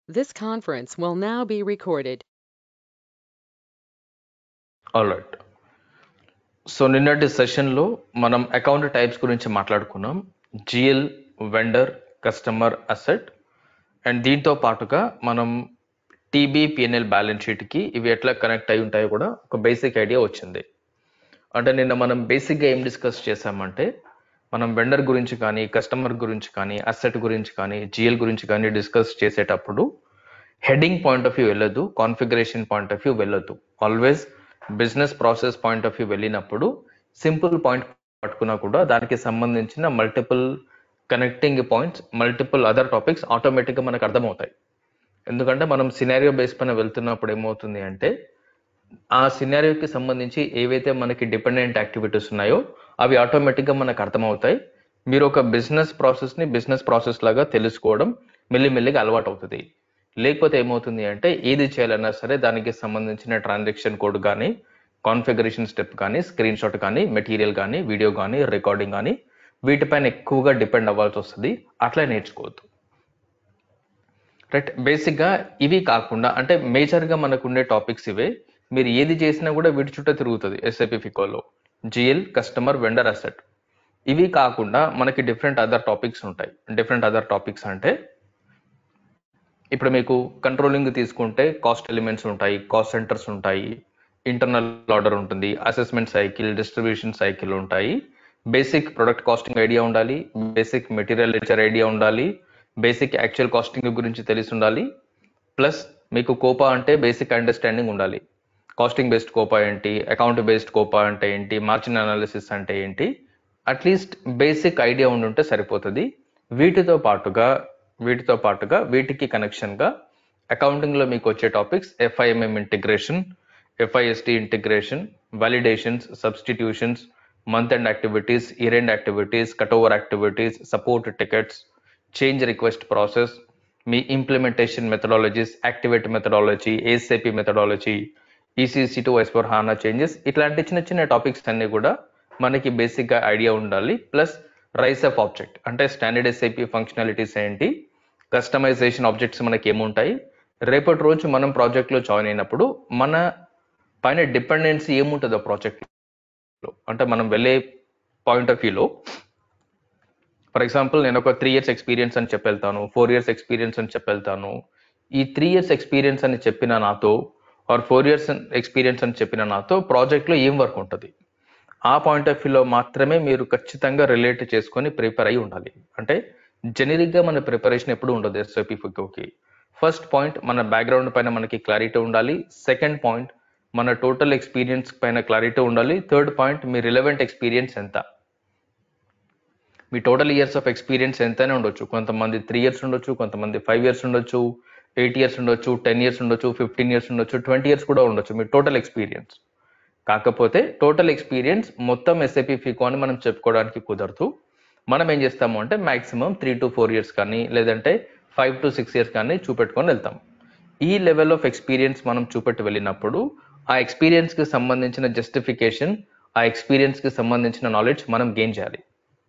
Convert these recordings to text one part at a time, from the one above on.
This conference will now be recorded. All right so నిన్నటి సెషన్లో మనం అకౌంట్ టైప్స్ గురించి మాట్లాడుకున్నాం GL vendor customer asset and దీంతో పాటుగా మనం టీబీ పిఎన్ఎల్ బ్యాలెన్స్ షీట్కి ఇవి ఎట్లా కనెక్ట్ అయి ఉంటాయో కూడా ఒక బేసిక్ ఐడియా వచ్చింది అంటే నిన్న మనం బేసిక్గా ఏం డిస్కస్ చేసామంటే మనం వెండర్ గురించి కానీ కస్టమర్ గురించి కానీ అసెట్ గురించి కానీ జిఎల్ గురించి కానీ డిస్కస్ చేసేటప్పుడు హెడింగ్ పాయింట్ ఆఫ్ వ్యూ వెళ్ళదు కాన్ఫిగరేషన్ పాయింట్ ఆఫ్ వ్యూ వెళ్ళదు always business process point of view వెళ్ళినప్పుడు సింపుల్ పాయింట్ పట్టుకున్నా కూడా దానికి సంబంధించిన multiple connecting points multiple other topics ఆటోమేటిక్గా మనకు అర్థమవుతాయి ఎందుకంటే మనం సినారియో బేస్ పైన వెళ్తున్నప్పుడు ఏమవుతుంది అంటే ఆ సినారియోకి సంబంధించి ఏవైతే మనకి డిపెండెంట్ యాక్టివిటీస్ ఉన్నాయో అవి ఆటోమేటిక్గా మనకు అర్థమవుతాయి మీరు ఒక బిజినెస్ ప్రాసెస్ని బిజినెస్ ప్రాసెస్ లాగా తెలుసుకోవడం మెల్లిమెల్లిగా అలవాటు అవుతుంది లేకపోతే ఏమవుతుంది అంటే ఏది చేయాలన్నా సరే దానికి సంబంధించిన ట్రాన్సాక్షన్ కోడ్ కానీ కాన్ఫిగరేషన్ స్టెప్ కానీ స్క్రీన్ షాట్ కానీ మెటీరియల్ కానీ వీడియో కానీ రికార్డింగ్ కానీ వీటిపైన ఎక్కువగా డిపెండ్ అవ్వాల్సి వస్తుంది అట్లా నేర్చుకోవద్దు రైట్ బేసిక్గా ఇవి కాకుండా అంటే మేజర్గా మనకు ఉండే టాపిక్స్ ఇవే మీరు ఏది చేసినా కూడా వీటి చుట్టూ తిరుగుతుంది ఎస్ఐపి ఫికోలో జిఎల్ కస్టమర్ వెండర్ అసెట్ ఇవి కాకుండా మనకి డిఫరెంట్ అదర్ టాపిక్స్ ఉంటాయి డిఫరెంట్ అదర్ టాపిక్స్ అంటే ఇప్పుడు మీకు కంట్రోలింగ్ తీసుకుంటే కాస్ట్ ఎలిమెంట్స్ ఉంటాయి కాస్ట్ సెంటర్స్ ఉంటాయి ఇంటర్నల్ ఆర్డర్ ఉంటుంది అసెస్మెంట్ సైకిల్ డిస్ట్రిబ్యూషన్ సైకిల్ ఉంటాయి బేసిక్ ప్రొడక్ట్ కాస్టింగ్ ఐడియా ఉండాలి బేసిక్ మెటీరియల్ లెక్చర్ ఐడియా ఉండాలి బేసిక్ యాక్చువల్ కాస్టింగ్ గురించి తెలిసి ఉండాలి ప్లస్ మీకు కోపా అంటే బేసిక్ అండర్స్టాండింగ్ ఉండాలి కాస్టింగ్ బేస్డ్ కోపా ఏంటి అకౌంట్ బేస్డ్ కోపా అంటే ఏంటి మార్జిన్ అనాలిసిస్ అంటే ఏంటి అట్లీస్ట్ బేసిక్ ఐడియా ఉండుంటే సరిపోతుంది వీటితో పాటుగా వీటితో పాటుగా వీటికి కనెక్షన్గా అకౌంటింగ్లో మీకు వచ్చే topics FI MM integration FI SD integration validations substitutions month and activities year end activities cut over activities support tickets change request process మీ implementation methodologies activate methodology ACP methodology ECC to S four HANA changes ఇట్లాంటి చిన్న చిన్న topics అన్ని కూడా మనకి బేసిక్గా idea ఉండాలి plus RICE of object అంటే స్టాండర్డ్ ఎస్ఐపి ఫంక్షనాలిటీస్ ఏంటి కస్టమైజేషన్ ఆబ్జెక్ట్స్ మనకి ఏముంటాయి రేపటి రోజు మనం ప్రాజెక్ట్లో జాయిన్ అయినప్పుడు మన పైన డిపెండెన్సీ ఏముంటుందో ప్రాజెక్ట్లో అంటే మనం వెళ్ళే పాయింట్ ఆఫ్ వ్యూలో ఫర్ ఎగ్జాంపుల్ నేను ఒక త్రీ ఇయర్స్ ఎక్స్పీరియన్స్ అని చెప్పెళ్తాను ఫోర్ ఇయర్స్ ఎక్స్పీరియన్స్ అని చెప్పెళ్తాను ఈ త్రీ ఇయర్స్ ఎక్స్పీరియన్స్ అని చెప్పిన నాతో ఆర్ ఫోర్ ఇయర్స్ ఎక్స్పీరియన్స్ అని చెప్పిన నాతో ప్రాజెక్ట్లో ఏం వర్క్ ఉంటుంది ఆ పాయింట్ ఆఫ్ వ్యూలో మాత్రమే మీరు ఖచ్చితంగా రిలేట్ చేసుకొని ప్రిపేర్ అయి ఉండాలి అంటే జెనరిక్గా మన ప్రిపరేషన్ ఎప్పుడు ఉండదు ఎస్ఐపి ఫికోకి ఫస్ట్ పాయింట్ మన బ్యాక్గ్రౌండ్ పైన మనకి క్లారిటీ ఉండాలి సెకండ్ పాయింట్ మన టోటల్ ఎక్స్పీరియన్స్ పైన క్లారిటీ ఉండాలి థర్డ్ పాయింట్ మీ రిలవెంట్ ఎక్స్పీరియన్స్ ఎంత మీ టోటల్ ఇయర్స్ ఆఫ్ ఎక్స్పీరియన్స్ ఎంతైనా ఉండొచ్చు కొంతమంది త్రీ ఇయర్స్ ఉండొచ్చు కొంతమంది ఫైవ్ ఇయర్స్ ఉండొచ్చు ఎయిట్ ఇయర్స్ ఉండొచ్చు టెన్ ఇయర్స్ ఉండొచ్చు ఫిఫ్టీన్ ఇయర్స్ ఉండొచ్చు ట్వంటీ ఇయర్స్ కూడా ఉండొచ్చు మీ టోటల్ ఎక్స్పీరియన్స్ కాకపోతే టోటల్ ఎక్స్పీరియన్స్ మొత్తం ఎస్ఐపి ఫికో అని మనం చెప్పుకోవడానికి కుదరదు మనం ఏం చేస్తాము అంటే maximum three to four years కానీ లేదంటే ఫైవ్ టు సిక్స్ ఇయర్స్ కానీ చూపెట్టుకొని వెళ్తాం ఈ లెవెల్ ఆఫ్ ఎక్స్పీరియన్స్ మనం చూపెట్టి వెళ్ళినప్పుడు ఆ ఎక్స్పీరియన్స్కి సంబంధించిన జస్టిఫికేషన్ ఆ ఎక్స్పీరియన్స్కి సంబంధించిన నాలెడ్జ్ మనం గెయిన్ చేయాలి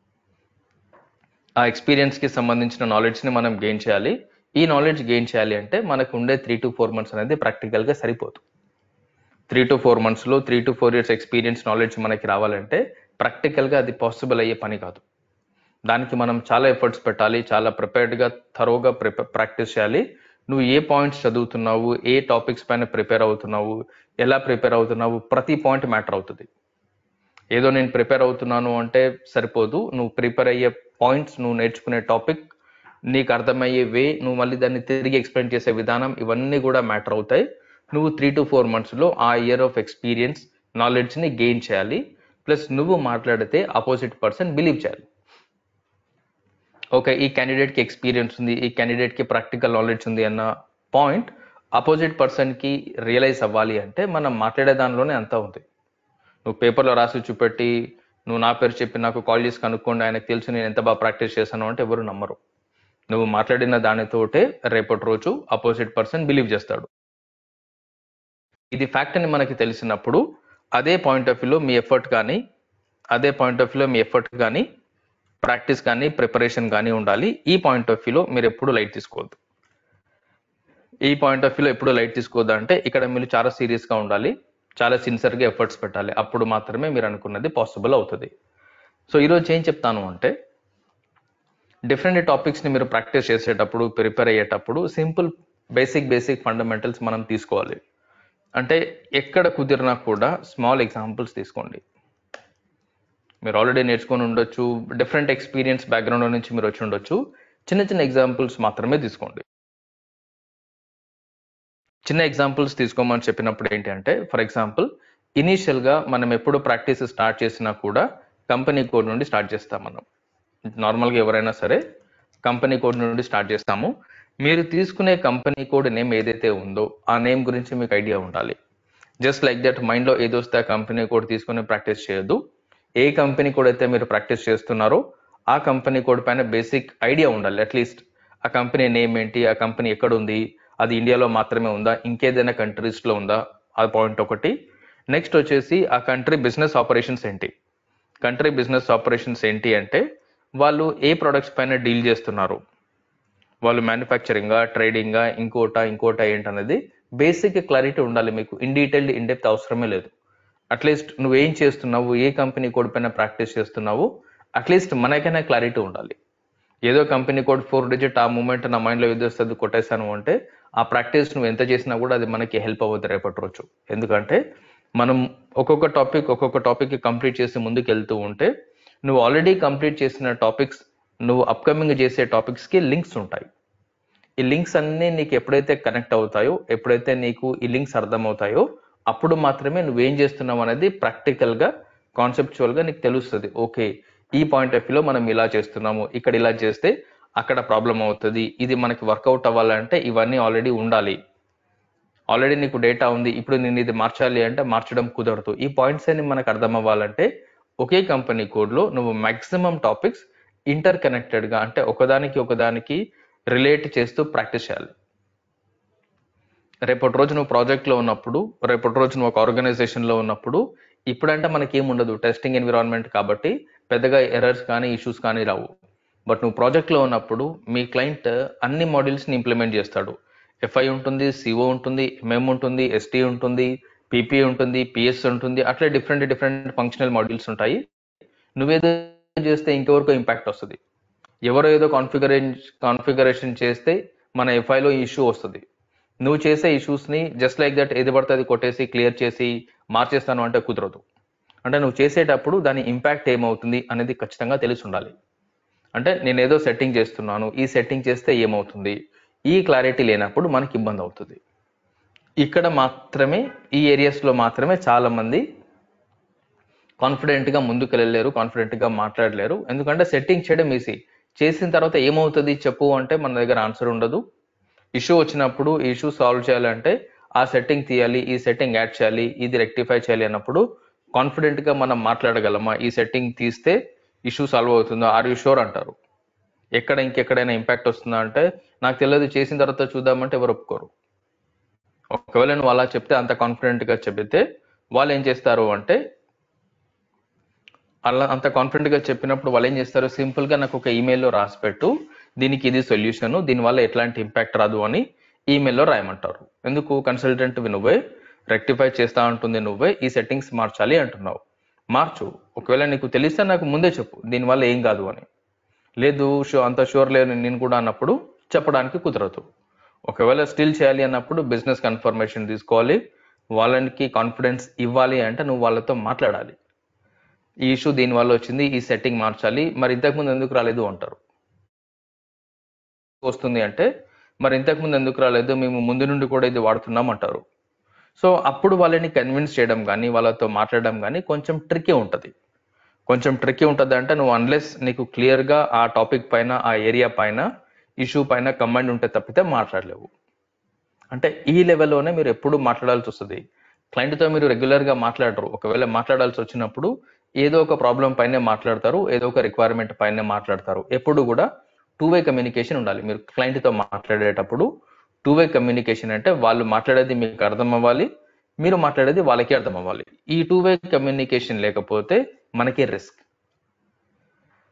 ఆ ఎక్స్పీరియన్స్కి సంబంధించిన నాలెడ్జ్ని మనం గెయిన్ చేయాలి ఈ నాలెడ్జ్ గెయిన్ చేయాలి అంటే మనకు ఉండే త్రీ టు ఫోర్ మంత్స్ అనేది ప్రాక్టికల్గా సరిపోదు త్రీ టు ఫోర్ మంత్స్లో three to four years experience knowledge మనకి రావాలంటే ప్రాక్టికల్గా అది పాసిబుల్ అయ్యే పని కాదు దానికి మనం చాలా ఎఫర్ట్స్ పెట్టాలి చాలా ప్రిపేర్డ్గా థరోగా ప్రిపే ప్రాక్టీస్ చేయాలి నువ్వు ఏ పాయింట్స్ చదువుతున్నావు ఏ టాపిక్స్ పైన ప్రిపేర్ అవుతున్నావు ఎలా ప్రిపేర్ అవుతున్నావు ప్రతి పాయింట్ మ్యాటర్ అవుతుంది ఏదో నేను ప్రిపేర్ అవుతున్నాను అంటే సరిపోదు నువ్వు ప్రిపేర్ అయ్యే పాయింట్స్ నువ్వు నేర్చుకునే టాపిక్ నీకు అర్థమయ్యే వే నువ్వు మళ్ళీ దాన్ని తిరిగి ఎక్స్ప్లెయిన్ చేసే విధానం ఇవన్నీ కూడా మ్యాటర్ అవుతాయి నువ్వు త్రీ టు ఫోర్ మంత్స్లో ఆ ఇయర్ ఆఫ్ ఎక్స్పీరియన్స్ నాలెడ్జ్ని గెయిన్ చేయాలి ప్లస్ నువ్వు మాట్లాడితే అపోజిట్ పర్సన్ బిలీవ్ చేయాలి ఓకే ఈ క్యాండిడేట్కి ఎక్స్పీరియన్స్ ఉంది ఈ క్యాండిడేట్కి ప్రాక్టికల్ నాలెడ్జ్ ఉంది అన్న పాయింట్ అపోజిట్ పర్సన్కి రియలైజ్ అవ్వాలి అంటే మనం మాట్లాడే దానిలోనే అంతా ఉంది నువ్వు పేపర్లో రాసి చూపెట్టి నువ్వు నా పేరు చెప్పి నాకు కాల్ చేసి కనుక్కోండి ఆయనకు తెలుసు నేను ఎంత బాగా ప్రాక్టీస్ చేశాను అంటే ఎవరు నమ్మరు నువ్వు మాట్లాడిన దానితోటే రేపటి రోజు అపోజిట్ పర్సన్ బిలీవ్ చేస్తాడు ఇది ఫ్యాక్ట్ అని మనకి తెలిసినప్పుడు అదే పాయింట్ ఆఫ్ వ్యూలో మీ ఎఫర్ట్ కానీ అదే పాయింట్ ఆఫ్ వ్యూలో మీ ఎఫర్ట్ కానీ ప్రాక్టీస్ కానీ ప్రిపరేషన్ కానీ ఉండాలి ఈ పాయింట్ ఆఫ్ వ్యూలో మీరు ఎప్పుడు లైట్ తీసుకోవద్దు ఈ పాయింట్ ఆఫ్ వ్యూలో ఎప్పుడు లైట్ తీసుకోవద్దా అంటే ఇక్కడ మీరు చాలా సీరియస్ గా ఉండాలి చాలా సిన్సియర్ గా ఎఫర్ట్స్ పెట్టాలి అప్పుడు మాత్రమే మీరు అనుకున్నది పాసిబుల్ అవుతుంది సో ఈరోజు ఏం చెప్తాను అంటే డిఫరెంట్ టాపిక్స్ ని మీరు ప్రాక్టీస్ చేసేటప్పుడు ప్రిపేర్ అయ్యేటప్పుడు సింపుల్ బేసిక్ బేసిక్ ఫండమెంటల్స్ మనం తీసుకోవాలి అంటే ఎక్కడ కుదిరినా కూడా స్మాల్ ఎగ్జాంపుల్స్ తీసుకోండి మీరు ఆల్రెడీ నేర్చుకొని ఉండొచ్చు డిఫరెంట్ ఎక్స్పీరియన్స్ బ్యాక్గ్రౌండ్ నుంచి మీరు వచ్చి ఉండొచ్చు చిన్న చిన్న ఎగ్జాంపుల్స్ మాత్రమే తీసుకోండి చిన్న ఎగ్జాంపుల్స్ తీసుకోమని చెప్పినప్పుడు ఏంటి అంటే ఫర్ ఎగ్జాంపుల్ ఇనీషియల్ గా మనం ఎప్పుడు ప్రాక్టీస్ స్టార్ట్ చేసినా కూడా కంపెనీ కోడ్ నుండి స్టార్ట్ చేస్తాం మనం నార్మల్గా ఎవరైనా సరే కంపెనీ కోడ్ నుండి స్టార్ట్ చేస్తాము మీరు తీసుకునే కంపెనీ కోడ్ నేమ్ ఏదైతే ఉందో ఆ నేమ్ గురించి మీకు ఐడియా ఉండాలి జస్ట్ లైక్ దట్ మైండ్లో ఏదో వస్తే ఆ కంపెనీ కోడ్ తీసుకుని ప్రాక్టీస్ చేయొద్దు ఏ కంపెనీ కోడ్ అయితే మీరు ప్రాక్టీస్ చేస్తున్నారో ఆ కంపెనీ కోడ్ పైన బేసిక్ ఐడియా ఉండాలి అట్లీస్ట్ ఆ కంపెనీ నేమ్ ఏంటి ఆ కంపెనీ ఎక్కడ ఉంది అది ఇండియాలో మాత్రమే ఉందా ఇంకేదైనా కంట్రీస్ లో ఉందా ఆ పాయింట్ ఒకటి నెక్స్ట్ వచ్చేసి ఆ కంట్రీ బిజినెస్ ఆపరేషన్స్ ఏంటి కంట్రీ బిజినెస్ ఆపరేషన్స్ ఏంటి అంటే వాళ్ళు ఏ ప్రొడక్ట్స్ పైన డీల్ చేస్తున్నారు వాళ్ళు మ్యానుఫ్యాక్చరింగా ట్రేడింగా ఇంకోట ఇంకోట ఏంటనేది బేసిక్ క్లారిటీ ఉండాలి మీకు ఇన్ డీటెయిల్డ్ ఇన్ డెప్త్ అవసరమే లేదు అట్లీస్ట్ నువ్వు ఏం చేస్తున్నావు ఏ కంపెనీ కోడ్ పైన ప్రాక్టీస్ చేస్తున్నావు అట్లీస్ట్ మనకైనా క్లారిటీ ఉండాలి ఏదో కంపెనీ కోడ్ ఫోర్ డిజిట్ ఆ మూమెంట్ నా మైండ్లో ఏదో వస్తుంది కొట్టేశాను అంటే ఆ ప్రాక్టీస్ నువ్వు ఎంత చేసినా కూడా అది మనకి హెల్ప్ అవ్వదు రేపటి రోజు ఎందుకంటే మనం ఒక్కొక్క టాపిక్ ఒక్కొక్క టాపిక్ కంప్లీట్ చేసి ముందుకు వెళ్తూ ఉంటే నువ్వు ఆల్రెడీ కంప్లీట్ చేసిన టాపిక్స్ నువ్వు అప్కమింగ్ చేసే టాపిక్స్ కి లింక్స్ ఉంటాయి ఈ లింక్స్ అన్ని నీకు ఎప్పుడైతే కనెక్ట్ అవుతాయో ఎప్పుడైతే నీకు ఈ లింక్స్ అర్థమవుతాయో అప్పుడు మాత్రమే నువ్వేం చేస్తున్నావు అనేది ప్రాక్టికల్ గా కాన్సెప్చువల్ గా నీకు తెలుస్తుంది ఓకే ఈ పాయింట్ ఆఫ్ వ్యూలో మనం ఇలా చేస్తున్నాము ఇక్కడ ఇలా చేస్తే అక్కడ ప్రాబ్లం అవుతుంది ఇది మనకి వర్కౌట్ అవ్వాలంటే ఇవన్నీ ఆల్రెడీ ఉండాలి ఆల్రెడీ నీకు డేటా ఉంది ఇప్పుడు నేను ఇది మార్చాలి అంటే మార్చడం కుదరదు ఈ పాయింట్స్ అన్ని మనకు అర్థం అవ్వాలంటే ఒకే కంపెనీ కోడ్ లో నువ్వు మాక్సిమం టాపిక్స్ ఇంటర్ కనెక్టెడ్ గా అంటే ఒకదానికి ఒకదానికి రిలేట్ చేస్తూ ప్రాక్టీస్ చేయాలి రేపటి రోజు నువ్వు ప్రాజెక్ట్ లో ఉన్నప్పుడు రేపటి రోజు నువ్వు ఒక ఆర్గనైజేషన్ లో ఉన్నప్పుడు ఇప్పుడంటే మనకి ఏం ఉండదు టెస్టింగ్ ఎన్విరాన్మెంట్ కాబట్టి పెద్దగా ఎర్రర్స్ కానీ ఇష్యూస్ కానీ రావు బట్ నువ్వు ప్రాజెక్ట్ లో ఉన్నప్పుడు మీ క్లయింట్ అన్ని మాడ్యూల్స్ ని ఇంప్లిమెంట్ చేస్తాడు ఎఫ్ఐ ఉంటుంది సిఓ ఉంటుంది ఎంఎం ఉంటుంది ఎస్టీ ఉంటుంది పీపీ ఉంటుంది పిఎస్ ఉంటుంది అట్లా డిఫరెంట్ డిఫరెంట్ ఫంక్షనల్ మాడ్యూల్స్ ఉంటాయి నువ్వేదో చేస్తే ఇంకెవరికో ఇంపాక్ట్ వస్తుంది ఎవరో ఏదో కాన్ఫిగరేషన్ కాన్ఫిగరేషన్ చేస్తే మన ఎఫ్ఐలో ఇష్యూ వస్తుంది నువ్వు చేసే ఇష్యూస్ ని జస్ట్ లైక్ దట్ ఏది పడితే అది కొట్టేసి క్లియర్ చేసి మార్చేస్తాను అంటే కుదరదు అంటే నువ్వు చేసేటప్పుడు దాని ఇంపాక్ట్ ఏమవుతుంది అనేది ఖచ్చితంగా తెలిసి ఉండాలి అంటే నేను ఏదో సెట్టింగ్ చేస్తున్నాను ఈ సెట్టింగ్ చేస్తే ఏమవుతుంది ఈ క్లారిటీ లేనప్పుడు మనకి ఇబ్బంది అవుతుంది ఇక్కడ మాత్రమే ఈ ఏరియాస్ లో మాత్రమే చాలా మంది కాన్ఫిడెంట్ గా ముందుకు వెళ్ళలేరు కాన్ఫిడెంట్ గా మాట్లాడలేరు ఎందుకంటే సెట్టింగ్ చేయడం ఈజీ చేసిన తర్వాత ఏమవుతుంది చెప్పు అంటే మన దగ్గర ఆన్సర్ ఉండదు ఇష్యూ వచ్చినప్పుడు ఈ ఇష్యూ సాల్వ్ చేయాలంటే ఆ సెట్టింగ్ తీయాలి ఈ సెట్టింగ్ యాడ్ చేయాలి ఇది రెక్టిఫై చేయాలి అన్నప్పుడు కాన్ఫిడెంట్ గా మనం మాట్లాడగలమా ఈ సెట్టింగ్ తీస్తే ఇష్యూ సాల్వ్ అవుతుందో ఆర్ యూ షూర్ అంటారు ఎక్కడ ఇంకెక్కడైనా ఇంపాక్ట్ వస్తుందా అంటే నాకు తెలియదు చేసిన తర్వాత చూద్దామంటే ఎవరు ఒప్పుకోరు ఒకవేళ నువ్వు అలా చెప్తే అంత కాన్ఫిడెంట్ గా చెబితే వాళ్ళు ఏం చేస్తారు అంటే అలా అంత కాన్ఫిడెంట్ గా చెప్పినప్పుడు వాళ్ళు ఏం చేస్తారు సింపుల్ గా నాకు ఒక ఈమెయిల్లో రాసి పెట్టు దీనికి ఇది సొల్యూషన్ దీనివల్ల ఎట్లాంటి ఇంపాక్ట్ రాదు అని ఈమెయిల్లో రాయమంటారు ఎందుకు కన్సల్టెంట్ నువ్వే రెక్టిఫై చేస్తా ఉంటుంది నువ్వే ఈ సెట్టింగ్స్ మార్చాలి అంటున్నావు మార్చు ఒకవేళ నీకు తెలిస్తే నాకు ముందే చెప్పు దీనివల్ల ఏం కాదు అని లేదు షో అంత షూర్ లేదు నేను కూడా అన్నప్పుడు చెప్పడానికి కుదరదు ఒకవేళ స్టిల్ చేయాలి అన్నప్పుడు బిజినెస్ కన్ఫర్మేషన్ తీసుకోవాలి వాళ్ళకి కాన్ఫిడెన్స్ ఇవ్వాలి అంటే నువ్వు వాళ్ళతో మాట్లాడాలి ఈ ఇష్యూ దీని వల్ల వచ్చింది ఈ సెట్టింగ్ మార్చాలి మరి ఇంతకుముందు ఎందుకు రాలేదు అంటారు వస్తుంది అంటే మరి ఇంతకుముందు ఎందుకు రాలేదు మేము ముందు నుండి కూడా ఇది వాడుతున్నాం అంటారు సో అప్పుడు వాళ్ళని కన్విన్స్ చేయడం కానీ వాళ్ళతో మాట్లాడడం కానీ కొంచెం ట్రిక్కీ ఉంటుంది కొంచెం ట్రిక్కీ ఉంటుంది అంటే నువ్వు అన్లెస్ నీకు క్లియర్ గా ఆ టాపిక్ పైన ఆ ఏరియా పైన ఇష్యూ పైన కమాండ్ ఉంటే తప్పితే మాట్లాడలేవు అంటే ఈ లెవెల్లోనే మీరు ఎప్పుడు మాట్లాడాల్సి వస్తుంది క్లయింట్తో మీరు రెగ్యులర్ గా మాట్లాడరు ఒకవేళ మాట్లాడాల్సి వచ్చినప్పుడు ఏదో ఒక ప్రాబ్లం పైనే మాట్లాడతారు ఏదో ఒక రిక్వైర్మెంట్ పైనే మాట్లాడతారు ఎప్పుడు కూడా టూ వే కమ్యూనికేషన్ ఉండాలి మీరు క్లయింట్తో మాట్లాడేటప్పుడు టూ వే కమ్యూనికేషన్ అంటే వాళ్ళు మాట్లాడేది మీకు అర్థం అవ్వాలి మీరు మాట్లాడేది వాళ్ళకి అర్థం అవ్వాలి ఈ టూ వే కమ్యూనికేషన్ లేకపోతే మనకి రిస్క్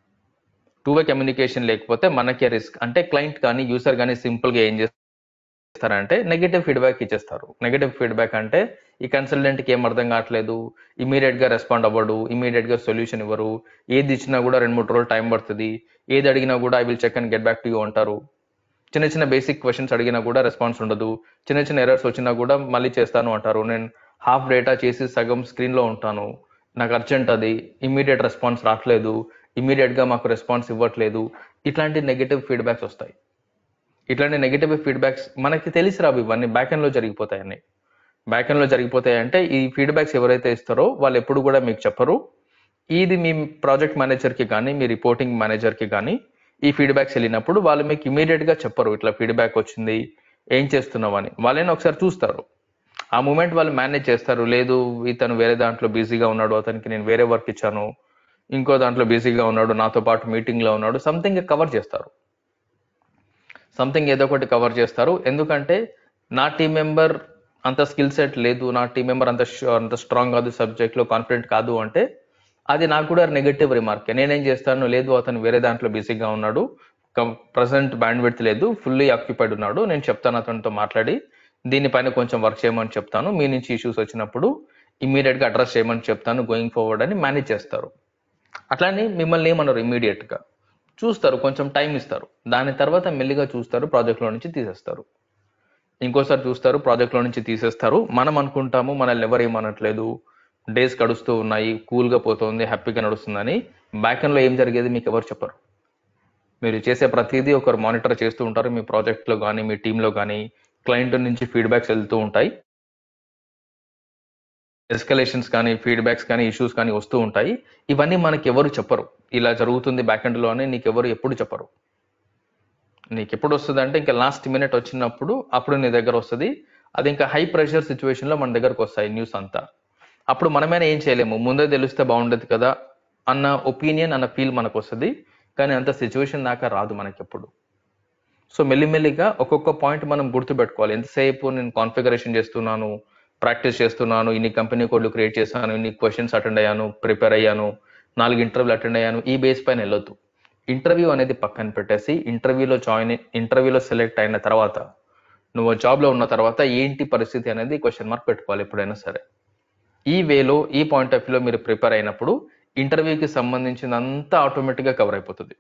టూ వే కమ్యూనికేషన్ లేకపోతే మనకే రిస్క్ అంటే క్లయింట్ కానీ యూసర్ కానీ సింపుల్ గా ఏం చేస్తారంటే నెగటివ్ ఫీడ్బ్యాక్ ఇచ్చేస్తారు నెగటివ్ ఫీడ్బ్యాక్ అంటే ఈ కన్సల్టెంట్కి ఏం అర్థం కావట్లేదు ఇమీడియట్ గా రెస్పాండ్ అవ్వడు ఇమీడియట్ గా సొల్యూషన్ ఇవ్వరు ఏది ఇచ్చినా కూడా రెండు మూడు రోజులు టైం పడుతుంది ఏది అడిగినా కూడా I will check and get back to you అంటారు చిన్న చిన్న బేసిక్ క్వశ్చన్స్ అడిగినా కూడా రెస్పాన్స్ ఉండదు చిన్న చిన్న ఎర్రర్స్ వచ్చినా కూడా మళ్ళీ చేస్తాను అంటారు నేను హాఫ్ డేటా చేసి సగం స్క్రీన్ లో ఉంటాను నాకు అర్జెంట్ అది ఇమీడియట్ రెస్పాన్స్ రావట్లేదు ఇమీడియట్ గా మాకు రెస్పాన్స్ ఇవ్వట్లేదు ఇట్లాంటి నెగటివ్ ఫీడ్బ్యాక్స్ వస్తాయి ఇట్లాంటి నెగటివ్ ఫీడ్బ్యాక్స్ మనకి తెలిసి రావు ఇవన్నీ బ్యాక్ ఎండ్ లో జరిగిపోతాయని బ్యాక్ ఎండ్ లో జరిగిపోతాయి అంటే ఈ ఫీడ్బ్యాక్స్ ఎవరైతే ఇస్తారో వాళ్ళు ఎప్పుడు కూడా మీకు చెప్పరు ఇది మీ ప్రాజెక్ట్ మేనేజర్ కి కానీ మీ రిపోర్టింగ్ మేనేజర్ కి కానీ ఈ ఫీడ్బ్యాక్స్ వెళ్ళినప్పుడు వాళ్ళు మీకు ఇమీడియట్ గా చెప్పరు ఇట్లా ఫీడ్బ్యాక్ వచ్చింది ఏం చేస్తున్నావు అని వాళ్ళైనా ఒకసారి చూస్తారు ఆ మూమెంట్ వాళ్ళు మేనేజ్ చేస్తారు లేదు ఇతను వేరే దాంట్లో బిజీగా ఉన్నాడు అతనికి నేను వేరే వర్క్ ఇచ్చాను ఇంకో దాంట్లో బిజీగా ఉన్నాడు నాతో పాటు మీటింగ్ లో ఉన్నాడు సంథింగ్ కవర్ చేస్తారు సంథింగ్ ఏదో ఒకటి కవర్ చేస్తారు ఎందుకంటే నా టీం మెంబర్ అంత స్కిల్ సెట్ లేదు నా టీం మెంబర్ అంత sh- అంత స్ట్రాంగ్ కాదు సబ్జెక్ట్ లో కాన్ఫిడెంట్ కాదు అంటే అది నాకు కూడా నెగటివ్ రిమార్క్ నేనేం చేస్తాను లేదు అతను వేరే దాంట్లో బిజీగా ఉన్నాడు ప్రజెంట్ బ్యాండ్ విడ్త్ లేదు ఫుల్లీ ఆక్యుపైడ్ ఉన్నాడు నేను చెప్తాను అతనితో మాట్లాడి దీనిపైన కొంచెం వర్క్ చేయమని చెప్తాను మీ నుంచి ఇష్యూస్ వచ్చినప్పుడు ఇమీడియట్ గా అడ్రస్ చేయమని చెప్తాను గోయింగ్ ఫార్వర్డ్ అని మేనేజ్ చేస్తారు అట్లానే మిమ్మల్ని ఏమన్నారు ఇమీడియట్ గా చూస్తారు కొంచెం టైం ఇస్తారు దాని తర్వాత మెల్లిగా చూస్తారు ప్రాజెక్ట్ లో నుంచి తీసేస్తారు ఇంకోసారి చూస్తారు ప్రాజెక్ట్ లో నుంచి తీసేస్తారు మనం అనుకుంటాము మనల్ని ఎవరు ఏమనట్లేదు డేస్ గడుస్తూ ఉన్నాయి కూల్ గా పోతుంది హ్యాపీగా నడుస్తుందని బ్యాక్ ఎండ్ లో ఏం జరిగేది మీకు ఎవరు చెప్పరు మీరు చేసే ప్రతిదీ ఒకరు మానిటర్ చేస్తూ ఉంటారు మీ ప్రాజెక్ట్ లో కానీ మీ టీమ్ లో కానీ క్లయింట్ నుంచి ఫీడ్బ్యాక్స్ వెళ్తూ ఉంటాయి ఎస్కలేషన్స్ కానీ ఫీడ్బ్యాక్స్ కానీ ఇష్యూస్ కానీ వస్తూ ఉంటాయి ఇవన్నీ మనకి ఎవరు చెప్పరు ఇలా జరుగుతుంది బ్యాక్ ఎండ్ లో అని నీకు ఎవరు ఎప్పుడు చెప్పరు నీకు ఎప్పుడు వస్తుంది అంటే ఇంకా లాస్ట్ మినిట్ వచ్చినప్పుడు అప్పుడు నీ దగ్గర వస్తుంది అది ఇంకా హై ప్రెషర్ సిచ్యువేషన్ లో మన దగ్గరకు వస్తాయి న్యూస్ అంతా అప్పుడు మనమైనా ఏం చేయలేము ముందే తెలిస్తే బాగుండేది కదా అన్న ఒపీనియన్ అన్న ఫీల్ మనకు వస్తుంది కానీ అంత సిచ్యువేషన్ దాకా రాదు మనకి ఎప్పుడు సో మెల్లిమెల్లిగా ఒక్కొక్క పాయింట్ మనం గుర్తుపెట్టుకోవాలి ఎంతసేపు నేను కాన్ఫిగరేషన్ చేస్తున్నాను ప్రాక్టీస్ చేస్తున్నాను ఇన్ని కంపెనీ కోడ్లు క్రియేట్ చేశాను ఇన్ని క్వశ్చన్స్ అటెండ్ అయ్యాను ప్రిపేర్ అయ్యాను నాలుగు ఇంటర్వ్యూలు అటెండ్ అయ్యాను ఈ బేస్ పైన వెళ్ళొద్దు ఇంటర్వ్యూ అనేది పక్కన పెట్టేసి ఇంటర్వ్యూలో జాయిన్ ఇంటర్వ్యూలో సెలెక్ట్ అయిన తర్వాత నువ్వు జాబ్ లో ఉన్న తర్వాత ఏంటి పరిస్థితి అనేది క్వశ్చన్ మార్క్ పెట్టుకోవాలి ఎప్పుడైనా సరే ఈ వేలో ఈ పాయింట్ ఆఫ్ వ్యూలో మీరు ప్రిపేర్ అయినప్పుడు ఇంటర్వ్యూకి సంబంధించినంతా ఆటోమేటిక్ గా కవర్ అయిపోతుంది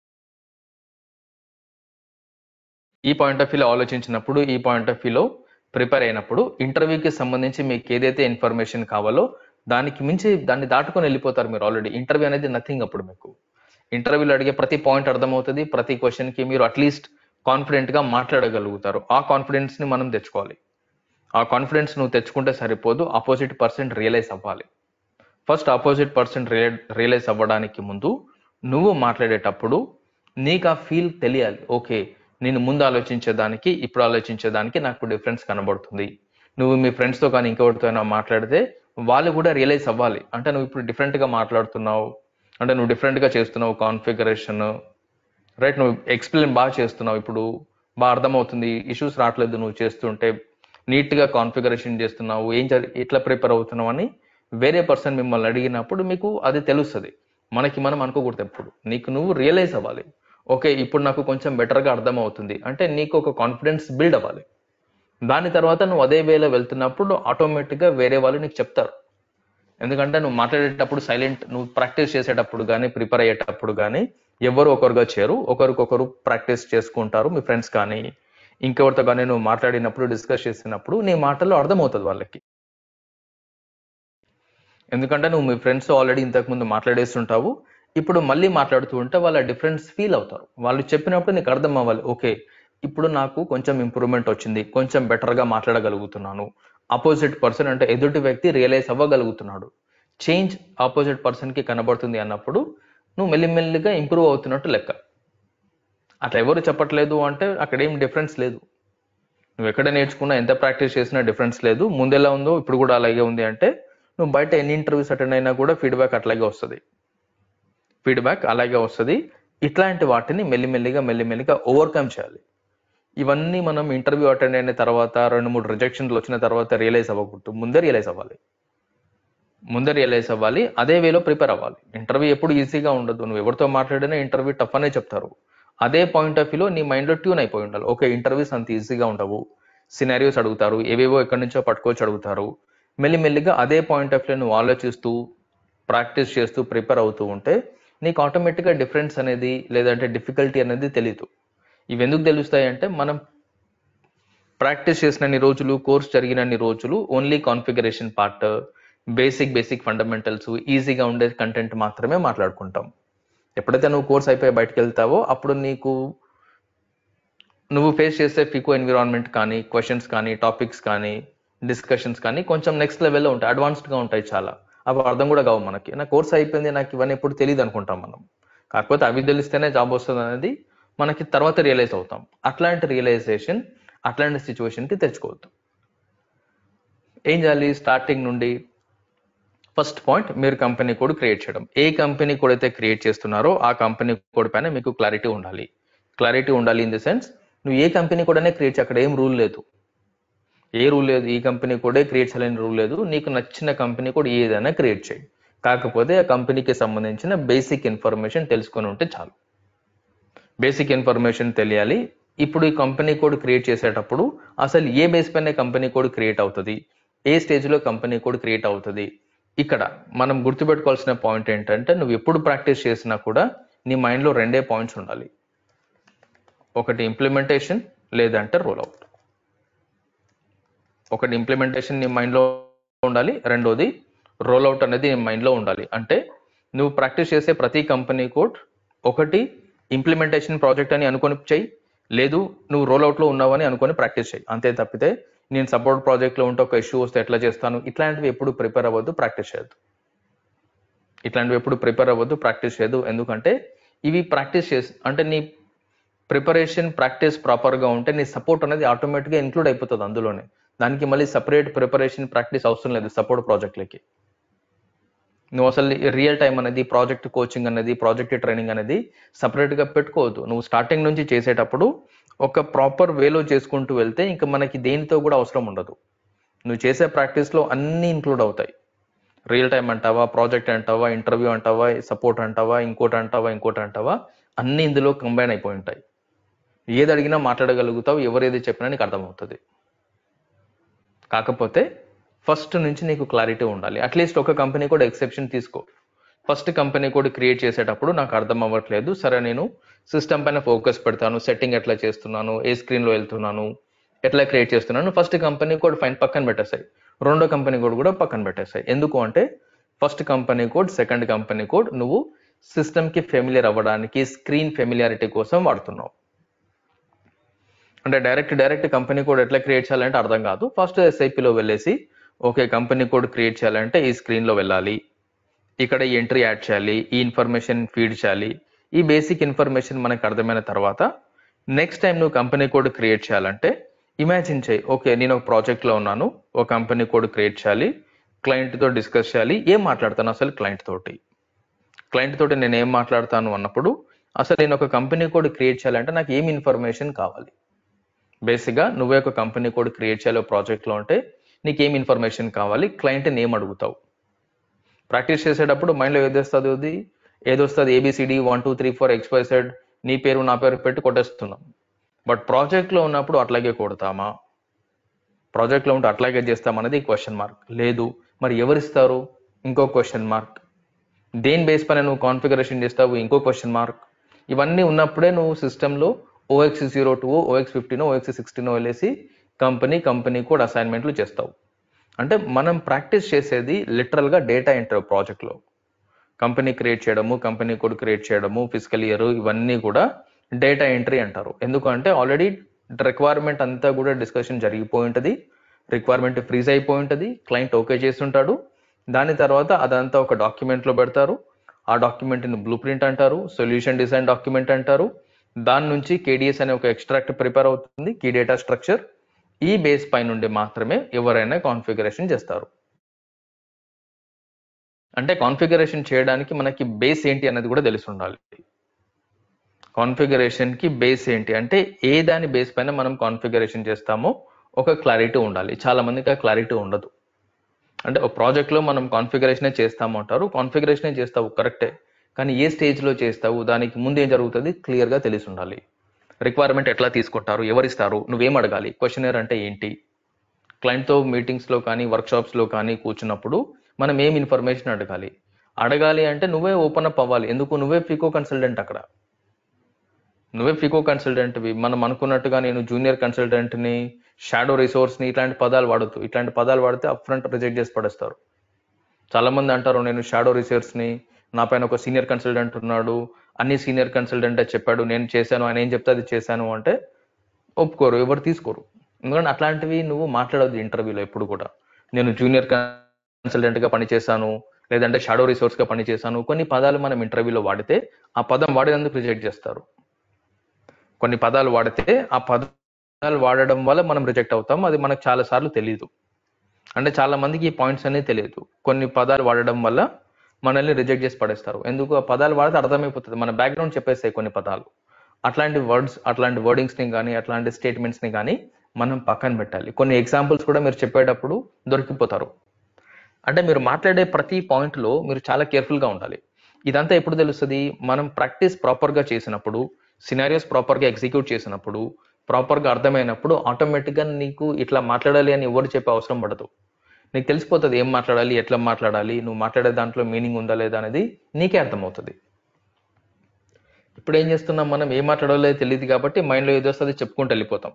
ఈ పాయింట్ ఆఫ్ వ్యూలో ఆలోచించినప్పుడు ఈ పాయింట్ ఆఫ్ వ్యూలో ప్రిపేర్ అయినప్పుడు ఇంటర్వ్యూకి సంబంధించి మీకు ఏదైతే ఇన్ఫర్మేషన్ కావాలో దానికి మించి దాన్ని దాటుకొని వెళ్ళిపోతారు మీరు ఆల్రెడీ ఇంటర్వ్యూ అనేది నథింగ్ అప్పుడు మీకు ఇంటర్వ్యూలో అడిగే ప్రతి పాయింట్ అర్థమవుతుంది ప్రతి క్వశ్చన్ కి మీరు అట్లీస్ట్ కాన్ఫిడెంట్ గా మాట్లాడగలుగుతారు ఆ కాన్ఫిడెన్స్ ని మనం తెచ్చుకోవాలి ఆ కాన్ఫిడెన్స్ నువ్వు తెచ్చుకుంటే సరిపోదు ఆపోజిట్ పర్సన్ రియలైజ్ అవ్వాలి ఫస్ట్ ఆపోజిట్ పర్సన్ రియలైజ్ అవ్వడానికి ముందు నువ్వు మాట్లాడేటప్పుడు నీకు ఆ ఫీల్ తెలియాలి ఓకే నేను ముందు ఆలోచించేదానికి ఇప్పుడు ఆలోచించేదానికి నాకు డిఫరెన్స్ కనబడుతుంది నువ్వు మీ friends తో కానీ ఇంకెవరితో అయినా మాట్లాడితే వాళ్ళు కూడా రియలైజ్ అవ్వాలి అంటే నువ్వు ఇప్పుడు different గా మాట్లాడుతున్నావు అంటే నువ్వు different గా చేస్తున్నావు కాన్ఫిగరేషన్ రైట్ నువ్వు ఎక్స్ప్లెయిన్ బాగా చేస్తున్నావు ఇప్పుడు బాగా అర్థమవుతుంది ఇష్యూస్ రావట్లేదు నువ్వు చేస్తుంటే నీట్ గా కాన్ఫిగరేషన్ చేస్తున్నావు ఏం జరి ఎట్లా ప్రిపేర్ అవుతున్నావు అని వేరే పర్సన్ మిమ్మల్ని అడిగినప్పుడు మీకు అది తెలుస్తుంది మనకి మనం అనుకోకూడదు ఎప్పుడు నీకు నువ్వు రియలైజ్ అవ్వాలి ఓకే ఇప్పుడు నాకు కొంచెం better గా అర్థం అవుతుంది అంటే నీకు ఒక కాన్ఫిడెన్స్ బిల్డ్ అవ్వాలి దాని తర్వాత నువ్వు అదే వేలో వెళ్తున్నప్పుడు ఆటోమేటిక్ గా వేరే వాళ్ళు నీకు చెప్తారు ఎందుకంటే నువ్వు మాట్లాడేటప్పుడు సైలెంట్ నువ్వు ప్రాక్టీస్ చేసేటప్పుడు కానీ ప్రిపేర్ అయ్యేటప్పుడు కానీ ఎవరు ఒకరుగా చేరు ఒకరికొకరు ప్రాక్టీస్ చేసుకుంటారు మీ ఫ్రెండ్స్ కానీ ఇంకెవరితో కానీ నువ్వు మాట్లాడినప్పుడు డిస్కస్ చేసినప్పుడు నీ మాటల్లో అర్థమవుతుంది వాళ్ళకి ఎందుకంటే నువ్వు మీ ఫ్రెండ్స్ ఆల్రెడీ ఇంతకు ముందు మాట్లాడేస్తుంటావు ఇప్పుడు మళ్ళీ మాట్లాడుతూ ఉంటే వాళ్ళ డిఫరెన్స్ ఫీల్ అవుతారు వాళ్ళు చెప్పినప్పుడు నీకు అర్థం అవ్వాలి ఓకే ఇప్పుడు నాకు కొంచెం ఇంప్రూవ్మెంట్ వచ్చింది కొంచెం బెటర్ గా మాట్లాడగలుగుతున్నాను ఆపోజిట్ పర్సన్ అంటే ఎదుటి వ్యక్తి రియలైజ్ అవ్వగలుగుతున్నాడు చేంజ్ ఆపోజిట్ పర్సన్ కి కనబడుతుంది అన్నప్పుడు నువ్వు మెల్లిమెల్లిగా ఇంప్రూవ్ అవుతున్నట్టు లెక్క అట్లా ఎవరు చెప్పట్లేదు అంటే అక్కడ ఏం డిఫరెన్స్ లేదు నువ్వు ఎక్కడ నేర్చుకున్నా ఎంత ప్రాక్టీస్ చేసినా డిఫరెన్స్ లేదు ముందు ఎలా ఉందో ఇప్పుడు కూడా అలాగే ఉంది అంటే నువ్వు బయట ఎన్ని ఇంటర్వ్యూస్ అటెండ్ అయినా కూడా ఫీడ్బ్యాక్ అట్లాగే వస్తుంది ఫీడ్బ్యాక్ అలాగే వస్తుంది ఇట్లాంటి వాటిని మెల్లిమెల్లిగా మెల్లిమెల్లిగా ఓవర్కమ్ చేయాలి ఇవన్నీ మనం ఇంటర్వ్యూ అటెండ్ అయిన తర్వాత రెండు మూడు రిజెక్షన్లు వచ్చిన తర్వాత రియలైజ్ అవ్వకూడదు ముందే రియలైజ్ అవ్వాలి ముందే రియలైజ్ అవ్వాలి అదే వేలో ప్రిపేర్ అవ్వాలి ఇంటర్వ్యూ ఎప్పుడు ఈజీగా ఉండదు నువ్వు ఎవరితో మాట్లాడినా ఇంటర్వ్యూ టఫ్ అనే చెప్తారు అదే పాయింట్ ఆఫ్ వ్యూలో నీ మైండ్ లో ట్యూన్ అయిపోయి ఉండాలి ఓకే ఇంటర్వ్యూస్ అంత ఈజీగా ఉండవు సినారియోస్ అడుగుతారు ఏవేవో ఎక్కడి నుంచో పట్టుకోవచ్చు అడుగుతారు మెల్లిమెల్లిగా అదే పాయింట్ ఆఫ్ వ్యూ నువ్వు ఆలోచిస్తూ ప్రాక్టీస్ చేస్తూ ప్రిపేర్ అవుతూ ఉంటే నీకు ఆటోమేటిక్గా డిఫరెన్స్ అనేది లేదంటే డిఫికల్టీ అనేది తెలియదు ఇవి ఎందుకు తెలుస్తాయి అంటే మనం ప్రాక్టీస్ చేసినన్ని రోజులు కోర్స్ జరిగినన్ని రోజులు only configuration part basic basic fundamentals ఈజీగా ఉండే కంటెంట్ మాత్రమే మాట్లాడుకుంటాం ఎప్పుడైతే నువ్వు కోర్స్ అయిపోయి బయటకు వెళ్తావో అప్పుడు నీకు నువ్వు ఫేస్ చేసే ఫికో ఎన్విరాన్మెంట్ కానీ క్వశ్చన్స్ కానీ టాపిక్స్ కానీ డిస్కషన్స్ కానీ కొంచెం నెక్స్ట్ లెవెల్లో ఉంటాయి అడ్వాన్స్డ్గా ఉంటాయి చాలా అవి అర్థం కూడా కావు మనకి నా కోర్స్ అయిపోయింది నాకు ఇవన్నీ ఎప్పుడు తెలియదు అనుకుంటాం మనం కాకపోతే అవి తెలిస్తేనే జాబ్ వస్తుంది అనేది మనకి తర్వాత రియలైజ్ అవుతాం అట్లాంటి రియలైజేషన్ అట్లాంటి సిచ్యువేషన్కి తెచ్చుకోవద్దు ఏం చేయాలి స్టార్టింగ్ నుండి ఫస్ట్ పాయింట్ మీరు కంపెనీ కోడ్ క్రియేట్ చేయడం ఏ కంపెనీ కోడ్ అయితే క్రియేట్ చేస్తున్నారో ఆ కంపెనీ కోడ్ పైన మీకు క్లారిటీ ఉండాలి క్లారిటీ ఉండాలి ఇన్ ది సెన్స్ నువ్వు ఏ కంపెనీ కోడ్ క్రియేట్ అక్కడ ఏం రూల్ లేదు ఏ రూల్ లేదు ఈ కంపెనీ కోడే క్రియేట్ చేయాలని రూల్ లేదు నీకు నచ్చిన కంపెనీ కూడా ఏదైనా క్రియేట్ చేయి కాకపోతే ఆ కంపెనీకి సంబంధించిన బేసిక్ ఇన్ఫర్మేషన్ తెలుసుకొని ఉంటే చాలు బేసిక్ ఇన్ఫర్మేషన్ తెలియాలి ఇప్పుడు ఈ కంపెనీ కోడ్ క్రియేట్ చేసేటప్పుడు అసలు ఏ బేస్ పైన కంపెనీ కోడ్ క్రియేట్ అవుతుంది ఏ స్టేజ్లో కంపెనీ కోడ్ క్రియేట్ అవుతుంది ఇక్కడ మనం గుర్తుపెట్టుకోవాల్సిన పాయింట్ ఏంటంటే నువ్వు ఎప్పుడు ప్రాక్టీస్ చేసినా కూడా నీ మైండ్లో రెండే పాయింట్స్ ఉండాలి ఒకటి ఇంప్లిమెంటేషన్ లేదంటే రోల్ అవుట్ ఒకటి ఇంప్లిమెంటేషన్ నీ మైండ్లో ఉండాలి రెండోది రోల్ అవుట్ అనేది నీ మైండ్లో ఉండాలి అంటే నువ్వు ప్రాక్టీస్ చేసే ప్రతి కంపెనీ కోడ్ ఒకటి ఇంప్లిమెంటేషన్ ప్రాజెక్ట్ అని అనుకొని చెయ్యి లేదు నువ్వు రోల్ అవుట్లో ఉన్నావని అనుకొని ప్రాక్టీస్ చేయి అంతే తప్పితే నేను సపోర్ట్ ప్రాజెక్ట్లో ఉంటే ఒక ఇష్యూ వస్తే ఎట్లా చేస్తాను ఇట్లాంటివి ఎప్పుడు ప్రిపేర్ అవ్వద్దు ప్రాక్టీస్ చేయొద్దు ఇట్లాంటివి ఎప్పుడు ప్రిపేర్ అవ్వద్దు ప్రాక్టీస్ చేయదు ఎందుకంటే ఇవి ప్రాక్టీస్ చేసి అంటే నీ ప్రిపరేషన్ ప్రాక్టీస్ ప్రాపర్గా ఉంటే నీ సపోర్ట్ అనేది ఆటోమేటిక్గా ఇంక్లూడ్ అయిపోతుంది అందులోనే దానికి మళ్ళీ సపరేట్ ప్రిపరేషన్ ప్రాక్టీస్ అవసరం లేదు సపోర్ట్ ప్రాజెక్ట్లకి నువ్వు అసలు రియల్ టైం అనేది ప్రాజెక్ట్ కోచింగ్ అనేది ప్రాజెక్ట్ ట్రైనింగ్ అనేది సపరేట్గా పెట్టుకోవద్దు నువ్వు స్టార్టింగ్ నుంచి చేసేటప్పుడు ఒక ప్రాపర్ వేలో చేసుకుంటూ వెళ్తే ఇంకా మనకి దేనితో కూడా అవసరం ఉండదు నువ్వు చేసే ప్రాక్టీస్లో అన్నీ ఇంక్లూడ్ అవుతాయి రియల్ టైం అంటావా ప్రాజెక్ట్ అంటావా ఇంటర్వ్యూ అంటావా సపోర్ట్ అంటావా ఇంకోటి అంటావా ఇంకోటి అంటావా అన్నీ ఇందులో కంబైన్ అయిపోయి ఉంటాయి ఏది అడిగినా మాట్లాడగలుగుతావు ఎవరు ఏది చెప్పినా నీకు అర్థమవుతుంది కాకపోతే ఫస్ట్ నుంచి నీకు క్లారిటీ ఉండాలి అట్లీస్ట్ ఒక కంపెనీ కూడా ఎక్సెప్షన్ తీసుకో ఫస్ట్ కంపెనీ కూడా క్రియేట్ చేసేటప్పుడు నాకు అర్థం అవ్వట్లేదు సరే నేను సిస్టమ్ పైన ఫోకస్ పెడతాను సెట్టింగ్ ఎట్లా చేస్తున్నాను ఏ స్క్రీన్లో వెళ్తున్నాను ఎట్లా క్రియేట్ చేస్తున్నాను ఫస్ట్ కంపెనీ కోడ్ ఫైన్ పక్కన పెట్టేస్తాయి రెండో కంపెనీ కోడ్ కూడా పక్కన పెట్టేస్తాయి ఎందుకు అంటే first company code second company code నువ్వు సిస్టమ్కి ఫెమిలియర్ అవ్వడానికి స్క్రీన్ ఫెమిలియారిటీ కోసం వాడుతున్నావు అంటే డైరెక్ట్ డైరెక్ట్ కంపెనీ కోడ్ ఎట్లా క్రియేట్ చేయాలంటే అర్థం కాదు ఫస్ట్ ఎస్ఐపిలో వెళ్ళేసి ఓకే కంపెనీ కోడ్ క్రియేట్ చేయాలంటే ఈ స్క్రీన్లో వెళ్ళాలి ఇక్కడ ఈ ఎంట్రీ యాడ్ చేయాలి ఈ ఇన్ఫర్మేషన్ ఫీడ్ చేయాలి ఈ బేసిక్ ఇన్ఫర్మేషన్ మనకు అర్థమైన తర్వాత నెక్స్ట్ టైం నువ్వు కంపెనీ కోడ్ క్రియేట్ చేయాలంటే ఇమాజిన్ చేయి ఓకే నేను ఒక ప్రాజెక్ట్లో ఉన్నాను ఒక కంపెనీ కోడ్ క్రియేట్ చేయాలి క్లయింట్తో డిస్కస్ చేయాలి ఏం మాట్లాడతాను అసలు క్లయింట్ తోటి క్లయింట్ తోటి నేను ఏం మాట్లాడతాను అన్నప్పుడు అసలు నేను ఒక కంపెనీ కోడ్ క్రియేట్ చేయాలంటే నాకు ఏం ఇన్ఫర్మేషన్ కావాలి బేసిక్గా నువ్వే ఒక కంపెనీ కోడ్ క్రియేట్ చేయాలి ప్రాజెక్ట్లో ఉంటే నీకు ఏం ఇన్ఫర్మేషన్ కావాలి క్లయింట్ని ఏం అడుగుతావు ప్రాక్టీస్ చేసేటప్పుడు మైండ్లో ఏది వస్తుంది అది ఏది వస్తుంది A B C D one two three four ఎక్స్పైసెడ్ నీ పేరు నా పేరు పెట్టి కొట్టేస్తున్నాం బట్ ప్రాజెక్ట్లో ఉన్నప్పుడు అట్లాగే కొడతామా ప్రాజెక్ట్లో ఉంటే అట్లాగే చేస్తామనేది క్వశ్చన్ మార్క్ లేదు మరి ఎవరిస్తారు ఇంకో క్వశ్చన్ మార్క్ దేని బేస్ పైన నువ్వు కాన్ఫిగరేషన్ చేస్తావు ఇంకో క్వశ్చన్ మార్క్ ఇవన్నీ ఉన్నప్పుడే నువ్వు సిస్టంలో O X zero two O X fifteen O X sixteen వెళ్ళేసి కంపెనీ కంపెనీ కూడా అసైన్మెంట్లు చేస్తావు అంటే మనం ప్రాక్టీస్ చేసేది లిటరల్గా డేటా ఎంటర్ ప్రాజెక్ట్లో కంపెనీ క్రియేట్ చేయడము కంపెనీ కోడ్ క్రియేట్ చేయడము ఫిజికల్ ఇయర్ ఇవన్నీ కూడా డేటా ఎంట్రీ అంటారు ఎందుకంటే ఆల్రెడీ రిక్వైర్మెంట్ అంతా కూడా డిస్కషన్ జరిగిపోయి ఉంటుంది రిక్వైర్మెంట్ ఫ్రీజ్ అయిపోయి ఉంటుంది క్లయింట్ ఓకే చేసి ఉంటాడు దాని తర్వాత అదంతా ఒక డాక్యుమెంట్లో పెడతారు ఆ డాక్యుమెంట్ని బ్లూ ప్రింట్ అంటారు సొల్యూషన్ డిజైన్ డాక్యుమెంట్ అంటారు దాని నుంచి కేడిఎస్ అనే ఒక ఎక్స్ట్రాక్ట్ ప్రిపేర్ అవుతుంది కీ డేటా స్ట్రక్చర్ ఈ బేస్ పై నుండి మాత్రమే ఎవరైనా కాన్ఫిగరేషన్ చేస్తారు అంటే కాన్ఫిగరేషన్ చేయడానికి మనకి బేస్ ఏంటి అనేది కూడా తెలిసి ఉండాలి కాన్ఫిగరేషన్ కి బేస్ ఏంటి అంటే ఏ దాని బేస్ పైన మనం కాన్ఫిగరేషన్ చేస్తామో ఒక క్లారిటీ ఉండాలి చాలా మందికి ఆ క్లారిటీ ఉండదు అంటే ఒక ప్రాజెక్ట్లో మనం కాన్ఫిగరేషనే చేస్తాము అంటారు కాన్ఫిగరేషనే చేస్తావు కరెక్టే కానీ ఏ స్టేజ్లో చేస్తావు దానికి ముందు ఏం జరుగుతుంది క్లియర్గా తెలిసి ఉండాలి రిక్వైర్మెంట్ ఎట్లా తీసుకుంటారు ఎవరిస్తారు నువ్వేం అడగాలి క్వశ్చనర్ అంటే ఏంటి క్లయింట్తో మీటింగ్స్లో కానీ వర్క్షాప్స్లో కానీ కూర్చున్నప్పుడు మనం ఏం ఇన్ఫర్మేషన్ అడగాలి అడగాలి అంటే నువ్వే ఓపెన్ అప్ అవ్వాలి ఎందుకు నువ్వే ఫికో కన్సల్టెంట్ అక్కడ నువ్వే ఫికో కన్సల్టెంట్వి మనం అనుకున్నట్టుగా నేను జూనియర్ కన్సల్టెంట్ని షాడో రిసోర్స్ని ఇట్లాంటి పదాలు వాడద్దు ఇట్లాంటి పదాలు వాడితే అప్ ఫ్రంట్ రిజెక్ట్ చేసి పడేస్తారు చాలా మంది అంటారు నేను షాడో రిసోర్స్ని నా పైన ఒక సీనియర్ కన్సల్టెంట్ ఉన్నాడు అన్ని సీనియర్ కన్సల్టెంట్ చెప్పాడు నేను చేశాను ఆయన ఏం చెప్తే అది చేశాను అంటే ఒప్పుకోరు ఎవరు తీసుకోరు ఎందుకంటే అట్లాంటివి నువ్వు మాట్లాడవద్దు ఇంటర్వ్యూలో ఎప్పుడు కూడా నేను జూనియర్ కన్సల్టెంట్గా పనిచేశాను లేదంటే షాడో రిసోర్స్గా పనిచేశాను కొన్ని పదాలు మనం ఇంటర్వ్యూలో వాడితే ఆ పదం వాడినందుకు రిజెక్ట్ చేస్తారు కొన్ని పదాలు వాడితే ఆ పదాలు వాడడం వల్ల మనం రిజెక్ట్ అవుతాం అది మనకు చాలా సార్లు తెలియదు అంటే చాలా మందికి ఈ పాయింట్స్ అనేది తెలియదు కొన్ని పదాలు వాడడం వల్ల మనల్ని రిజెక్ట్ చేసి పడేస్తారు ఎందుకు ఆ పదాలు వాడితే అర్థమైపోతుంది మన బ్యాక్గ్రౌండ్ చెప్పేస్తాయి కొన్ని పదాలు అట్లాంటి వర్డ్స్ అట్లాంటి వర్డింగ్స్ ని కానీ అట్లాంటి స్టేట్మెంట్స్ ని కానీ మనం పక్కన పెట్టాలి కొన్ని ఎగ్జాంపుల్స్ కూడా మీరు చెప్పేటప్పుడు దొరికిపోతారు అంటే మీరు మాట్లాడే ప్రతి పాయింట్ లో మీరు చాలా కేర్ఫుల్ గా ఉండాలి ఇదంతా ఎప్పుడు తెలుస్తుంది మనం ప్రాక్టీస్ ప్రాపర్ గా చేసినప్పుడు సినారియోస్ ప్రాపర్ గా ఎగ్జిక్యూట్ చేసినప్పుడు ప్రాపర్ గా అర్థమైనప్పుడు ఆటోమేటిక్ గా నీకు ఇట్లా మాట్లాడాలి అని ఎవరు చెప్పే అవసరం పడదు నీకు తెలిసిపోతుంది ఏం మాట్లాడాలి ఎట్లా మాట్లాడాలి నువ్వు మాట్లాడే దాంట్లో మీనింగ్ ఉందా లేదా అనేది నీకే అర్థమవుతుంది ఇప్పుడు ఏం చేస్తున్నాం మనం ఏం మాట్లాడాలో తెలియదు కాబట్టి మైండ్లో ఏదో వస్తుంది చెప్పుకుంటూ వెళ్ళిపోతాం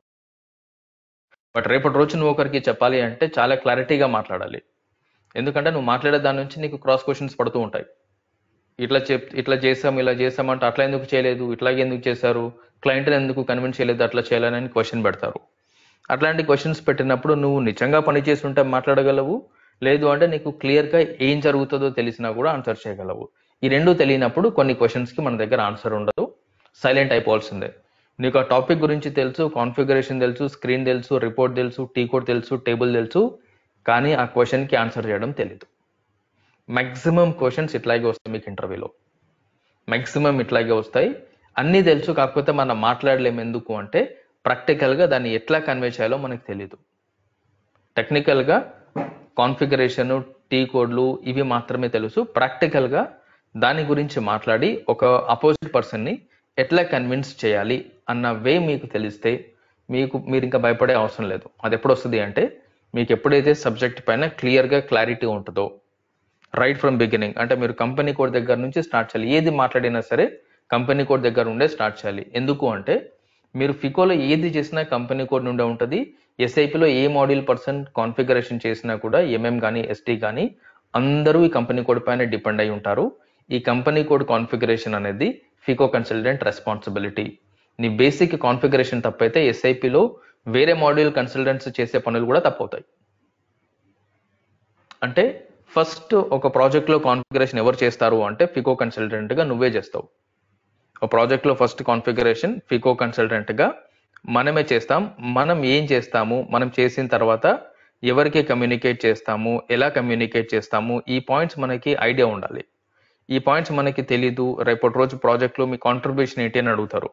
బట్ రేపటి రోజు నువ్వు ఒకరికి చెప్పాలి అంటే చాలా క్లారిటీగా మాట్లాడాలి ఎందుకంటే నువ్వు మాట్లాడే దాని నుంచి నీకు క్రాస్ క్వశ్చన్స్ పడుతూ ఉంటాయి ఇట్లా చెప్ ఇట్లా చేసాం ఇలా చేసామంటే అట్లా ఎందుకు చేయలేదు ఇట్లాగే ఎందుకు చేశారు క్లయింట్ ఎందుకు కన్విన్స్ చేయలేదు అట్లా చేయాలని క్వశ్చన్ పెడతారు అట్లాంటి క్వశ్చన్స్ పెట్టినప్పుడు నువ్వు నిజంగా పని చేసి ఉంటే మాట్లాడగలవు లేదు అంటే నీకు క్లియర్గా ఏం జరుగుతుందో తెలిసినా కూడా ఆన్సర్ చేయగలవు ఈ రెండు తెలియనప్పుడు కొన్ని questions కి మన దగ్గర ఆన్సర్ ఉండదు సైలెంట్ అయిపోవాల్సిందే నీకు ఆ టాపిక్ గురించి తెలుసు కాన్ఫిగరేషన్ తెలుసు స్క్రీన్ తెలుసు రిపోర్ట్ తెలుసు టీ కోడ్ తెలుసు టేబుల్ తెలుసు కానీ ఆ question కి ఆన్సర్ చేయడం తెలియదు మ్యాక్సిమం క్వశ్చన్స్ ఇట్లాగే వస్తాయి మీకు ఇంటర్వ్యూలో మ్యాక్సిమం ఇట్లాగే వస్తాయి అన్నీ తెలుసు కాకపోతే మనం మాట్లాడలేము ఎందుకు అంటే ప్రాక్టికల్గా దాన్ని ఎట్లా కన్వే చేయాలో మనకు తెలియదు టెక్నికల్గా కాన్ఫిగరేషన్ టీ కోడ్లు ఇవి మాత్రమే తెలుసు ప్రాక్టికల్గా దాని గురించి మాట్లాడి ఒక అపోజిట్ పర్సన్ని ఎట్లా కన్విన్స్ చేయాలి అన్న వే మీకు తెలిస్తే మీకు మీరు ఇంకా భయపడే అవసరం లేదు అది ఎప్పుడు వస్తుంది అంటే మీకు ఎప్పుడైతే సబ్జెక్ట్ పైన క్లియర్గా క్లారిటీ ఉంటుందో రైట్ ఫ్రమ్ బిగినింగ్ అంటే మీరు కంపెనీ కోడ్ దగ్గర నుంచి స్టార్ట్ చేయాలి ఏది మాట్లాడినా సరే కంపెనీ కోడ్ దగ్గర ఉండే స్టార్ట్ చేయాలి ఎందుకు అంటే మీరు ఫికోలో ఏది చేసినా కంపెనీ కోడ్ నుండే ఉంటుంది ఎస్ఐపిలో ఏ మాడ్యూల్ పర్సన్ కాన్ఫిగరేషన్ చేసినా కూడా ఎంఎం కానీ ఎస్టీ కానీ అందరూ ఈ కంపెనీ కోడ్ పైన డిపెండ్ అయి ఉంటారు ఈ కంపెనీ కోడ్ కాన్ఫిగరేషన్ అనేది ఫికో కన్సల్టెంట్ రెస్పాన్సిబిలిటీ నీ బేసిక్ కాన్ఫిగరేషన్ తప్పైతే ఎస్ఐపిలో వేరే మాడ్యూల్ కన్సల్టెంట్స్ చేసే పనులు కూడా తప్పవుతాయి అంటే ఫస్ట్ ఒక ప్రాజెక్ట్లో కాన్ఫిగరేషన్ ఎవరు చేస్తారు అంటే ఫికో కన్సల్టెంట్ గా నువ్వే చేస్తావు ఒక ప్రాజెక్ట్లో ఫస్ట్ కాన్ఫిగరేషన్ ఫికో కన్సల్టెంట్ గా మనమే చేస్తాం మనం ఏం చేస్తాము మనం చేసిన తర్వాత ఎవరికి కమ్యూనికేట్ చేస్తాము ఎలా కమ్యూనికేట్ చేస్తాము ఈ పాయింట్స్ మనకి ఐడియా ఉండాలి ఈ పాయింట్స్ మనకి తెలీదు రేపటి రోజు ప్రాజెక్ట్లో మీ కాంట్రిబ్యూషన్ ఏంటి అని అడుగుతారు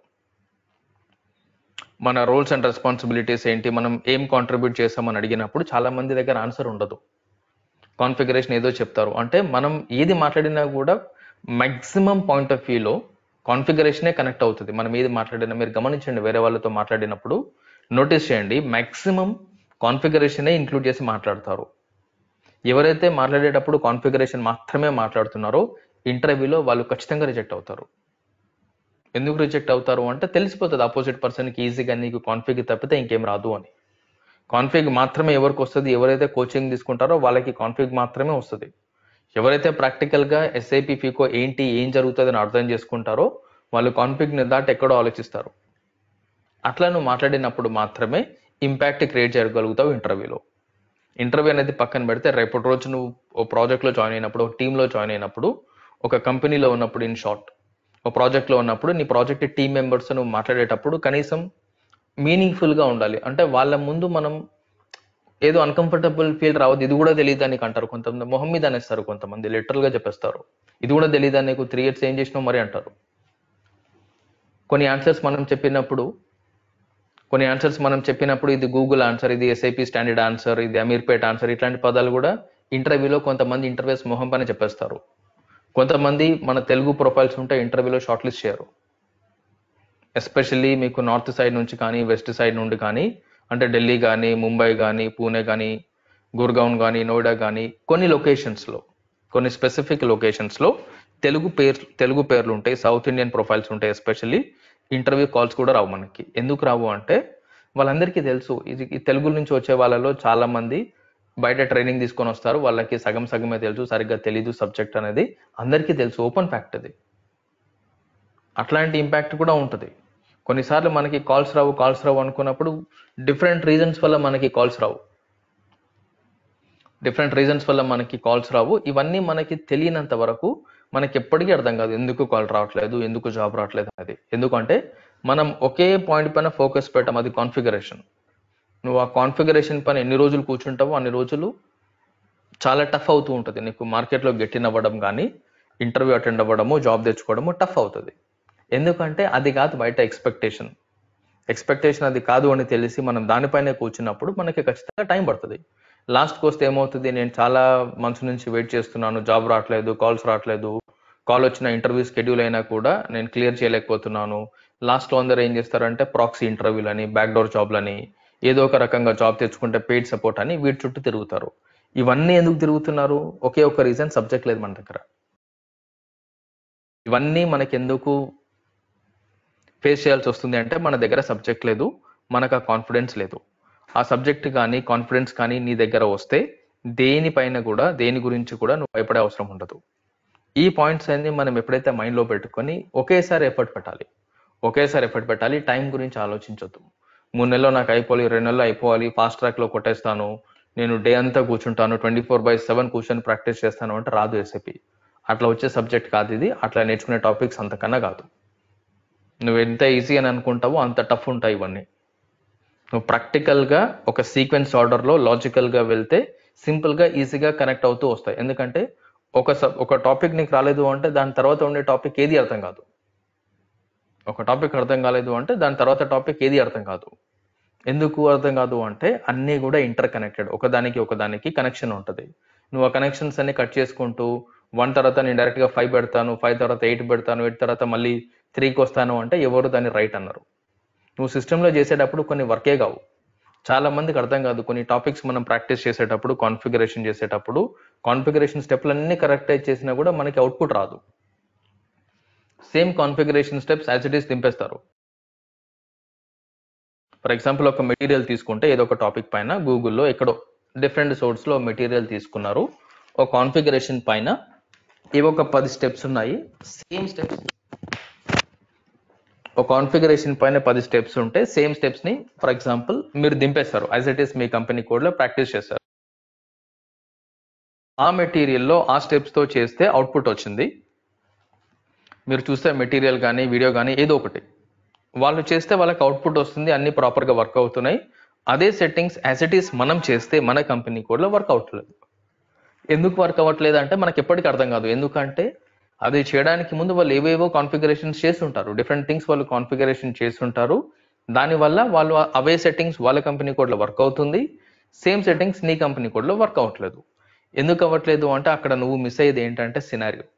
మన రోల్స్ అండ్ రెస్పాన్సిబిలిటీస్ ఏంటి మనం ఏం కాంట్రిబ్యూట్ చేస్తామని అడిగినప్పుడు చాలా మంది దగ్గర ఆన్సర్ ఉండదు కాన్ఫిగరేషన్ ఏదో చెప్తారు అంటే మనం ఏది మాట్లాడినా కూడా మ్యాక్సిమం పాయింట్ ఆఫ్ వ్యూలో కాన్ఫిగరేషనే కనెక్ట్ అవుతుంది మనం ఏది మాట్లాడినా మీరు గమనించండి వేరే వాళ్ళతో మాట్లాడినప్పుడు నోటీస్ చేయండి మ్యాక్సిమం కాన్ఫిగరేషనే ఇంక్లూడ్ చేసి మాట్లాడతారు ఎవరైతే మాట్లాడేటప్పుడు కాన్ఫిగరేషన్ మాత్రమే మాట్లాడుతున్నారో ఇంటర్వ్యూలో వాళ్ళు ఖచ్చితంగా రిజెక్ట్ అవుతారు ఎందుకు రిజెక్ట్ అవుతారు అంటే తెలిసిపోతుంది ఆపోజిట్ పర్సన్కి ఈజీగా నీకు కాన్ఫిగ్ తప్పితే ఇంకేం రాదు అని కాన్ఫిగ్ మాత్రమే ఎవరికి వస్తుంది ఎవరైతే కోచింగ్ తీసుకుంటారో వాళ్ళకి కాన్ఫిగ్ మాత్రమే వస్తుంది ఎవరైతే ప్రాక్టికల్గా ఎస్ఐపి ఫీకో ఏంటి ఏం జరుగుతుంది అని అర్థం చేసుకుంటారో వాళ్ళు కాన్ఫిగ్ని దాటి ఎక్కడో ఆలోచిస్తారు అట్లా నువ్వు మాట్లాడినప్పుడు మాత్రమే ఇంపాక్ట్ క్రియేట్ చేయగలుగుతావు ఇంటర్వ్యూలో ఇంటర్వ్యూ అనేది పక్కన పెడితే రేపటి రోజు నువ్వు ఓ ప్రాజెక్ట్లో జాయిన్ అయినప్పుడు ఒక టీంలో జాయిన్ అయినప్పుడు ఒక కంపెనీలో ఉన్నప్పుడు ఇన్ షార్ట్ ఒక ప్రాజెక్ట్లో ఉన్నప్పుడు నీ ప్రాజెక్ట్ టీం మెంబర్స్ నువ్వు మాట్లాడేటప్పుడు కనీసం మీనింగ్ఫుల్గా ఉండాలి అంటే వాళ్ళ ముందు మనం ఏదో అన్కంఫర్టబుల్ ఫీల్ రావద్దు ఇది కూడా తెలియదు అని అంటారు కొంతమంది మొహం మీద అనేస్తారు కొంతమంది literal గా చెప్పేస్తారు ఇది కూడా తెలియదు నీకు త్రీ ఇయర్స్ ఏం చేసినావు మరి అంటారు కొన్ని ఆన్సర్స్ మనం చెప్పినప్పుడు కొన్ని ఆన్సర్స్ మనం చెప్పినప్పుడు ఇది గూగుల్ ఆన్సర్ ఇది ఎస్ఐపి స్టాండర్డ్ ఆన్సర్ ఇది అమీర్పేట్ ఆన్సర్ ఇట్లాంటి పదాలు కూడా ఇంటర్వ్యూలో కొంతమంది ఇంటర్వ్యూస్ మొహం పైన చెప్పేస్తారు కొంతమంది మన తెలుగు ప్రొఫైల్స్ ఉంటే ఇంటర్వ్యూలో షార్ట్ లిస్ట్ చేయరు ఎస్పెషల్లీ మీకు నార్త్ సైడ్ నుంచి కానీ వెస్ట్ సైడ్ నుండి కానీ అంటే ఢిల్లీ కానీ ముంబై కానీ పూణే కానీ గుర్గాన్ కానీ నోయిడా కానీ కొన్ని లొకేషన్స్లో కొన్ని స్పెసిఫిక్ లొకేషన్స్లో తెలుగు పేరు తెలుగు పేర్లు ఉంటాయి సౌత్ ఇండియన్ ప్రొఫైల్స్ ఉంటాయి ఎస్పెషల్లీ ఇంటర్వ్యూ కాల్స్ కూడా రావు మనకి ఎందుకు రావు అంటే వాళ్ళందరికీ తెలుసు ఇది ఈ తెలుగు నుంచి వచ్చే వాళ్ళలో చాలా మంది బయట ట్రైనింగ్ తీసుకొని వస్తారు వాళ్ళకి సగం సగమే తెలుసు సరిగ్గా తెలీదు సబ్జెక్ట్ అనేది అందరికీ తెలుసు ఓపెన్ ఫ్యాక్ట్ అది అట్లాంటి ఇంపాక్ట్ కూడా ఉంటుంది కొన్నిసార్లు మనకి కాల్స్ రావు కాల్స్ రావు అనుకున్నప్పుడు డిఫరెంట్ రీజన్స్ వల్ల మనకి కాల్స్ రావు డిఫరెంట్ రీజన్స్ వల్ల మనకి కాల్స్ రావు ఇవన్నీ మనకి తెలియనంత వరకు మనకి ఎప్పటికీ అర్థం కాదు ఎందుకు కాల్ రావట్లేదు ఎందుకు జాబ్ రావట్లేదు అనేది ఎందుకంటే మనం ఒకే పాయింట్ పైన ఫోకస్ పెట్టాం అది కాన్ఫిగరేషన్ నువ్వు ఆ కాన్ఫిగరేషన్ పైన ఎన్ని రోజులు కూర్చుంటావో అన్ని రోజులు చాలా టఫ్ అవుతూ ఉంటుంది నీకు మార్కెట్లో గెట్టిన్ అవ్వడం కానీ ఇంటర్వ్యూ అటెండ్ అవ్వడము జాబ్ తెచ్చుకోవడము టఫ్ అవుతుంది ఎందుకంటే అది కాదు బయట ఎక్స్పెక్టేషన్ ఎక్స్పెక్టేషన్ అది కాదు అని తెలిసి మనం దానిపైనే కూర్చున్నప్పుడు మనకి ఖచ్చితంగా టైం పడుతుంది లాస్ట్కి వస్తే ఏమవుతుంది నేను చాలా మంత్స్ నుంచి వెయిట్ చేస్తున్నాను జాబ్ రావట్లేదు కాల్స్ రావట్లేదు కాల్ వచ్చిన ఇంటర్వ్యూ షెడ్యూల్ అయినా కూడా నేను క్లియర్ చేయలేకపోతున్నాను లాస్ట్లో అందరూ ఏం చేస్తారంటే ప్రాక్సీ ఇంటర్వ్యూలని బ్యాక్డోర్ జాబ్లని ఏదో ఒక రకంగా జాబ్ తెచ్చుకుంటే పెయిడ్ సపోర్ట్ అని వీటి చుట్టూ తిరుగుతారు ఇవన్నీ ఎందుకు తిరుగుతున్నారు ఒకే ఒక రీజన్ సబ్జెక్ట్ లేదు మన దగ్గర ఇవన్నీ మనకి ఎందుకు ఫేస్ చేయాల్సి వస్తుంది అంటే మన దగ్గర సబ్జెక్ట్ లేదు మనకు ఆ కాన్ఫిడెన్స్ లేదు ఆ సబ్జెక్ట్ కానీ కాన్ఫిడెన్స్ కానీ నీ దగ్గర వస్తే దేనిపైన కూడా దేని గురించి కూడా నువ్వు భయపడే అవసరం ఉండదు ఈ పాయింట్స్ అన్ని మనం ఎప్పుడైతే మైండ్లో పెట్టుకొని ఒకేసారి ఎఫర్ట్ పెట్టాలి ఒకేసారి ఎఫర్ట్ పెట్టాలి టైం గురించి ఆలోచించొద్దు మూడు నెలల్లో నాకు అయిపోవాలి రెండు నెలలు అయిపోవాలి ఫాస్ట్ ట్రాక్లో కొట్టేస్తాను నేను డే అంతా కూర్చుంటాను ట్వంటీ ఫోర్ బై సెవెన్ కూర్చొని ప్రాక్టీస్ చేస్తాను అంటే రాదు ఎస్ఏపి అట్లా వచ్చే సబ్జెక్ట్ కాదు ఇది అట్లా నేర్చుకునే టాపిక్స్ అంతకన్నా కాదు నువ్వు ఎంత ఈజీ అని అనుకుంటావో అంత టఫ్ ఉంటాయి ఇవన్నీ నువ్వు ప్రాక్టికల్గా ఒక సీక్వెన్స్ ఆర్డర్లో లాజికల్గా వెళ్తే సింపుల్గా ఈజీగా కనెక్ట్ అవుతూ వస్తాయి ఎందుకంటే ఒక సబ్ ఒక టాపిక్ నీకు రాలేదు అంటే దాని తర్వాత ఉండే టాపిక్ ఏది అర్థం కాదు ఒక టాపిక్ అర్థం కాలేదు అంటే దాని తర్వాత టాపిక్ ఏది అర్థం కాదు ఎందుకు అర్థం కాదు అంటే అన్నీ కూడా ఇంటర్ కనెక్టెడ్ ఒకదానికి ఒకదానికి కనెక్షన్ ఉంటుంది నువ్వు ఆ కనెక్షన్స్ అన్ని కట్ చేసుకుంటూ వన్ తర్వాత నేను డైరెక్ట్గా ఫైవ్ పెడతాను ఫైవ్ తర్వాత ఎయిట్ పెడతాను ఎయిట్ తర్వాత మళ్ళీ త్రీకి వస్తాను అంటే ఎవరు దాన్ని రైట్ అన్నారు నువ్వు సిస్టంలో చేసేటప్పుడు కొన్ని వర్కే కావు చాలా మందికి అర్థం కాదు కొన్ని టాపిక్స్ మనం ప్రాక్టీస్ చేసేటప్పుడు కాన్ఫిగరేషన్ చేసేటప్పుడు కాన్ఫిగరేషన్ స్టెప్లు అన్ని కరెక్ట్ చేసినా కూడా మనకి అవుట్పుట్ రాదు same configuration steps as it is దింపేస్తారు ఫర్ ఎగ్జాంపుల్ ఒక మెటీరియల్ తీసుకుంటే ఏదో ఒక టాపిక్ పైన గూగుల్లో ఎక్కడో డిఫరెంట్ సోర్స్లో మెటీరియల్ తీసుకున్నారు ఒక కాన్ఫిగరేషన్ పైన ఇవి ఒక పది స్టెప్స్ ఉన్నాయి సేమ్ స్టెప్స్ ఒక కాన్ఫిగరేషన్ పైన పది స్టెప్స్ ఉంటే సేమ్ స్టెప్స్ ని ఫర్ ఎగ్జాంపుల్ మీరు దింపేస్తారు యాజ్ ఇట్ ఈస్ మీ కంపెనీ కోడ్ లో ప్రాక్టీస్ చేస్తారు ఆ మెటీరియల్లో ఆ స్టెప్స్ తో చేస్తే అవుట్పుట్ వచ్చింది మీరు చూస్తే మెటీరియల్ కానీ వీడియో కానీ ఏదో ఒకటి వాళ్ళు చేస్తే వాళ్ళకి అవుట్పుట్ వస్తుంది అన్ని ప్రాపర్గా వర్క్ అవుతున్నాయి అదే సెట్టింగ్స్ యాజ్ ఇట్ ఈస్ మనం చేస్తే మన కంపెనీ కోడ్లో వర్క్ అవట్లేదు ఎందుకు వర్క్ అవ్వట్లేదు అంటే మనకి ఎప్పటికీ అర్థం కాదు ఎందుకంటే అది చేయడానికి ముందు వాళ్ళు ఏవేవో కాన్ఫిగరేషన్స్ చేస్తుంటారు డిఫరెంట్ థింగ్స్ వాళ్ళు కాన్ఫిగరేషన్ చేస్తుంటారు దానివల్ల వాళ్ళు అవే సెట్టింగ్స్ వాళ్ళ కంపెనీ కోడ్లో వర్క్ అవుతుంది సేమ్ సెట్టింగ్స్ నీ కంపెనీ కోడ్లో వర్క్ అవ్వట్లేదు ఎందుకు అవ్వట్లేదు అంటే అక్కడ నువ్వు మిస్ అయ్యేది ఏంటంటే సినారియో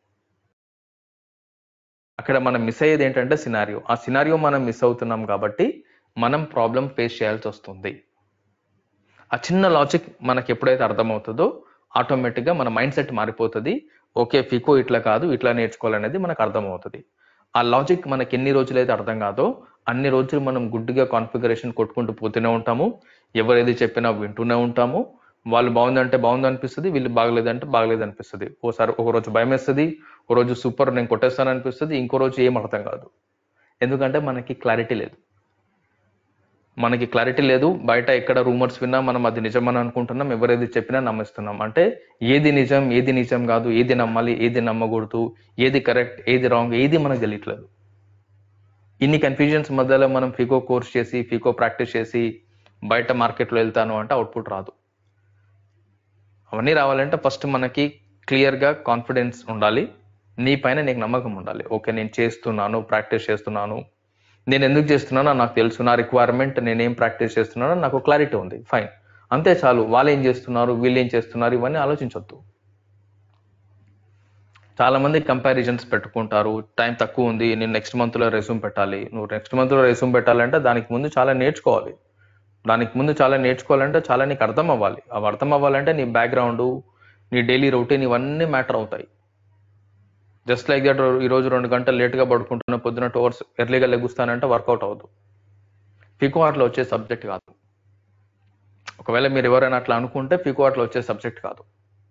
అక్కడ మనం మిస్ అయ్యేది ఏంటంటే సినారియో ఆ సినారియో మనం మిస్ అవుతున్నాం కాబట్టి మనం ప్రాబ్లం ఫేస్ చేయాల్సి వస్తుంది ఆ చిన్న లాజిక్ మనకి ఎప్పుడైతే అర్థమవుతుందో ఆటోమేటిక్గా మన మైండ్ సెట్ మారిపోతుంది ఓకే ఫికో ఇట్లా కాదు ఇట్లా నేర్చుకోవాలనేది మనకు అర్థమవుతుంది ఆ లాజిక్ మనకి ఎన్ని రోజులైతే అర్థం కాదో అన్ని రోజులు మనం గుడ్డిగా కాన్ఫిగరేషన్ కొట్టుకుంటూ పోతూనే ఉంటాము ఎవరు ఏది చెప్పినా వింటూనే ఉంటాము వాళ్ళు బాగుందంటే బాగుంది అనిపిస్తుంది వీళ్ళు బాగలేదంటే బాగలేదు అనిపిస్తుంది ఓసారి ఒక రోజు భయం వేస్తుంది ఓ రోజు సూపర్ నేను కొట్టేస్తాను అనిపిస్తుంది ఇంకో రోజు ఏం అర్థం కాదు ఎందుకంటే మనకి క్లారిటీ లేదు మనకి క్లారిటీ లేదు బయట ఎక్కడ రూమర్స్ విన్నా మనం అది నిజమని అనుకుంటున్నాం ఎవరేది చెప్పినా నమ్మిస్తున్నాం అంటే ఏది నిజం ఏది నిజం కాదు ఏది నమ్మాలి ఏది నమ్మకూడదు ఏది కరెక్ట్ ఏది రాంగ్ ఏది మనకు తెలియట్లేదు ఇన్ని కన్ఫ్యూజన్స్ మధ్యలో మనం ఫికో కోర్స్ చేసి ఫికో ప్రాక్టీస్ చేసి బయట మార్కెట్లో వెళ్తాను అంటే అవుట్పుట్ రాదు అవన్నీ రావాలంటే ఫస్ట్ మనకి క్లియర్గా కాన్ఫిడెన్స్ ఉండాలి నీ పైన నీకు నమ్మకం ఉండాలి ఓకే నేను చేస్తున్నాను ప్రాక్టీస్ చేస్తున్నాను నేను ఎందుకు చేస్తున్నానో నాకు తెలుసు నా రిక్వైర్మెంట్ నేనేం ప్రాక్టీస్ చేస్తున్నానో నాకు క్లారిటీ ఉంది ఫైన్ అంతే చాలు వాళ్ళు ఏం చేస్తున్నారు వీళ్ళు ఏం చేస్తున్నారు ఇవన్నీ ఆలోచించొద్దు చాలా మంది కంపారిజన్స్ పెట్టుకుంటారు టైం తక్కువ ఉంది నేను నెక్స్ట్ మంత్ లో రెజ్యూమ్ పెట్టాలి నువ్వు నెక్స్ట్ మంత్ లో రెజ్యూమ్ పెట్టాలంటే దానికి ముందు చాలా నేర్చుకోవాలి దానికి ముందు చాలా నేర్చుకోవాలంటే చాలా నీకు అర్థం అవ్వాలి అవి అర్థం అవ్వాలంటే నీ బ్యాక్గ్రౌండ్ నీ డైలీ రొటీన్ ఇవన్నీ మ్యాటర్ అవుతాయి జస్ట్ లైక్ దట్ ఈ రోజు రెండు గంటలు లేట్గా పడుకుంటున్న పొద్దున టూ అవర్స్ ఎర్లీగా లెగుస్తానంటే వర్కౌట్ అవ్వదు ఫికో ఆర్ట్లో వచ్చే సబ్జెక్ట్ కాదు ఒకవేళ మీరు ఎవరైనా అట్లా అనుకుంటే ఫికో ఆర్ట్లో వచ్చే సబ్జెక్ట్ కాదు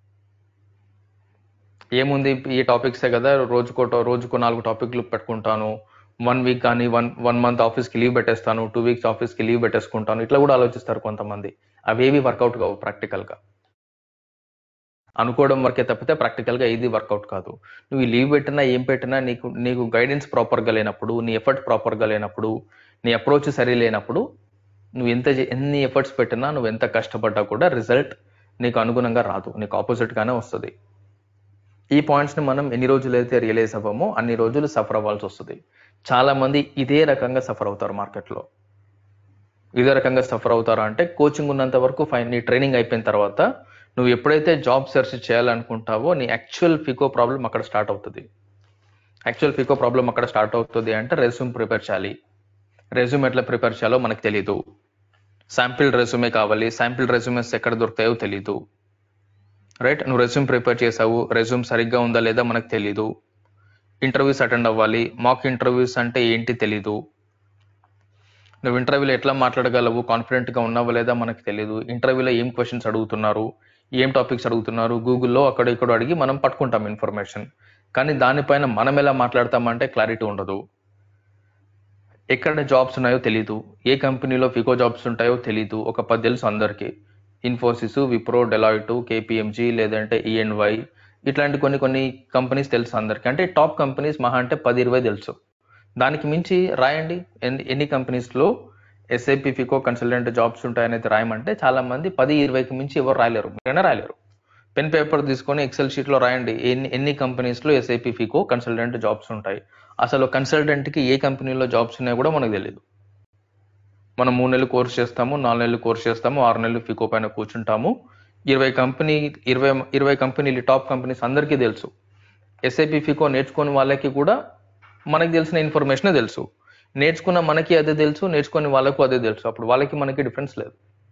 ఏముంది ఈ టాపిక్సే కదా రోజుకో రోజుకో నాలుగు టాపిక్లు పెట్టుకుంటాను వన్ వీక్ కానీ వన్ వన్ మంత్ ఆఫీస్కి లీవ్ పెట్టేస్తాను టూ వీక్స్ ఆఫీస్కి లీవ్ పెట్టేసుకుంటాను ఇట్లా కూడా ఆలోచిస్తారు కొంతమంది అవేవి వర్కౌట్ కావు ప్రాక్టికల్గా అనుకోవడం వరకే తప్పితే ప్రాక్టికల్గా ఏది వర్కౌట్ కాదు నువ్వు ఈ లీవ్ పెట్టినా ఏం పెట్టినా నీకు నీకు గైడెన్స్ ప్రాపర్గా లేనప్పుడు నీ ఎఫర్ట్ ప్రాపర్గా లేనప్పుడు నీ అప్రోచ్ సరి లేనప్పుడు నువ్వు ఎంత చే- ఎన్ని ఎఫర్ట్స్ పెట్టినా నువ్వు ఎంత కష్టపడ్డా కూడా రిజల్ట్ నీకు అనుగుణంగా రాదు నీకు ఆపోజిట్గానే వస్తుంది ఈ పాయింట్స్ని మనం ఎన్ని రోజులు అయితే రియలైజ్ అవ్వమో అన్ని రోజులు సఫర్ అవ్వాల్సి వస్తుంది చాలా మంది ఇదే రకంగా సఫర్ అవుతారు మార్కెట్లో ఇదే రకంగా సఫర్ అవుతారు అంటే కోచింగ్ ఉన్నంత వరకు ఫైన్ నీ ట్రైనింగ్ అయిపోయిన తర్వాత నువ్వు ఎప్పుడైతే జాబ్ సెర్చ్ చేయాలనుకుంటావో నీ యాక్చువల్ ఫికో ప్రాబ్లం అక్కడ స్టార్ట్ అవుతుంది యాక్చువల్ ఫికో ప్రాబ్లం అక్కడ స్టార్ట్ అవుతుంది అంటే రెజ్యూమ్ ప్రిపేర్ చేయాలి రెజ్యూమ్ ఎట్లా ప్రిపేర్ చేయాలో మనకు తెలీదు శాంపిల్ రెజ్యూమే కావాలి శాంపిల్ రెజ్యూమెస్ ఎక్కడ దొరుకుతాయో తెలీదు రైట్ నువ్వు రెజ్యూమ్ ప్రిపేర్ చేసావు రెజ్యూమ్ సరిగ్గా ఉందా లేదా మనకు తెలీదు ఇంటర్వ్యూస్ అటెండ్ అవ్వాలి మాక్ ఇంటర్వ్యూస్ అంటే ఏంటి తెలీదు నువ్వు ఇంటర్వ్యూలో ఎట్లా మాట్లాడగలవు కాన్ఫిడెంట్ గా ఉన్నావా లేదా మనకు తెలియదు ఇంటర్వ్యూలో ఏం క్వశ్చన్స్ అడుగుతున్నారు ఏం టాపిక్స్ అడుగుతున్నారు గూగుల్లో అక్కడ ఇక్కడ అడిగి మనం పట్టుకుంటాం ఇన్ఫర్మేషన్ కానీ దానిపైన మనం ఎలా మాట్లాడతామంటే క్లారిటీ ఉండదు ఎక్కడ జాబ్స్ ఉన్నాయో తెలీదు ఏ కంపెనీలో ఫికో జాబ్స్ ఉంటాయో తెలీదు ఒక పది తెలుసు అందరికీ ఇన్ఫోసిస్ విప్రో డెలాయిట్ కేపీఎంజీ లేదంటే ఈఎన్వై ఇట్లాంటి కొన్ని కొన్ని కంపెనీస్ తెలుసు అందరికీ అంటే టాప్ కంపెనీస్ మహా అంటే పది ఇరవై తెలుసు దానికి మించి రాయండి ఎన్ని ఎన్ని కంపెనీస్లో ఎస్ఐపి ఫికో కన్సల్టెంట్ జాబ్స్ ఉంటాయనేది రాయమంటే చాలా మంది పది ఇరవైకి మించి ఎవరు రాయలేరు మీరైనా రాయలేరు పెన్ పేపర్ తీసుకొని ఎక్సెల్ షీట్లో రాయండి ఎన్ని ఎన్ని కంపెనీస్లో ఎస్ఐపి ఫికో కన్సల్టెంట్ జాబ్స్ ఉంటాయి అసలు కన్సల్టెంట్కి ఏ కంపెనీలో జాబ్స్ ఉన్నాయో కూడా మనకు తెలియదు మనం మూడు నెలలు కోర్స్ చేస్తాము నాలుగు నెలలు కోర్స్ చేస్తాము ఆరు నెలలు ఫికో పైన కూర్చుంటాము ఇరవై కంపెనీ ఇరవై ఇరవై కంపెనీలు టాప్ కంపెనీస్ అందరికీ తెలుసు ఎస్ఐపి ఫికో నేర్చుకుని వాళ్ళకి కూడా మనకి తెలిసిన ఇన్ఫర్మేషన్ తెలుసు నేర్చుకున్న మనకి అదే తెలుసు నేర్చుకుని వాళ్ళకు అదే తెలుసు అప్పుడు వాళ్ళకి మనకి డిఫరెన్స్ లేదు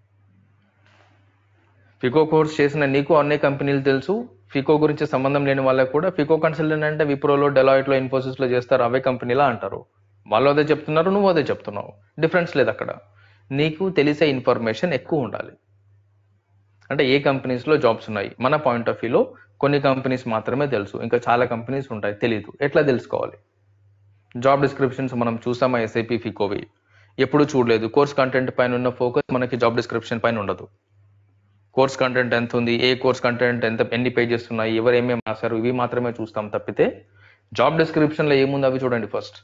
ఫికో కోర్స్ చేసిన నీకు అన్ని కంపెనీలు తెలుసు ఫికో గురించి సంబంధం లేని వాళ్ళకి కూడా ఫికో కన్సల్టెంట్ అంటే విప్రోలో డెలాయిట్లో ఇన్ఫోసిస్లో చేస్తారు అవే కంపెనీలా అంటారు వాళ్ళు అదే చెప్తున్నారు నువ్వు అదే చెప్తున్నావు డిఫరెన్స్ లేదు అక్కడ నీకు తెలిసే ఇన్ఫర్మేషన్ ఎక్కువ ఉండాలి అంటే ఏ కంపెనీస్లో జాబ్స్ ఉన్నాయి మన పాయింట్ ఆఫ్ వ్యూలో కొన్ని కంపెనీస్ మాత్రమే తెలుసు ఇంకా చాలా కంపెనీస్ ఉంటాయి తెలియదు ఎట్లా తెలుసుకోవాలి జాబ్ డిస్క్రిప్షన్స్ మనం చూసామా ఎస్ఐపి ఫికోవి ఎప్పుడు చూడలేదు కోర్స్ కంటెంట్ పైన ఉన్న ఫోకస్ మనకి జాబ్ డిస్క్రిప్షన్ పైన ఉండదు కోర్స్ కంటెంట్ ఎంత ఉంది ఏ కోర్స్ కంటెంట్ ఎంత ఎన్ని పేజెస్ ఉన్నాయి ఎవరు ఏమేమి రాశారు ఇవి మాత్రమే చూస్తాం తప్పితే జాబ్ డిస్క్రిప్షన్లో ఏముంది అవి చూడండి ఫస్ట్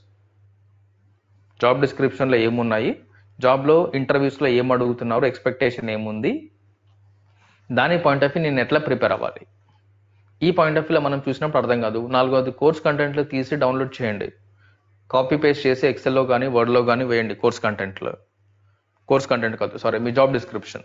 జాబ్ డిస్క్రిప్షన్లో ఏమున్నాయి జాబ్లో ఇంటర్వ్యూస్లో ఏం అడుగుతున్నారు ఎక్స్పెక్టేషన్ ఏముంది దాని పాయింట్ ఆఫ్ వ్యూ నేను ఎట్లా ప్రిపేర్ అవ్వాలి ఈ పాయింట్ ఆఫ్ వ్యూలో మనం చూసినప్పుడు అర్థం కాదు నాలుగోది కోర్స్ కంటెంట్లో తీసి డౌన్లోడ్ చేయండి కాపీ పేస్ట్ చేసి ఎక్సెల్లో కానీ వర్డ్లో కానీ వేయండి కోర్స్ కంటెంట్లో కోర్స్ కంటెంట్ కాదు సారీ మీ జాబ్ డిస్క్రిప్షన్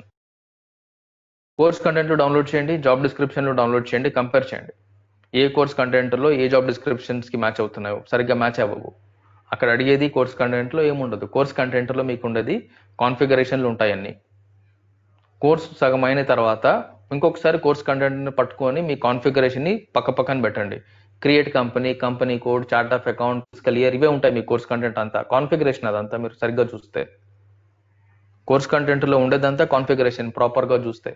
కోర్స్ కంటెంట్లో డౌన్లోడ్ చేయండి జాబ్ డిస్క్రిప్షన్లో డౌన్లోడ్ చేయండి కంపేర్ చేయండి ఏ కోర్స్ కంటెంట్లో ఏ జాబ్ డిస్క్రిప్షన్స్కి మ్యాచ్ అవుతున్నాయో సరిగ్గా మ్యాచ్ అవ్వవు అక్కడ అడిగేది కోర్స్ కంటెంట్లో ఏముండదు కోర్స్ కంటెంట్లో మీకు ఉండేది కాన్ఫిగరేషన్లు ఉంటాయన్నీ కోర్స్ సగం అయిన తర్వాత ఇంకొకసారి కోర్స్ కంటెంట్ని పట్టుకొని మీ కాన్ఫిగరేషన్ని పక్క పక్కన పెట్టండి create company company code chart of account physical year ఇవే ఉంటాయి మీ కోర్స్ కంటెంట్ అంతా కాన్ఫిగరేషన్ అదంతా మీరు సరిగ్గా చూస్తే కోర్స్ కంటెంట్లో ఉండేదంతా కాన్ఫిగరేషన్ ప్రాపర్గా చూస్తే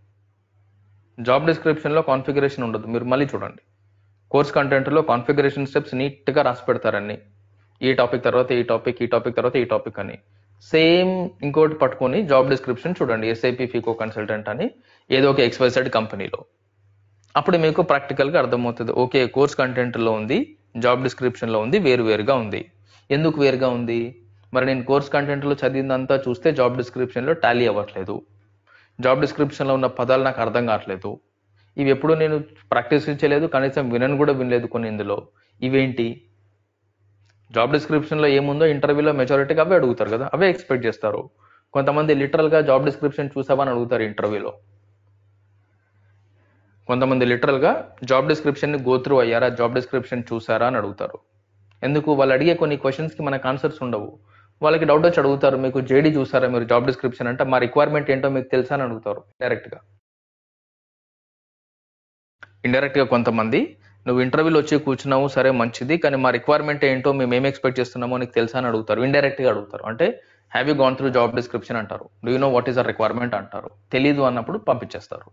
జాబ్ డిస్క్రిప్షన్లో కాన్ఫిగరేషన్ ఉండదు మీరు మళ్ళీ చూడండి కోర్స్ కంటెంట్లో కాన్ఫిగరేషన్ స్టెప్స్ నీట్గా రాసి పెడతారన్ని ఈ టాపిక్ తర్వాత ఈ టాపిక్ ఈ టాపిక్ తర్వాత ఈ టాపిక్ అని సేమ్ ఇంకోటి పట్టుకొని జాబ్ డిస్క్రిప్షన్ చూడండి ఎస్ఐపి ఫీకో కన్సల్టెంట్ అని ఏదో ఒక ఎక్స్వైసెడ్ కంపెనీలో అప్పుడు మీకు ప్రాక్టికల్గా అర్థమవుతుంది ఓకే కోర్స్ కంటెంట్లో ఉంది జాబ్ డిస్క్రిప్షన్లో ఉంది వేరు వేరుగా ఉంది ఎందుకు వేరుగా ఉంది మరి నేను కోర్స్ కంటెంట్లో చదివిందంతా చూస్తే జాబ్ డిస్క్రిప్షన్లో టాలీ అవ్వట్లేదు జాబ్ డిస్క్రిప్షన్లో ఉన్న పదాలు నాకు అర్థం కావట్లేదు ఇవి ఎప్పుడూ నేను ప్రాక్టీస్ చేయలేదు కనీసం వినను కూడా వినలేదు కొన్ని ఇందులో ఇవేంటి జాబ్ డిస్క్రిప్షన్లో ఏముందో ఇంటర్వ్యూలో మెజారిటీగా అవే అడుగుతారు కదా అవే ఎక్స్పెక్ట్ చేస్తారు కొంతమంది లిటరల్గా జాబ్ డిస్క్రిప్షన్ చూసావని అడుగుతారు ఇంటర్వ్యూలో కొంతమంది లిటరల్గా జాబ్ డిస్క్రిప్షన్ని గో త్రూ అయ్యారా జాబ్ డిస్క్రిప్షన్ చూసారా అని అడుగుతారు ఎందుకు వాళ్ళు అడిగే కొన్ని క్వశ్చన్స్కి మనకు ఆన్సర్స్ ఉండవు వాళ్ళకి డౌట్ వచ్చి అడుగుతారు మీకు జేడీ చూసారా మీరు జాబ్ డిస్క్రిప్షన్ అంటే మా రిక్వైర్మెంట్ ఏంటో మీకు తెలుసా అని అడుగుతారు డైరెక్ట్గా ఇండైరెక్ట్గా కొంతమంది నువ్వు ఇంటర్వ్యూలో వచ్చి కూర్చున్నావు సరే మంచిది కానీ మా రిక్వైర్మెంట్ ఏంటో మేము ఏం ఎక్స్పెక్ట్ చేస్తున్నామో నీకు తెలుసా అని అడుగుతారు ఇండైరెక్ట్గా అడుగుతారు అంటే have you gone through job description అంటారు do you know what is a requirement అంటారు తెలీదు అన్నప్పుడు పంపించేస్తారు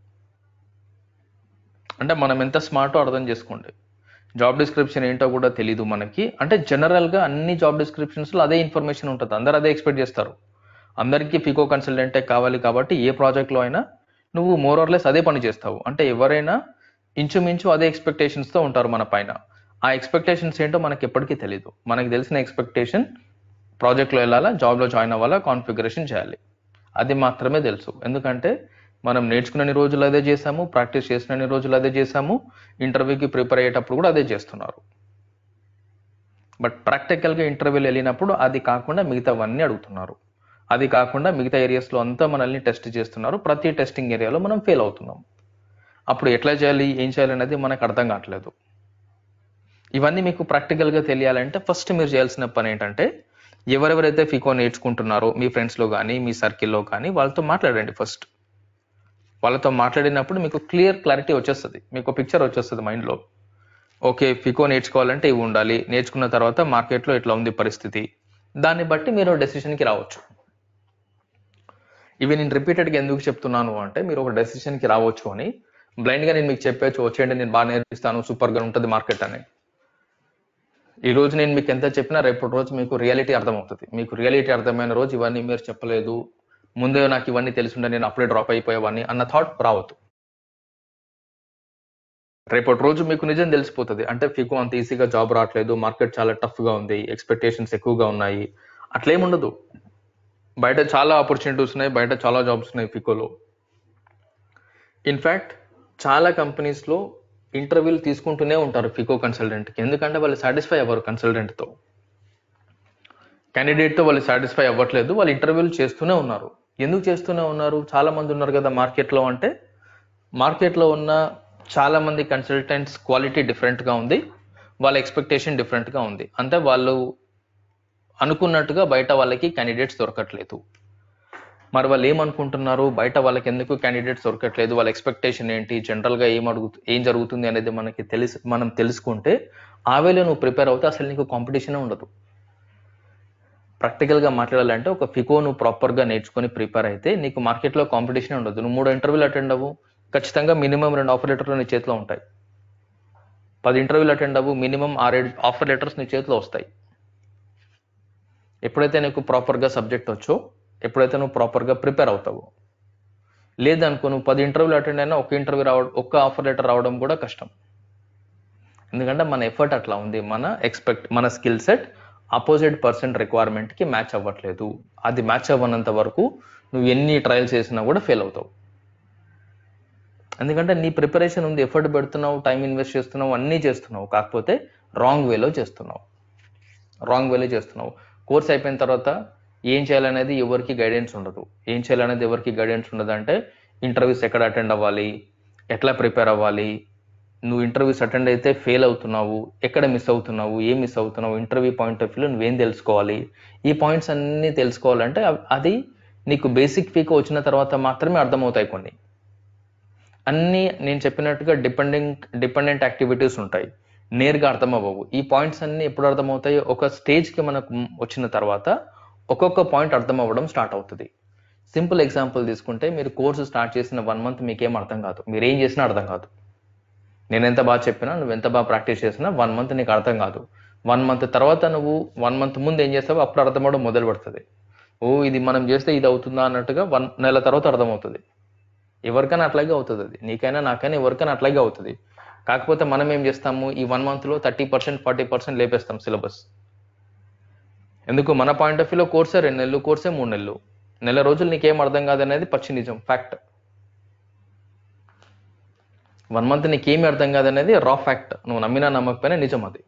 అంటే మనం ఎంత స్మార్టో అర్థం చేసుకోండి జాబ్ డిస్క్రిప్షన్ ఏంటో కూడా తెలీదు మనకి అంటే జనరల్గా అన్ని జాబ్ డిస్క్రిప్షన్స్లో అదే ఇన్ఫర్మేషన్ ఉంటుంది అందరు అదే ఎక్స్పెక్ట్ చేస్తారు అందరికీ ఫికో కన్సల్టెంటే కావాలి కాబట్టి ఏ ప్రాజెక్ట్లో అయినా నువ్వు మోర్ ఆర్లెస్ అదే పని చేస్తావు అంటే ఎవరైనా ఇంచుమించు అదే ఎక్స్పెక్టేషన్స్తో ఉంటారు మన పైన ఆ ఎక్స్పెక్టేషన్స్ ఏంటో మనకి ఎప్పటికీ తెలియదు మనకి తెలిసిన ఎక్స్పెక్టేషన్ ప్రాజెక్ట్లో వెళ్ళాలా జాబ్లో జాయిన్ అవ్వాలా కాన్ఫిగరేషన్ చేయాలి అది మాత్రమే తెలుసు ఎందుకంటే మనం నేర్చుకున్న రోజులు అదే చేసాము ప్రాక్టీస్ చేసిన రోజులు అదే చేసాము ఇంటర్వ్యూకి ప్రిపేర్ అయ్యేటప్పుడు కూడా అదే చేస్తున్నారు బట్ ప్రాక్టికల్గా ఇంటర్వ్యూలు వెళ్ళినప్పుడు అది కాకుండా మిగతావన్నీ అడుగుతున్నారు అది కాకుండా మిగతా ఏరియాస్లో అంతా మనల్ని టెస్ట్ చేస్తున్నారు ప్రతి టెస్టింగ్ ఏరియాలో మనం ఫెయిల్ అవుతున్నాం అప్పుడు ఎట్లా చేయాలి ఏం చేయాలి అనేది మనకు అర్థం కావట్లేదు ఇవన్నీ మీకు ప్రాక్టికల్గా తెలియాలంటే ఫస్ట్ మీరు చేయాల్సిన పని ఏంటంటే ఎవరెవరైతే ఫికో నేర్చుకుంటున్నారో మీ ఫ్రెండ్స్లో కానీ మీ సర్కిల్లో కానీ వాళ్ళతో మాట్లాడండి ఫస్ట్ వాళ్ళతో మాట్లాడినప్పుడు మీకు క్లియర్ క్లారిటీ వచ్చేస్తుంది మీకు పిక్చర్ వచ్చేస్తుంది మైండ్లో ఓకే ఫికో నేర్చుకోవాలంటే ఇవి ఉండాలి నేర్చుకున్న తర్వాత మార్కెట్లో ఇట్లా ఉంది పరిస్థితి దాన్ని బట్టి మీరు డెసిషన్కి రావచ్చు ఇవి నేను రిపీటెడ్గా ఎందుకు చెప్తున్నాను అంటే మీరు ఒక డెసిషన్కి రావచ్చు అని బ్లైండ్గా నేను మీకు చెప్పచ్చు వచ్చేయండి నేను బాగా నేర్పిస్తాను సూపర్గా ఉంటుంది మార్కెట్ అని ఈ రోజు నేను మీకు ఎంత చెప్పినా రేపటి రోజు మీకు రియాలిటీ అర్థమవుతుంది మీకు రియాలిటీ అర్థమైన రోజు ఇవన్నీ మీరు చెప్పలేదు ముందే నాకు ఇవన్నీ తెలిసిండే నేను అప్పుడే డ్రాప్ అయిపోయేవాడిని అన్న థాట్ రావద్దు రేపటి రోజు మీకు నిజం తెలిసిపోతుంది అంటే ఫికో అంత ఈజీగా జాబ్ రావట్లేదు మార్కెట్ చాలా టఫ్గా ఉంది ఎక్స్పెక్టేషన్స్ ఎక్కువగా ఉన్నాయి అట్లేముండదు బయట చాలా ఆపర్చునిటీస్ ఉన్నాయి బయట చాలా జాబ్స్ ఉన్నాయి ఫికోలో ఇన్ఫ్యాక్ట్ చాలా కంపెనీస్లో ఇంటర్వ్యూలు తీసుకుంటూనే ఉంటారు ఫికో కన్సల్టెంట్కి ఎందుకంటే వాళ్ళు సాటిస్ఫై అవ్వరు కన్సల్టెంట్తో క్యాండిడేట్తో వాళ్ళు సాటిస్ఫై అవ్వట్లేదు వాళ్ళు ఇంటర్వ్యూలు చేస్తూనే ఉన్నారు ఎందుకు చేస్తూనే ఉన్నారు చాలా మంది ఉన్నారు కదా మార్కెట్లో అంటే మార్కెట్లో ఉన్న చాలా మంది కన్సల్టెంట్స్ క్వాలిటీ డిఫరెంట్గా ఉంది వాళ్ళ ఎక్స్పెక్టేషన్ డిఫరెంట్గా ఉంది అంటే వాళ్ళు అనుకున్నట్టుగా బయట వాళ్ళకి క్యాండిడేట్స్ దొరకట్లేదు మరి వాళ్ళు ఏమనుకుంటున్నారు బయట వాళ్ళకి ఎందుకు క్యాండిడేట్స్ దొరకట్లేదు వాళ్ళ ఎక్స్పెక్టేషన్ ఏంటి జనరల్గా ఏం అడుగు ఏం జరుగుతుంది అనేది మనకి తెలిసి మనం తెలుసుకుంటే ఆ వేలో నువ్వు ప్రిపేర్ అవుతే అసలు నీకు కాంపిటీషనే ఉండదు ప్రాక్టికల్గా మాట్లాడాలంటే ఒక ఫికో నువ్వు ప్రాపర్గా నేర్చుకొని ప్రిపేర్ అయితే నీకు మార్కెట్లో కాంపిటీషన్ ఉండదు నువ్వు మూడు ఇంటర్వ్యూలు అటెండ్ అవ్వు ఖచ్చితంగా మినిమం రెండు ఆఫర్ లెటర్లు నీ చేతిలో ఉంటాయి పది ఇంటర్వ్యూలు అటెండ్ అవ్వు మినిమం ఆరేడు ఆఫర్ లెటర్స్ నీ చేతిలో వస్తాయి ఎప్పుడైతే నీకు ప్రాపర్గా సబ్జెక్ట్ వచ్చో ఎప్పుడైతే నువ్వు ప్రాపర్గా ప్రిపేర్ అవుతావు లేదనుకో నువ్వు పది ఇంటర్వ్యూలు అటెండ్ అయినా ఒక ఇంటర్వ్యూ రావడం ఒక్క ఆఫర్ లెటర్ రావడం కూడా కష్టం ఎందుకంటే మన ఎఫర్ట్ అట్లా ఉంది మన ఎక్స్పెక్ట్ మన స్కిల్ సెట్ ఆపోజిట్ పర్సన్ రిక్వైర్మెంట్కి మ్యాచ్ అవ్వట్లేదు అది మ్యాచ్ అవ్వనంత వరకు నువ్వు ఎన్ని ట్రయల్స్ చేసినా కూడా ఫెయిల్ అవుతావు ఎందుకంటే నీ ప్రిపరేషన్ ఉంది ఎఫర్ట్ పెడుతున్నావు టైం ఇన్వెస్ట్ చేస్తున్నావు అన్నీ చేస్తున్నావు కాకపోతే రాంగ్ వేలో చేస్తున్నావు రాంగ్ వేలో చేస్తున్నావు కోర్స్ అయిపోయిన తర్వాత ఏం చేయాలనేది ఎవరికి గైడెన్స్ ఉండదు ఏం చేయాలనేది ఎవరికి గైడెన్స్ ఉండదు అంటే ఇంటర్వ్యూస్ ఎక్కడ అటెండ్ అవ్వాలి ఎట్లా ప్రిపేర్ అవ్వాలి నువ్వు ఇంటర్వ్యూస్ అటెండ్ అయితే ఫెయిల్ అవుతున్నావు ఎక్కడ మిస్ అవుతున్నావు ఏం మిస్ అవుతున్నావు ఇంటర్వ్యూ పాయింట్ ఆఫ్ వ్యూలో నువ్వేం తెలుసుకోవాలి ఈ పాయింట్స్ అన్నీ తెలుసుకోవాలంటే అవ్- అది నీకు బేసిక్ ఫీక్ వచ్చిన తర్వాత మాత్రమే అర్థమవుతాయి కొన్ని అన్నీ నేను చెప్పినట్టుగా డిపెండింగ్ డిపెండెంట్ యాక్టివిటీస్ ఉంటాయి నేరుగా అర్థం అవ్వవు ఈ పాయింట్స్ అన్ని ఎప్పుడు అర్థమవుతాయి ఒక స్టేజ్కి మనకు వచ్చిన తర్వాత ఒక్కొక్క పాయింట్ అర్థం అవ్వడం స్టార్ట్ అవుతుంది సింపుల్ ఎగ్జాంపుల్ తీసుకుంటే మీరు కోర్సు స్టార్ట్ చేసిన వన్ మంత్ మీకేం అర్థం కాదు మీరు ఏం చేసినా అర్థం కాదు నేను ఎంత బాగా చెప్పినా నువ్వు ఎంత బాగా ప్రాక్టీస్ చేసినా వన్ మంత్ నీకు అర్థం కాదు వన్ మంత్ తర్వాత నువ్వు వన్ మంత్ ముందు ఏం చేస్తావో అప్పుడు అర్థం అవడం మొదలు పెడుతుంది ఓ ఇది మనం చేస్తే ఇది అవుతుందా అన్నట్టుగా వన్ నెల తర్వాత అర్థమవుతుంది ఎవరికైనా అట్లాగే అవుతుంది అది నీకైనా నాకైనా ఎవరికైనా అట్లాగే అవుతుంది కాకపోతే మనం ఏం చేస్తాము ఈ వన్ మంత్లో థర్టీ పర్సెంట్ ఫార్టీ పర్సెంట్ లేపేస్తాం సిలబస్ ఎందుకు మన పాయింట్ ఆఫ్ వ్యూలో కోర్సే రెండు నెలలు కోర్సే మూడు నెలలు నెల రోజులు నీకేం అర్థం కాదనేది పచ్చి నిజం ఫ్యాక్ట్ వన్ మంత్ నీకేమీ అర్థం కాదనేది రా ఫ్యాక్ట్ నువ్వు నమ్మినా నమ్మకపోయినా నిజం అది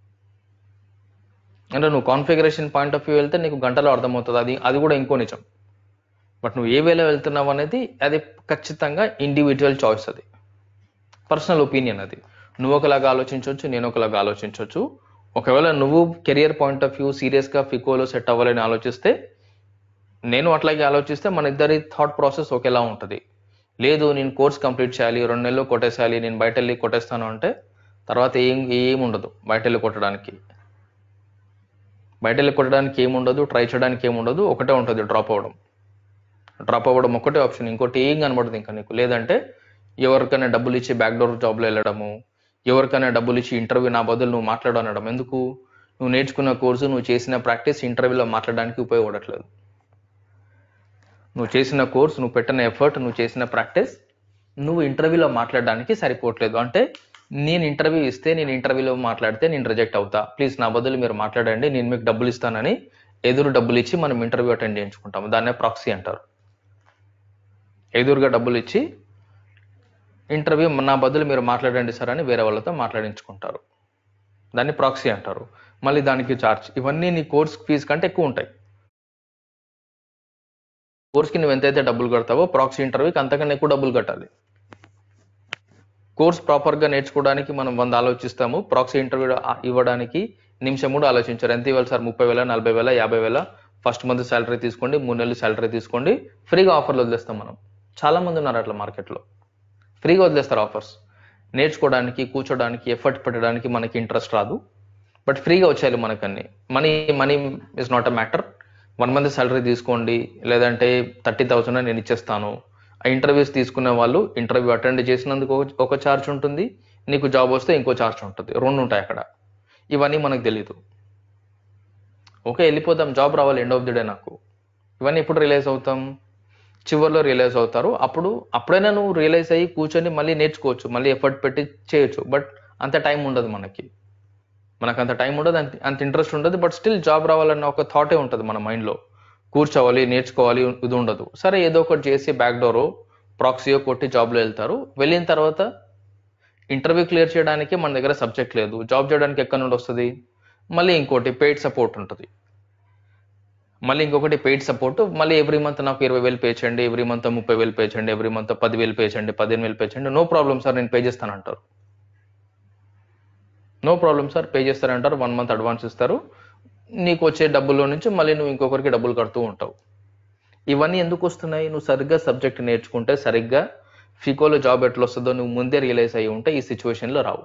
అంటే నువ్వు కాన్ఫిగరేషన్ పాయింట్ ఆఫ్ వ్యూ వెళ్తే నీకు గంటలో అర్థమవుతుంది అది అది కూడా ఇంకో నిజం బట్ నువ్వు ఏ వేలో వెళ్తున్నావు అనేది అది ఖచ్చితంగా ఇండివిజువల్ చాయిస్ అది పర్సనల్ ఒపీనియన్ అది నువ్వు ఒకలాగా ఆలోచించవచ్చు నేను ఒకలాగా ఆలోచించవచ్చు ఒకవేళ నువ్వు కెరియర్ పాయింట్ ఆఫ్ వ్యూ సీరియస్గా ఫికోలో సెట్ అవ్వాలని ఆలోచిస్తే నేను అట్లాగే ఆలోచిస్తే మన ఇద్దరి థాట్ ప్రాసెస్ ఒకేలా ఉంటుంది లేదు నేను కోర్స్ కంప్లీట్ చేయాలి రెండు నెలలు కొట్టేసేయాలి నేను బయట వెళ్ళి కొట్టేస్తాను అంటే తర్వాత ఏం ఏం ఉండదు బయట వెళ్ళి కొట్టడానికి బయట వెళ్ళి కొట్టడానికి ఏముండదు ట్రై చేయడానికి ఏముండదు ఒకటే ఉంటుంది డ్రాప్ అవ్వడం డ్రాప్ అవ్వడం ఒకటే ఆప్షన్ ఇంకోటి ఏం కనబడదు ఇంకా నీకు లేదంటే ఎవరికైనా డబ్బులు ఇచ్చి బ్యాక్డోర్ జాబ్లో వెళ్ళడము ఎవరికైనా డబ్బులు ఇచ్చి ఇంటర్వ్యూ నా బదులు నువ్వు మాట్లాడు అనడం ఎందుకు నువ్వు నేర్చుకున్న కోర్సు నువ్వు చేసిన ప్రాక్టీస్ ఇంటర్వ్యూలో మాట్లాడడానికి ఉపయోగపడట్లేదు నువ్వు చేసిన కోర్స్ నువ్వు పెట్టిన ఎఫర్ట్ నువ్వు చేసిన ప్రాక్టీస్ నువ్వు ఇంటర్వ్యూలో మాట్లాడడానికి సరిపోవట్లేదు అంటే నేను ఇంటర్వ్యూ ఇస్తే నేను ఇంటర్వ్యూలో మాట్లాడితే నేను రిజెక్ట్ అవుతా ప్లీజ్ నా బదులు మీరు మాట్లాడండి నేను మీకు డబ్బులు ఇస్తానని ఎదురు డబ్బులు ఇచ్చి మనం ఇంటర్వ్యూ అటెండ్ చేయించుకుంటాము దాన్నే ప్రాక్సీ అంటారు ఎదురుగా డబ్బులు ఇచ్చి ఇంటర్వ్యూ నా బదులు మీరు మాట్లాడండి సార్ అని వేరే వాళ్ళతో మాట్లాడించుకుంటారు దాన్ని ప్రాక్సీ అంటారు మళ్ళీ దానికి ఛార్జ్ ఇవన్నీ నీ కోర్స్ ఫీజు కంటే ఎక్కువ ఉంటాయి కోర్స్కి నువ్వు ఎంతైతే డబ్బులు కడతావో ప్రాక్సీ ఇంటర్వ్యూకి అంతకన్నా ఎక్కువ డబ్బులు కట్టాలి కోర్స్ ప్రాపర్గా నేర్చుకోవడానికి మనం వంద ఆలోచిస్తాము ప్రాక్సీ ఇంటర్వ్యూ ఇవ్వడానికి నిమిషం కూడా ఆలోచించారు ఎంత ఇవ్వాలి సార్ ముప్పై వేల నలభై వేల యాభై వేల ఫస్ట్ మంత్ శాలరీ తీసుకోండి మూడు నెలలు శాలరీ తీసుకోండి ఫ్రీగా ఆఫర్లు వదిలేస్తాం మనం చాలా మంది ఉన్నారు అట్లా మార్కెట్లో ఫ్రీగా వదిలేస్తారు ఆఫర్స్ నేర్చుకోవడానికి కూర్చోడానికి ఎఫర్ట్ పెట్టడానికి మనకి ఇంట్రెస్ట్ రాదు బట్ ఫ్రీగా వచ్చేయాలి మనకన్నీ money money is not a matter one month salary తీసుకోండి లేదంటే థర్టీ థౌసండ్ నేను ఇచ్చేస్తాను ఆ ఇంటర్వ్యూస్ తీసుకునే వాళ్ళు ఇంటర్వ్యూ అటెండ్ చేసినందుకు ఒక- ఒక ఛార్జ్ ఉంటుంది నీకు జాబ్ వస్తే ఇంకో ఛార్జ్ ఉంటుంది రెండు ఉంటాయి అక్కడ ఇవన్నీ మనకు తెలీదు ఓకే వెళ్ళిపోతాం జాబ్ రావాలి ఎండ్ ఆఫ్ ది డే నాకు ఇవన్నీ ఎప్పుడు రియలైజ్ అవుతాం చివరిలో రియలైజ్ అవుతారు అప్పుడు అప్పుడైనా నువ్వు రియలైజ్ అయ్యి కూర్చొని మళ్ళీ నేర్చుకోవచ్చు మళ్ళీ ఎఫర్ట్ పెట్టి చేయొచ్చు బట్ అంత టైం ఉండదు మనకి మనకు అంత టైం ఉండదు అంత అంత ఇంట్రెస్ట్ ఉండదు బట్ స్టిల్ జాబ్ రావాలన్న ఒక థాటే ఉంటుంది మన మైండ్లో కూర్చోవాలి నేర్చుకోవాలి ఇది ఉండదు సరే ఏదో ఒకటి చేసి బ్యాక్ డోరో ప్రాక్సీయో కొట్టి జాబ్లో వెళ్తారు వెళ్ళిన తర్వాత ఇంటర్వ్యూ క్లియర్ చేయడానికి మన దగ్గర సబ్జెక్ట్ లేదు జాబ్ చేయడానికి ఎక్కడి నుండి వస్తుంది మళ్ళీ ఇంకోటి పెయిడ్ సపోర్ట్ ఉంటుంది మళ్ళీ ఇంకొకటి పెయిడ్ సపోర్ట్ మళ్ళీ ఎవ్రీ మంత్ నాకు ఇరవై వేలు పే చేయండి ఎవ్రీ మంత్ ముప్పై వేలు పే చేయండి ఎవ్రీ మంత్ పది వేలు పే చేయండి పదిహేను వేలు పే చేయండి నో ప్రాబ్లం సార్ నేను పే చేస్తానంటారు నో ప్రాబ్లం సార్ పే చేస్తారంటారు వన్ మంత్ అడ్వాన్స్ ఇస్తారు నీకు వచ్చే డబ్బుల్లో నుంచి మళ్ళీ నువ్వు ఇంకొకరికి డబ్బులు కడుతూ ఉంటావు ఇవన్నీ ఎందుకు వస్తున్నాయి నువ్వు సరిగ్గా సబ్జెక్ట్ నేర్చుకుంటే సరిగ్గా ఫికోలో జాబ్ ఎట్లా వస్తుందో నువ్వు ముందే రియలైజ్ అయ్యి ఉంటే ఈ సిచ్యువేషన్లో రావు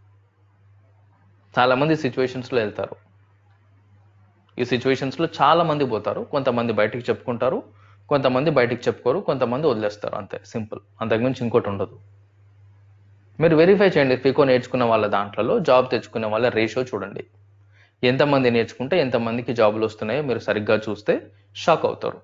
చాలా మంది సిచ్యువేషన్స్లో వెళ్తారు ఈ సిచ్యువేషన్స్లో చాలా మంది పోతారు కొంతమంది బయటికి చెప్పుకుంటారు కొంతమంది బయటికి చెప్పుకోరు కొంతమంది వదిలేస్తారు అంతే సింపుల్ అంతకుమించి ఇంకోటి ఉండదు మీరు వెరిఫై చేయండి ఫికో నేర్చుకున్న వాళ్ళ దాంట్లో జాబ్ తెచ్చుకునే వాళ్ళ రేషియో చూడండి ఎంతమంది నేర్చుకుంటే ఎంతమందికి జాబులు వస్తున్నాయో మీరు సరిగ్గా చూస్తే షాక్ అవుతారు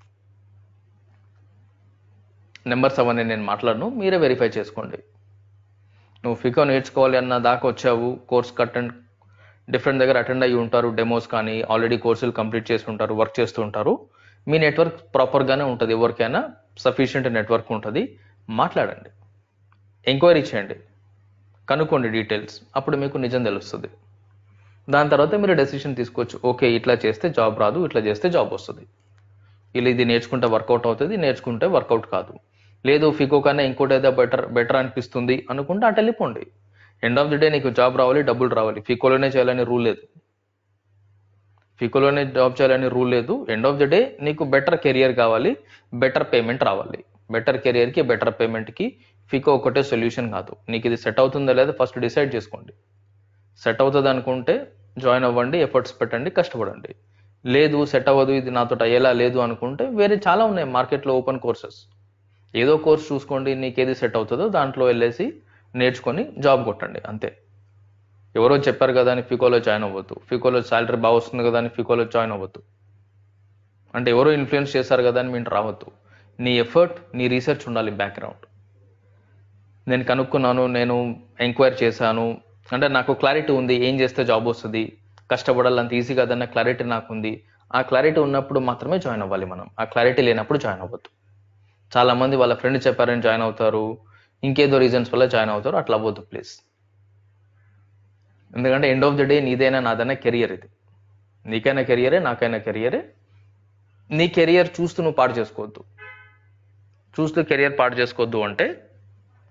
నెంబర్స్ అవన్నీ నేను మాట్లాడను మీరే వెరిఫై చేసుకోండి నువ్వు ఫికో నేర్చుకోవాలి అన్న దాకా వచ్చావు కోర్స్ అటెండ్ డిఫరెంట్ దగ్గర అటెండ్ అయ్యి ఉంటారు డెమోస్ కానీ ఆల్రెడీ కోర్సులు కంప్లీట్ చేసి ఉంటారు వర్క్ చేస్తూ ఉంటారు మీ నెట్వర్క్ ప్రాపర్గానే ఉంటుంది ఎవరికైనా సఫిషియంట్ నెట్వర్క్ ఉంటుంది మాట్లాడండి ఎంక్వైరీ చేయండి కనుక్కోండి డీటెయిల్స్ అప్పుడు మీకు నిజం తెలుస్తుంది దాని తర్వాత మీరు డెసిషన్ తీసుకోవచ్చు ఓకే ఇట్లా చేస్తే జాబ్ రాదు ఇట్లా చేస్తే జాబ్ వస్తుంది ఇలా ఇది నేర్చుకుంటే వర్కౌట్ అవుతుంది నేర్చుకుంటే వర్కౌట్ కాదు లేదు ఫికో కన్నా ఇంకోటి ఏదో బెటర్ బెటర్ అనిపిస్తుంది అనుకుంటే అటు వెళ్ళిపోండి ఎండ్ ఆఫ్ ది డే నీకు జాబ్ రావాలి డబ్బులు రావాలి ఫికోలోనే చేయాలని రూల్ లేదు ఫికోలోనే జాబ్ చేయాలని రూల్ లేదు ఎండ్ ఆఫ్ ది డే నీకు బెటర్ కెరియర్ కావాలి బెటర్ పేమెంట్ రావాలి బెటర్ కెరియర్కి బెటర్ పేమెంట్కి ఫికో ఒకటే సొల్యూషన్ కాదు నీకు ఇది సెట్ అవుతుందా లేదా ఫస్ట్ డిసైడ్ చేసుకోండి సెట్ అవుతుంది అనుకుంటే జాయిన్ అవ్వండి ఎఫర్ట్స్ పెట్టండి కష్టపడండి లేదు సెట్ అవ్వదు ఇది నాతో అయ్యేలా లేదు అనుకుంటే వేరే చాలా ఉన్నాయి మార్కెట్లో ఓపెన్ కోర్సెస్ ఏదో కోర్స్ చూసుకోండి నీకు ఏది సెట్ అవుతుందో దాంట్లో వెళ్ళేసి నేర్చుకొని జాబ్ కొట్టండి అంతే ఎవరో చెప్పారు కదా అని ఫికోలో జాయిన్ అవ్వద్దు ఫికోలో శాలరీ బాగా వస్తుంది కదా అని ఫికోలో జాయిన్ అవ్వద్దు అంటే ఎవరో ఇన్ఫ్లుయెన్స్ చేశారు కదా అని మీరు రావద్దు నీ ఎఫర్ట్ నీ రీసెర్చ్ ఉండాలి బ్యాక్గ్రౌండ్ నేను కనుక్కున్నాను నేను ఎంక్వైరీ చేశాను అంటే నాకు క్లారిటీ ఉంది ఏం చేస్తే జాబ్ వస్తుంది కష్టపడాలి అంత ఈజీ కాదన్న క్లారిటీ నాకు ఉంది ఆ క్లారిటీ ఉన్నప్పుడు మాత్రమే జాయిన్ అవ్వాలి మనం ఆ క్లారిటీ లేనప్పుడు జాయిన్ అవ్వద్దు చాలా మంది వాళ్ళ ఫ్రెండ్ చెప్పారని జాయిన్ అవుతారు ఇంకేదో రీజన్స్ వల్ల జాయిన్ అవుతారు అట్లా అవ్వద్దు ప్లీజ్ ఎందుకంటే ఎండ్ ఆఫ్ ది డే నీదైనా నాదైనా కెరియర్ ఇది నీకైనా కెరియరే నాకైనా కెరియరే నీ కెరియర్ చూస్తూ నువ్వు పాడు చేసుకోవద్దు చూస్తూ కెరియర్ పాడు చేసుకోవద్దు అంటే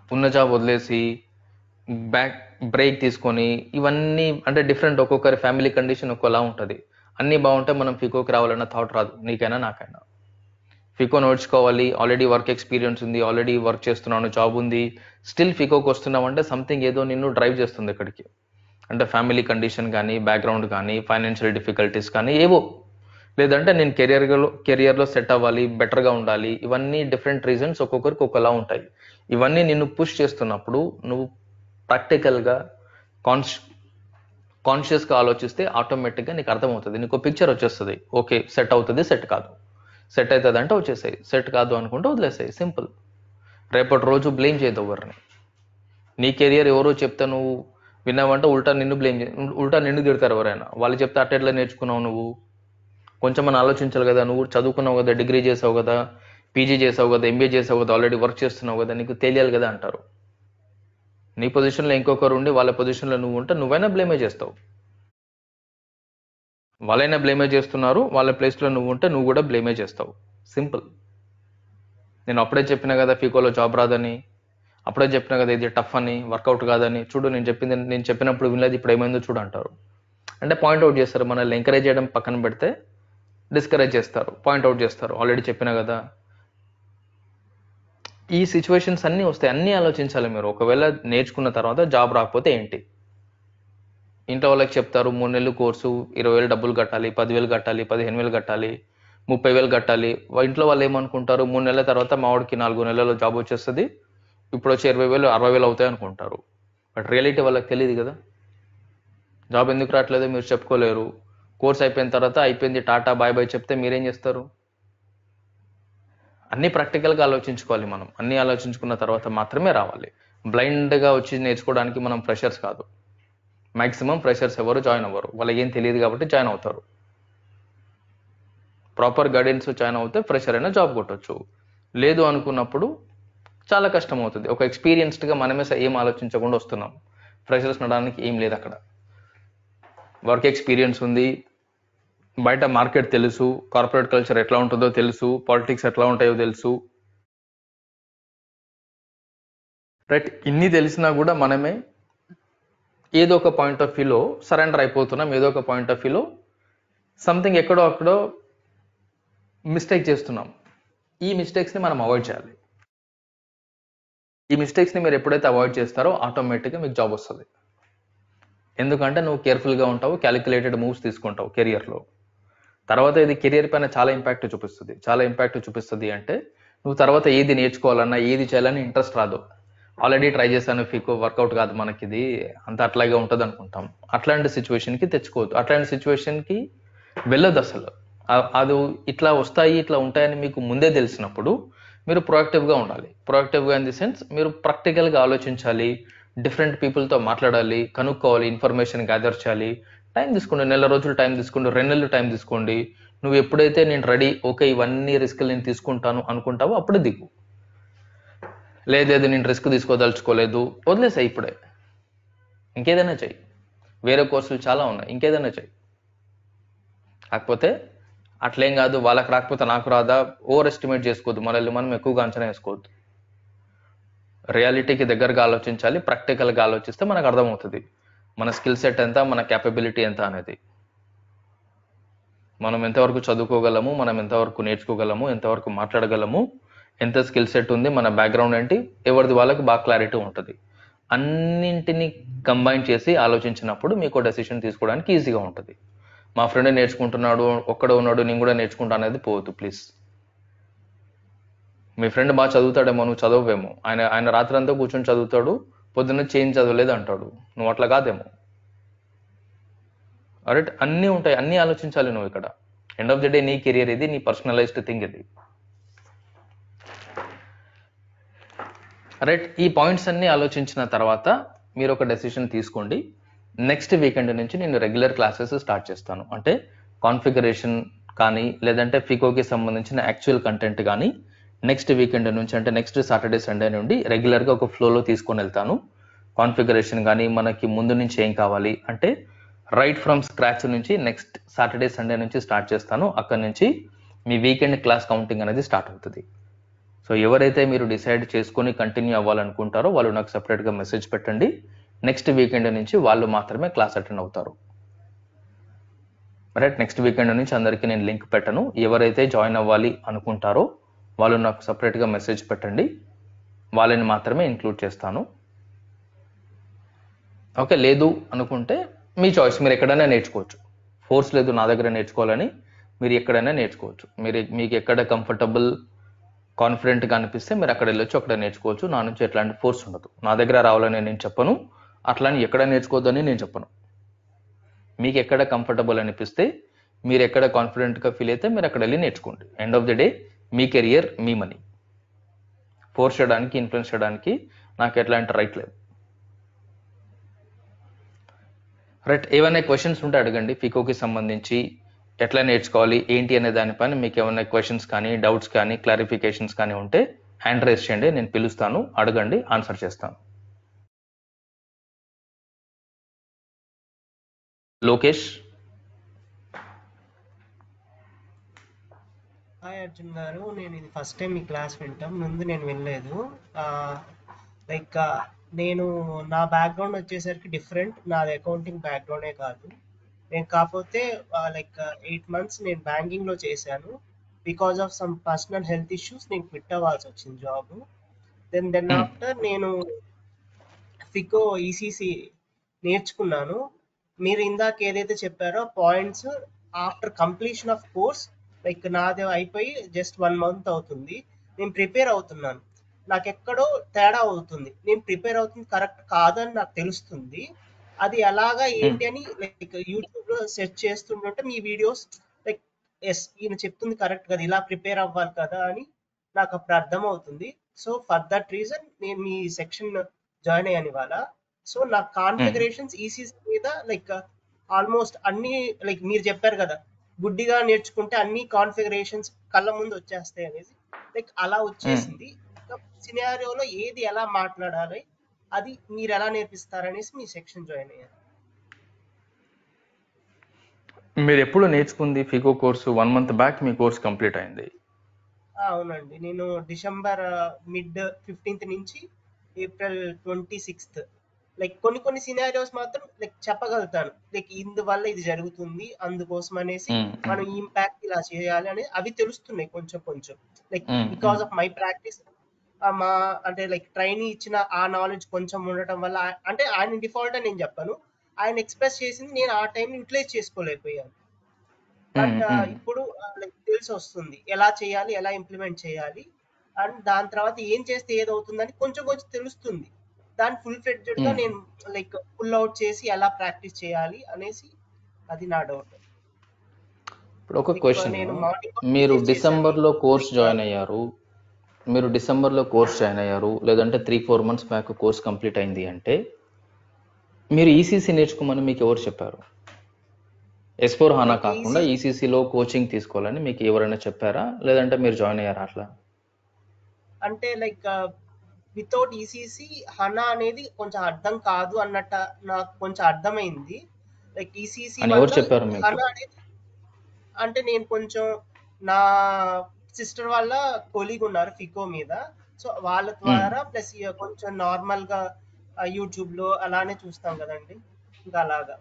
ఉన్న జాబ్ వదిలేసి బ్యాక్ బ్రేక్ తీసుకొని ఇవన్నీ అంటే డిఫరెంట్ ఒక్కొక్కరి ఫ్యామిలీ కండిషన్ ఒక్కోలా ఉంటుంది అన్నీ బాగుంటే మనం ఫికోకి రావాలన్న థాట్ రాదు నీకైనా నాకైనా ఫికో నేర్చుకోవాలి ఆల్రెడీ వర్క్ ఎక్స్పీరియన్స్ ఉంది ఆల్రెడీ వర్క్ చేస్తున్నాను జాబ్ ఉంది స్టిల్ ఫికోకి వస్తున్నావు అంటే సంథింగ్ ఏదో నిన్ను డ్రైవ్ చేస్తుంది ఇక్కడికి అంటే ఫ్యామిలీ కండిషన్ కానీ బ్యాక్గ్రౌండ్ కానీ ఫైనాన్షియల్ డిఫికల్టీస్ కానీ ఏవో లేదంటే నేను కెరియర్లో కెరియర్లో సెట్ అవ్వాలి బెటర్గా ఉండాలి ఇవన్నీ డిఫరెంట్ రీజన్స్ ఒక్కొక్కరికి ఒకలా ఉంటాయి ఇవన్నీ నిన్ను పుష్ చేస్తున్నప్పుడు నువ్వు ప్రాక్టికల్గా కాన్స్ కాన్షియస్గా ఆలోచిస్తే ఆటోమేటిక్గా నీకు అర్థమవుతుంది నీకు పిక్చర్ వచ్చేస్తుంది ఓకే సెట్ అవుతుంది సెట్ కాదు సెట్ అవుతుంది అంటే వచ్చేసాయి సెట్ కాదు అనుకుంటే వదిలేసాయి సింపుల్ రేపటి రోజు బ్లేమ్ చేయదు ఎవరిని నీ కెరియర్ ఎవరో చెప్తే నువ్వు విన్నావంటే ఉల్టా నిన్ను బ్లేమ్ ఉల్టా నిన్ను తిడతారు ఎవరైనా వాళ్ళు చెప్తే అట్ట ఎట్లా నేర్చుకున్నావు నువ్వు కొంచెం మనం ఆలోచించాలి కదా నువ్వు చదువుకున్నావు కదా డిగ్రీ చేసావు కదా పీజీ చేసావు కదా ఎంబీఏ చేసావు కదా ఆల్రెడీ వర్క్ చేస్తున్నావు కదా నీకు తెలియాలి కదా అంటారు నీ పొజిషన్లో ఇంకొకరు ఉండి వాళ్ళ పొజిషన్లో నువ్వు ఉంటే నువ్వైనా బ్లేమే చేస్తావు వాళ్ళైనా బ్లేమే చేస్తున్నారు వాళ్ళ ప్లేస్లో నువ్వు ఉంటే నువ్వు కూడా బ్లేమే చేస్తావు సింపుల్ నేను అప్పుడే చెప్పిన కదా ఫీకోలో జాబ్ రాదని అప్పుడే చెప్పిన కదా ఇది టఫ్ అని వర్కౌట్ కాదని చూడు నేను చెప్పింది నేను చెప్పినప్పుడు వినలేదు ఇప్పుడు ఏమైందో చూడు అంటారు అంటే పాయింట్అవుట్ చేస్తారు మనల్ని ఎంకరేజ్ చేయడం పక్కన పెడితే డిస్కరేజ్ చేస్తారు పాయింట్అవుట్ చేస్తారు ఆల్రెడీ చెప్పిన కదా ఈ సిచ్యువేషన్స్ అన్నీ వస్తాయి అన్నీ ఆలోచించాలి మీరు ఒకవేళ నేర్చుకున్న తర్వాత జాబ్ రాకపోతే ఏంటి ఇంట్లో వాళ్ళకి చెప్తారు మూడు నెలలు కోర్సు ఇరవై వేలు డబ్బులు కట్టాలి పదివేలు కట్టాలి పదిహేను వేలు కట్టాలి ముప్పై వేలు కట్టాలి వా- ఇంట్లో వాళ్ళు ఏమనుకుంటారు మూడు నెలల తర్వాత మా వాడికి నాలుగు నెలల్లో జాబ్ వచ్చేస్తుంది ఇప్పుడు వచ్చి ఇరవై వేలు అరవై వేలు అవుతాయి అనుకుంటారు బట్ రియాలిటీ వాళ్ళకి తెలియదు కదా జాబ్ ఎందుకు రావట్లేదో మీరు చెప్పుకోలేరు కోర్స్ అయిపోయిన తర్వాత అయిపోయింది టాటా బాయ్ బాయ్ చెప్తే మీరేం చేస్తారు అన్ని ప్రాక్టికల్గా ఆలోచించుకోవాలి మనం అన్ని ఆలోచించుకున్న తర్వాత మాత్రమే రావాలి బ్లైండ్గా వచ్చి నేర్చుకోవడానికి మనం ఫ్రెషర్స్ కాదు మాక్సిమం ఫ్రెషర్స్ ఎవరు జాయిన్ అవ్వరు వాళ్ళకి ఏం తెలియదు కాబట్టి జాయిన్ అవుతారు ప్రాపర్ గైడెన్స్ జాయిన్ అవుతే ఫ్రెషర్ అయినా జాబ్ కొట్టొచ్చు లేదు అనుకున్నప్పుడు చాలా కష్టం అవుతుంది ఒక ఎక్స్పీరియన్స్డ్గా మనమే స- ఏం ఆలోచించకుండా వస్తున్నాం ఫ్రెషర్స్ నడడానికి ఏం లేదు అక్కడ వర్క్ ఎక్స్పీరియన్స్ ఉంది బయట మార్కెట్ తెలుసు కార్పొరేట్ కల్చర్ ఎట్లా ఉంటుందో తెలుసు పాలిటిక్స్ ఎట్లా ఉంటాయో తెలుసు రైట్ ఇన్ని తెలిసినా కూడా మనమే ఏదో ఒక పాయింట్ ఆఫ్ వ్యూలో సరెండర్ అయిపోతున్నాం ఏదో ఒక పాయింట్ ఆఫ్ వ్యూలో సంథింగ్ ఎక్కడో అక్కడో మిస్టేక్ చేస్తున్నాం ఈ మిస్టేక్స్ని మనం అవాయిడ్ చేయాలి ఈ మిస్టేక్స్ని మీరు ఎప్పుడైతే అవాయిడ్ చేస్తారో ఆటోమేటిక్గా మీకు జాబ్ వస్తుంది ఎందుకంటే నువ్వు కేర్ఫుల్గా ఉంటావు క్యాలిక్యులేటెడ్ మూవ్స్ తీసుకుంటావు కెరియర్లో తర్వాత ఇది కెరియర్ పైన చాలా ఇంపాక్ట్ చూపిస్తుంది చాలా ఇంపాక్ట్ చూపిస్తుంది అంటే నువ్వు తర్వాత ఏది నేర్చుకోవాలన్నా ఏది చేయాలని ఇంట్రెస్ట్ రాదు ఆల్రెడీ ట్రై చేశాను ఫీకో వర్కౌట్ కాదు మనకి ఇది అంత అట్లాగే ఉంటుంది అనుకుంటాం అట్లాంటి సిచ్యువేషన్కి తెచ్చుకోవద్దు అట్లాంటి సిచ్యువేషన్కి వెళ్ళొద్దు అసలు ఆ- అది ఇట్లా వస్తాయి ఇట్లా ఉంటాయని మీకు ముందే తెలిసినప్పుడు మీరు ప్రొయాక్టివ్గా ఉండాలి ప్రొయాక్టివ్గా ఇన్ ది సెన్స్ మీరు ప్రాక్టికల్గా ఆలోచించాలి డిఫరెంట్ పీపుల్తో మాట్లాడాలి కనుక్కోవాలి ఇన్ఫర్మేషన్ గ్యాదర్ చేయాలి టైం తీసుకోండి నెల రోజులు టైం తీసుకోండి రెండు నెలలు టైం తీసుకోండి నువ్వు ఎప్పుడైతే నేను రెడీ ఓకే ఇవన్నీ రిస్క్ నేను తీసుకుంటాను అనుకుంటావో అప్పుడు దిగు లేదు లేదు నేను రిస్క్ తీసుకోదలుచుకోలేదు వదిలేసాయి ఇప్పుడే ఇంకేదైనా చెయ్యి వేరే కోర్సులు చాలా ఉన్నాయి ఇంకేదైనా చెయ్యి కాకపోతే అట్లేం కాదు వాళ్ళకి రాకపోతే నాకు రాదా ఓవర్ ఎస్టిమేట్ చేసుకోవద్దు మనల్ని మనం ఎక్కువగా అంచనా వేసుకోవద్దు రియాలిటీకి దగ్గరగా ఆలోచించాలి ప్రాక్టికల్గా ఆలోచిస్తే మనకు అర్థమవుతుంది మన స్కిల్ సెట్ ఎంత మన క్యాపబిలిటీ ఎంత అనేది మనం ఎంతవరకు చదువుకోగలము మనం ఎంతవరకు నేర్చుకోగలము ఎంతవరకు మాట్లాడగలము ఎంత స్కిల్ సెట్ ఉంది మన బ్యాక్గ్రౌండ్ ఏంటి ఎవరిది వాళ్ళకి బాగా క్లారిటీ ఉంటుంది అన్నింటిని కంబైన్ చేసి ఆలోచించినప్పుడు మీకు డెసిషన్ తీసుకోవడానికి ఈజీగా ఉంటుంది మా ఫ్రెండ్ నేర్చుకుంటున్నాడు ఒక్కడ ఉన్నాడు నేను కూడా నేర్చుకుంటా అనేది పోవద్దు ప్లీజ్ మీ ఫ్రెండ్ బాగా చదువుతాడేమో నువ్వు చదవవేమో ఆయన ఆయన రాత్రంతా కూర్చొని చదువుతాడు పొద్దున్న చేంజ్ చదవలేదు అంటాడు నువ్వు అట్లా కాదేమో రైట్ అన్నీ ఉంటాయి అన్నీ ఆలోచించాలి నువ్వు ఇక్కడ ఎండ్ ఆఫ్ ది డే నీ కెరియర్ ఇది నీ పర్సనలైజ్డ్ థింగ్ ఇది రైట్ ఈ పాయింట్స్ అన్ని ఆలోచించిన తర్వాత మీరు ఒక డెసిషన్ తీసుకోండి నెక్స్ట్ వీకెండ్ నుంచి నేను రెగ్యులర్ క్లాసెస్ స్టార్ట్ చేస్తాను అంటే కాన్ఫిగరేషన్ కానీ లేదంటే ఫికోకి సంబంధించిన యాక్చువల్ కంటెంట్ కానీ నెక్స్ట్ వీకెండ్ నుంచి అంటే నెక్స్ట్ సాటర్డే సండే నుండి రెగ్యులర్గా ఒక ఫ్లోలో తీసుకొని వెళ్తాను కాన్ఫిగరేషన్ కానీ మనకి ముందు నుంచి ఏం కావాలి అంటే రైట్ ఫ్రమ్ స్క్రాచ్ నుంచి నెక్స్ట్ సాటర్డే సండే నుంచి స్టార్ట్ చేస్తాను అక్కడ నుంచి మీ వీకెండ్ క్లాస్ కౌంటింగ్ అనేది స్టార్ట్ అవుతుంది సో సో ఎవరైతే మీరు డిసైడ్ చేసుకొని కంటిన్యూ అవ్వాలనుకుంటారో వాళ్ళు నాకు సపరేట్గా మెసేజ్ పెట్టండి నెక్స్ట్ వీకెండ్ నుంచి వాళ్ళు మాత్రమే క్లాస్ అటెండ్ అవుతారు రైట్ నెక్స్ట్ వీకెండ్ నుంచి అందరికీ నేను లింక్ పెట్టను ఎవరైతే జాయిన్ అవ్వాలి అనుకుంటారో వాళ్ళు నాకు సపరేట్గా మెసేజ్ పెట్టండి వాళ్ళని మాత్రమే ఇంక్లూడ్ చేస్తాను ఓకే లేదు అనుకుంటే మీ చాయిస్ మీరు ఎక్కడైనా నేర్చుకోవచ్చు ఫోర్స్ లేదు నా దగ్గర నేర్చుకోవాలని మీరు ఎక్కడైనా నేర్చుకోవచ్చు మీరు మీకు ఎక్కడ కంఫర్టబుల్ కాన్ఫిడెంట్గా అనిపిస్తే మీరు అక్కడ వెళ్ళొచ్చు అక్కడ నేర్చుకోవచ్చు నా నుంచి ఎట్లాంటి ఫోర్స్ ఉండదు నా దగ్గర రావాలని నేను చెప్పను అట్లని ఎక్కడ నేర్చుకోవద్దని నేను చెప్పను మీకు ఎక్కడ కంఫర్టబుల్ అనిపిస్తే మీరు ఎక్కడ కాన్ఫిడెంట్గా ఫీల్ అయితే మీరు అక్కడ వెళ్ళి నేర్చుకోండి ఎండ్ ఆఫ్ ది డే మీ కెరియర్ మీ మనీ ఫోర్స్ చేయడానికి ఇన్ఫ్లుయెన్స్ చేయడానికి నాకు ఎట్లాంటి రైట్ లేదు రైట్ ఏమైనా క్వశ్చన్స్ ఉంటే అడగండి ఫికోకి సంబంధించి ఎట్లా నేర్చుకోవాలి ఏంటి అనే దానిపైన మీకు ఏమైనా క్వశ్చన్స్ కానీ డౌట్స్ కానీ క్లారిఫికేషన్స్ కానీ ఉంటే హ్యాండ్ రైస్ చేయండి నేను పిలుస్తాను అడగండి ఆన్సర్ చేస్తాను లోకేష్ హాయ్ అర్జున్ గారు నేను ఇది ఫస్ట్ టైం మీ క్లాస్ వింటాం ముందు నేను వినలేదు లైక్ నేను నా బ్యాక్గ్రౌండ్ వచ్చేసరికి డిఫరెంట్ నాది అకౌంటింగ్ బ్యాక్గ్రౌండే కాదు నేను కాకపోతే లైక్ ఎయిట్ మంత్స్ నేను బ్యాంకింగ్లో చేశాను because of some personal health issues నేను క్విట్ అవ్వాల్సి వచ్చింది జాబ్ దెన్ దెన్ ఆఫ్టర్ నేను ఫికో ఈసీసీ నేర్చుకున్నాను మీరు ఇందాక ఏదైతే చెప్పారో points after completion of course like నాది అయిపోయి జస్ట్ వన్ మంత్ అవుతుంది నేను ప్రిపేర్ అవుతున్నాను నాకు ఎక్కడో తేడా అవుతుంది నేను ప్రిపేర్ అవుతుంది కరెక్ట్ కాదని నాకు తెలుస్తుంది అది ఎలాగా ఏంటి అని లైక్ యూట్యూబ్ లో సెర్చ్ చేస్తుంటే మీ వీడియోస్ లైక్ ఎస్ ఈయన చెప్తుంది కరెక్ట్ కదా ఇలా ప్రిపేర్ అవ్వాలి కదా అని నాకు అప్పుడు అర్థం అవుతుంది సో ఫర్ దట్ రీజన్ నేను మీ సెక్షన్ జాయిన్ అయ్యాను ఇవాళ సో నా కాన్ఫిగరేషన్స్ ఈసీసీ మీద లైక్ ఆల్మోస్ట్ అన్ని లైక్ మీరు చెప్పారు కదా గుడ్డిగా నేర్చుకుంటే అన్ని కాన్ఫిగరేషన్స్ కళ్ళ ముందు వచ్చేస్తాయి అనేది లైక్ అలా వచ్చేసింది సినారియోలో ఏది ఎలా మాట్లాడాలి అది మీరు ఎలా నేర్పిస్తారనేసి మీ సెక్షన్ జాయిన్ అయ్యారు మీరు ఎప్పుడు నేర్చుకుంది FICO course one month back మీ కోర్స్ కంప్లీట్ అయింది ఆ, అవునండి నేను డిసెంబర్ మిడ్ ఫిఫ్టీన్త్ నుంచి ఏప్రిల్ ట్వంటీ సిక్స్త్ లైక్ కొన్ని కొన్ని సినారియోస్ మాత్రం లైక్ చెప్పగలుగుతాను లైక్ ఇందువల్ల ఇది జరుగుతుంది అందుకోసం అనేసి మ్మ్, మనం ఈ ఇంపాక్ట్ ఇలా చేయాలి అనేది అవి తెలుస్తున్నాయి కొంచెం కొంచెం like hmm, because of my practice మా అంటే లైక్ ట్రైనీ ఇచ్చిన ఆ నాలెడ్జ్ కొంచెం ఉండటం వల్ల ఆ- అంటే ఆయన డిఫాల్ట్ అని నేను చెప్పాను ఆయన ఎక్స్ప్రెస్ చేసింది నేను ఆ టైం యూటిలైజ్ చేసుకోలేకపోయాను బట్ మ్మ్, మ్మ్. ఇప్పుడు లైక్ తెలిసి వస్తుంది ఎలా చేయాలి ఎలా ఇంప్లిమెంట్ చేయాలి అండ్ దాని తర్వాత ఏం చేస్తే ఏది అవుతుందని కొంచెం కొంచెం తెలుస్తుంది దాన్ని ఫుల్ ఫ్లెడ్జెడ్ గా మ్మ్. నేను లైక్ ఫుల్ అవుట్ చేసి ఎలా ప్రాక్టీస్ చేయాలి అనేసి అది నా డౌట్ ఇప్పుడు ఒక లైక్ క్వశ్చన్ నేను మార్నింగ్ మీరు చేశాను డిసెంబర్లో కోర్స్ లైక్ జాయిన్ అయ్యారు మీరు డిసెంబర్లో కోర్స్ జాయిన్ అయ్యారు లేదంటే three four months back course complete అయింది అంటే మీరు ఈసీసీ నేర్చుకోమని మీకు ఎవరు చెప్పారు ఎస్ ఫోర్ హానా లైక్ కాకుండా ఈసీ ఈసీసీలో కోచింగ్ తీసుకోవాలని మీకు ఎవరైనా చెప్పారా లేదంటే మీరు జాయిన్ అయ్యారా అట్లా అంటే లైక్ వితౌట్ ఈసీసీ హనా అనేది కొంచెం అర్థం కాదు అన్నట్ట నాకు కొంచెం అర్థమైంది లైక్ ఈసీసీ అని ఎవరు వల్ల చెప్పారు మీకు హనా అనేది అంటే నేను కొంచెం నా సిస్టర్ వాళ్ళ కొలీగ్ ఉన్నారు ఫికో మీద సో వాళ్ళ మ్మ్. ద్వారా ప్లస్ కొంచెం నార్మల్ గా యూట్యూబ్ లో అలానే చూస్తాం కదండి ఇంకా అలాగా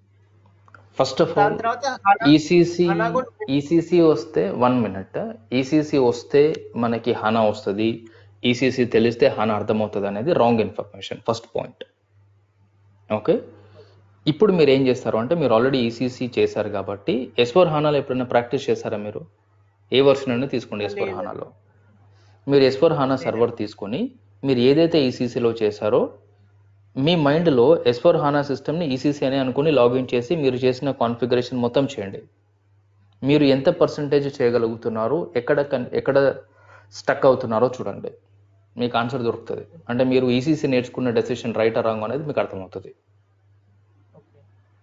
ఫస్ట్ ఆఫ్ దాని ఆల్ తర్వాత హనా ఈసీసీ హనా కూడా ఈసీసీ వస్తే వన్ మినిట్ ఈసీసీ వస్తే మనకి హనా వస్తుంది ఈసీసీ తెలిస్తే హనా అర్థమవుతుంది అనేది wrong information first point okay ఇప్పుడు మీరు ఏం చేస్తారు అంటే మీరు ఆల్రెడీ ఈసీసీ చేశారు కాబట్టి ఎస్ ఫోర్ హానాలో ఎప్పుడైనా ప్రాక్టీస్ చేశారా మీరు ఏ వర్షన్ అయినా తీసుకోండి ఎస్ ఫోర్ లేదు హానాలో మీరు ఎస్ ఫోర్ హానా లేదు సర్వర్ తీసుకొని మీరు ఏదైతే ఈసీసీలో చేశారో మీ మైండ్లో ఎస్ ఫోర్ హానా సిస్టమ్ని ఈసీసీ అని అనుకుని లాగిన్ చేసి మీరు చేసిన కాన్ఫిగరేషన్ మొత్తం చేయండి మీరు ఎంత పర్సంటేజ్ చేయగలుగుతున్నారు ఎక్కడ కన్- ఎక్కడ స్టక్ అవుతున్నారో చూడండి మీకు ఆన్సర్ దొరుకుతుంది అంటే మీరు ఈసీసీ నేర్చుకున్న డెసిషన్ రైట్ రాంగ్ అనేది మీకు అర్థమవుతుంది ఓకే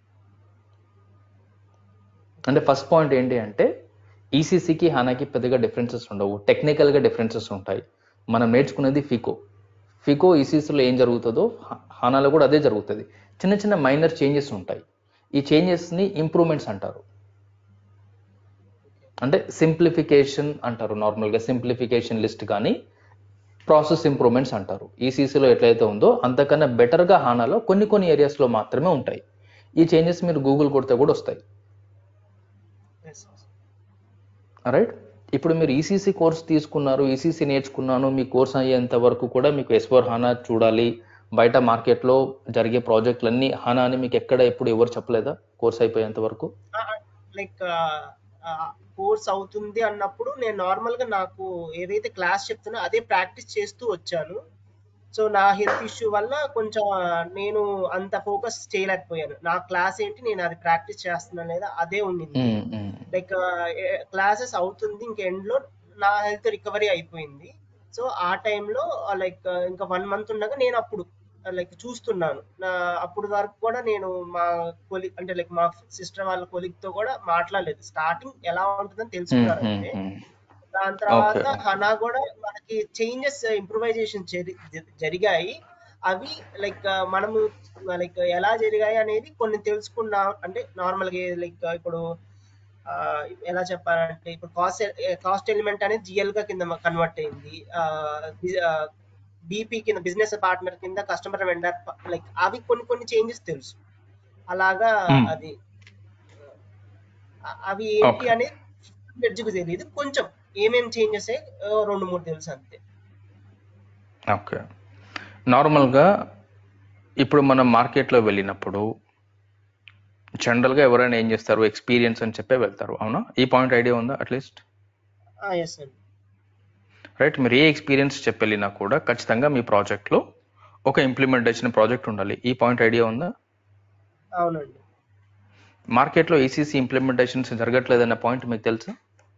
అంటే ఫస్ట్ పాయింట్ ఏంటి అంటే ఈసీసీకి హానాకి పెద్దగా డిఫరెన్సెస్ ఉండవు టెక్నికల్గా డిఫరెన్సెస్ ఉంటాయి మనం నేర్చుకునేది ఫికో ఫికో ఈసీసీలో ఏం జరుగుతుందో హా- హానాలో కూడా అదే జరుగుతుంది చిన్న చిన్న మైనర్ చేంజెస్ ఉంటాయి ఈ చేంజెస్ని ఇంప్రూవ్మెంట్స్ అంటారు అంటే సింప్లిఫికేషన్ అంటారు నార్మల్గా సింప్లిఫికేషన్ లిస్ట్ కానీ ప్రాసెస్ ఇంప్రూవ్మెంట్స్ అంటారు ఈసీసీలో ఎట్లయితే ఉందో అంతకన్నా బెటర్గా హానాలో కొన్ని కొన్ని ఏరియాస్లో మాత్రమే ఉంటాయి ఈ చేంజెస్ మీరు గూగుల్ కొడితే కూడా వస్తాయి ఎస్ రైట్ ఇప్పుడు మీరు ఈసీసీ కోర్స్ తీసుకున్నారు ఈసీసీ నేర్చుకున్నాను మీ కోర్స్ అయ్యేంత వరకు కూడా మీకు ఎస్వర్ హానా చూడాలి బయట మార్కెట్లో జరిగే ప్రాజెక్టులన్నీ హానా అని మీకు ఎక్కడ ఎప్పుడు ఎవరు చెప్పలేదా కోర్స్ అయిపోయేంత వరకు లైక్ కోర్స్ అవుతుంది అన్నప్పుడు నేను నార్మల్ గా నాకు ఏదైతే క్లాస్ చెప్తున్నా అదే ప్రాక్టీస్ చేస్తూ వచ్చాను సో నా హెల్త్ ఇష్యూ వల్ల కొంచెం ఆ, నేను అంత ఫోకస్ చేయలేకపోయాను నా క్లాస్ ఏంటి నేను అది ప్రాక్టీస్ చేస్తున్నాను లేదా అదే ఉండింది మ్మ్, మ్మ్. లైక్ క్లాసెస్ అవుతుంది ఇంక ఎండ్ లో నా హెల్త్ రికవరీ అయిపోయింది సో ఆ టైంలో లైక్ ఇంకా వన్ మంత్ ఉండగా నేను అప్పుడు లైక్ చూస్తున్నాను నా అప్పుడు వరకు కూడా నేను మా కొలి అంటే లైక్ మా సిస్టర్ వాళ్ళ కొలిగ్ తో కూడా మాట్లాడలేదు స్టార్టింగ్ ఎలా ఉంటుందని మ్మ్, తెలుసుకున్నాను మ్మ్, అంతే మ్మ్. దాని తర్వాత ఓకే హనా కూడా మనకి చేంజెస్ ఇంప్రూవైజేషన్ జరిగాయి అవి లైక్ మనము లైక్ ఎలా జరిగాయి అనేది కొన్ని తెలుసుకున్నాం అంటే నార్మల్ గా లైక్ ఇప్పుడు ఆ, ఎలా చెప్పాలంటే ఇప్పుడు కాస్ట్ కాస్ట్ ఎలిమెంట్ అనేది జిఎల్ గా కింద కన్వర్ట్ అయింది బీపీ కింద బిజినెస్ పార్ట్నర్ కింద కస్టమర్ వెండర్ లైక్ అవి కొన్ని కొన్ని చేంజెస్ తెలుసు అలాగా మ్మ్. అది ఆ- అవి ఏంటి ఓకే అనేది జడ్జికి తెలియదు కొంచెం ఏమేం చేంజెస్ రెండు మూడు తెలుసు అంతే ఓకే నార్మల్గా ఇప్పుడు మనం మార్కెట్లో వెళ్ళినప్పుడు జనరల్గా ఎవరైనా ఏం చేస్తారు ఎక్స్పీరియన్స్ అని చెప్పే వెళ్తారు అవునా ఈ పాయింట్ ఐడియా ఉందా అట్లీస్ట్ ఎస్ అండి రైట్ మీరు ఏ ఎక్స్పీరియన్స్ చెప్పి వెళ్ళినా కూడా ఖచ్చితంగా మీ ప్రాజెక్ట్లో ఒక ఇంప్లిమెంటేషన్ ప్రాజెక్ట్ ఉండాలి ఈ పాయింట్ ఐడియా ఉందా అవునండి మార్కెట్లో ఈసీసీ ఇంప్లిమెంటేషన్స్ జరగట్లేదన్న పాయింట్ మీకు తెలుసా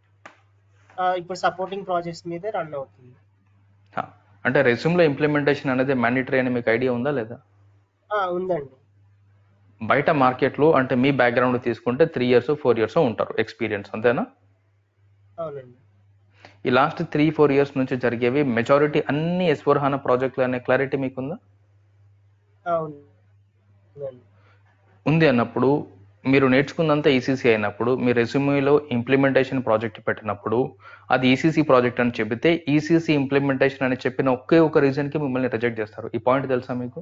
ఆ, ఇప్పుడు సపోర్టింగ్ ప్రాజెక్ట్స్ మీదే రన్ అవుతుంది హా. అంటే రెజ్యూమ్లో ఇంప్లిమెంటేషన్ అనేది మ్యాండేటరీ అని మీకు ఐడియా ఉందా లేదా ఆ, ఉందండి బయట మార్కెట్లో అంటే మీ బ్యాక్గ్రౌండ్ తీసుకుంటే త్రీ ఇయర్స్ ఫోర్ ఇయర్స్ ఉంటారు ఎక్స్పీరియన్స్ అంతేనా అవునండి ఈ లాస్ట్ త్రీ ఫోర్ ఇయర్స్ నుంచి జరిగేవి మెజారిటీ అన్ని ఎస్ ఫోర్ హానా ప్రాజెక్టులు అనే క్లారిటీ మీకుందా అవును ఉందండి ఉంది అన్నప్పుడు మీరు నేర్చుకున్నంత ఈసీసీ అయినప్పుడు మీ రెజ్యూమేలో ఇంప్లిమెంటేషన్ ప్రాజెక్ట్ పెట్టినప్పుడు అది ఈసీసీ ప్రాజెక్ట్ అని చెబితే ఈసీసీ ఇంప్లిమెంటేషన్ అని చెప్పిన ఒకే ఒక రీజన్కి మిమ్మల్ని రిజెక్ట్ చేస్తారు ఈ పాయింట్ తెలుసా మీకు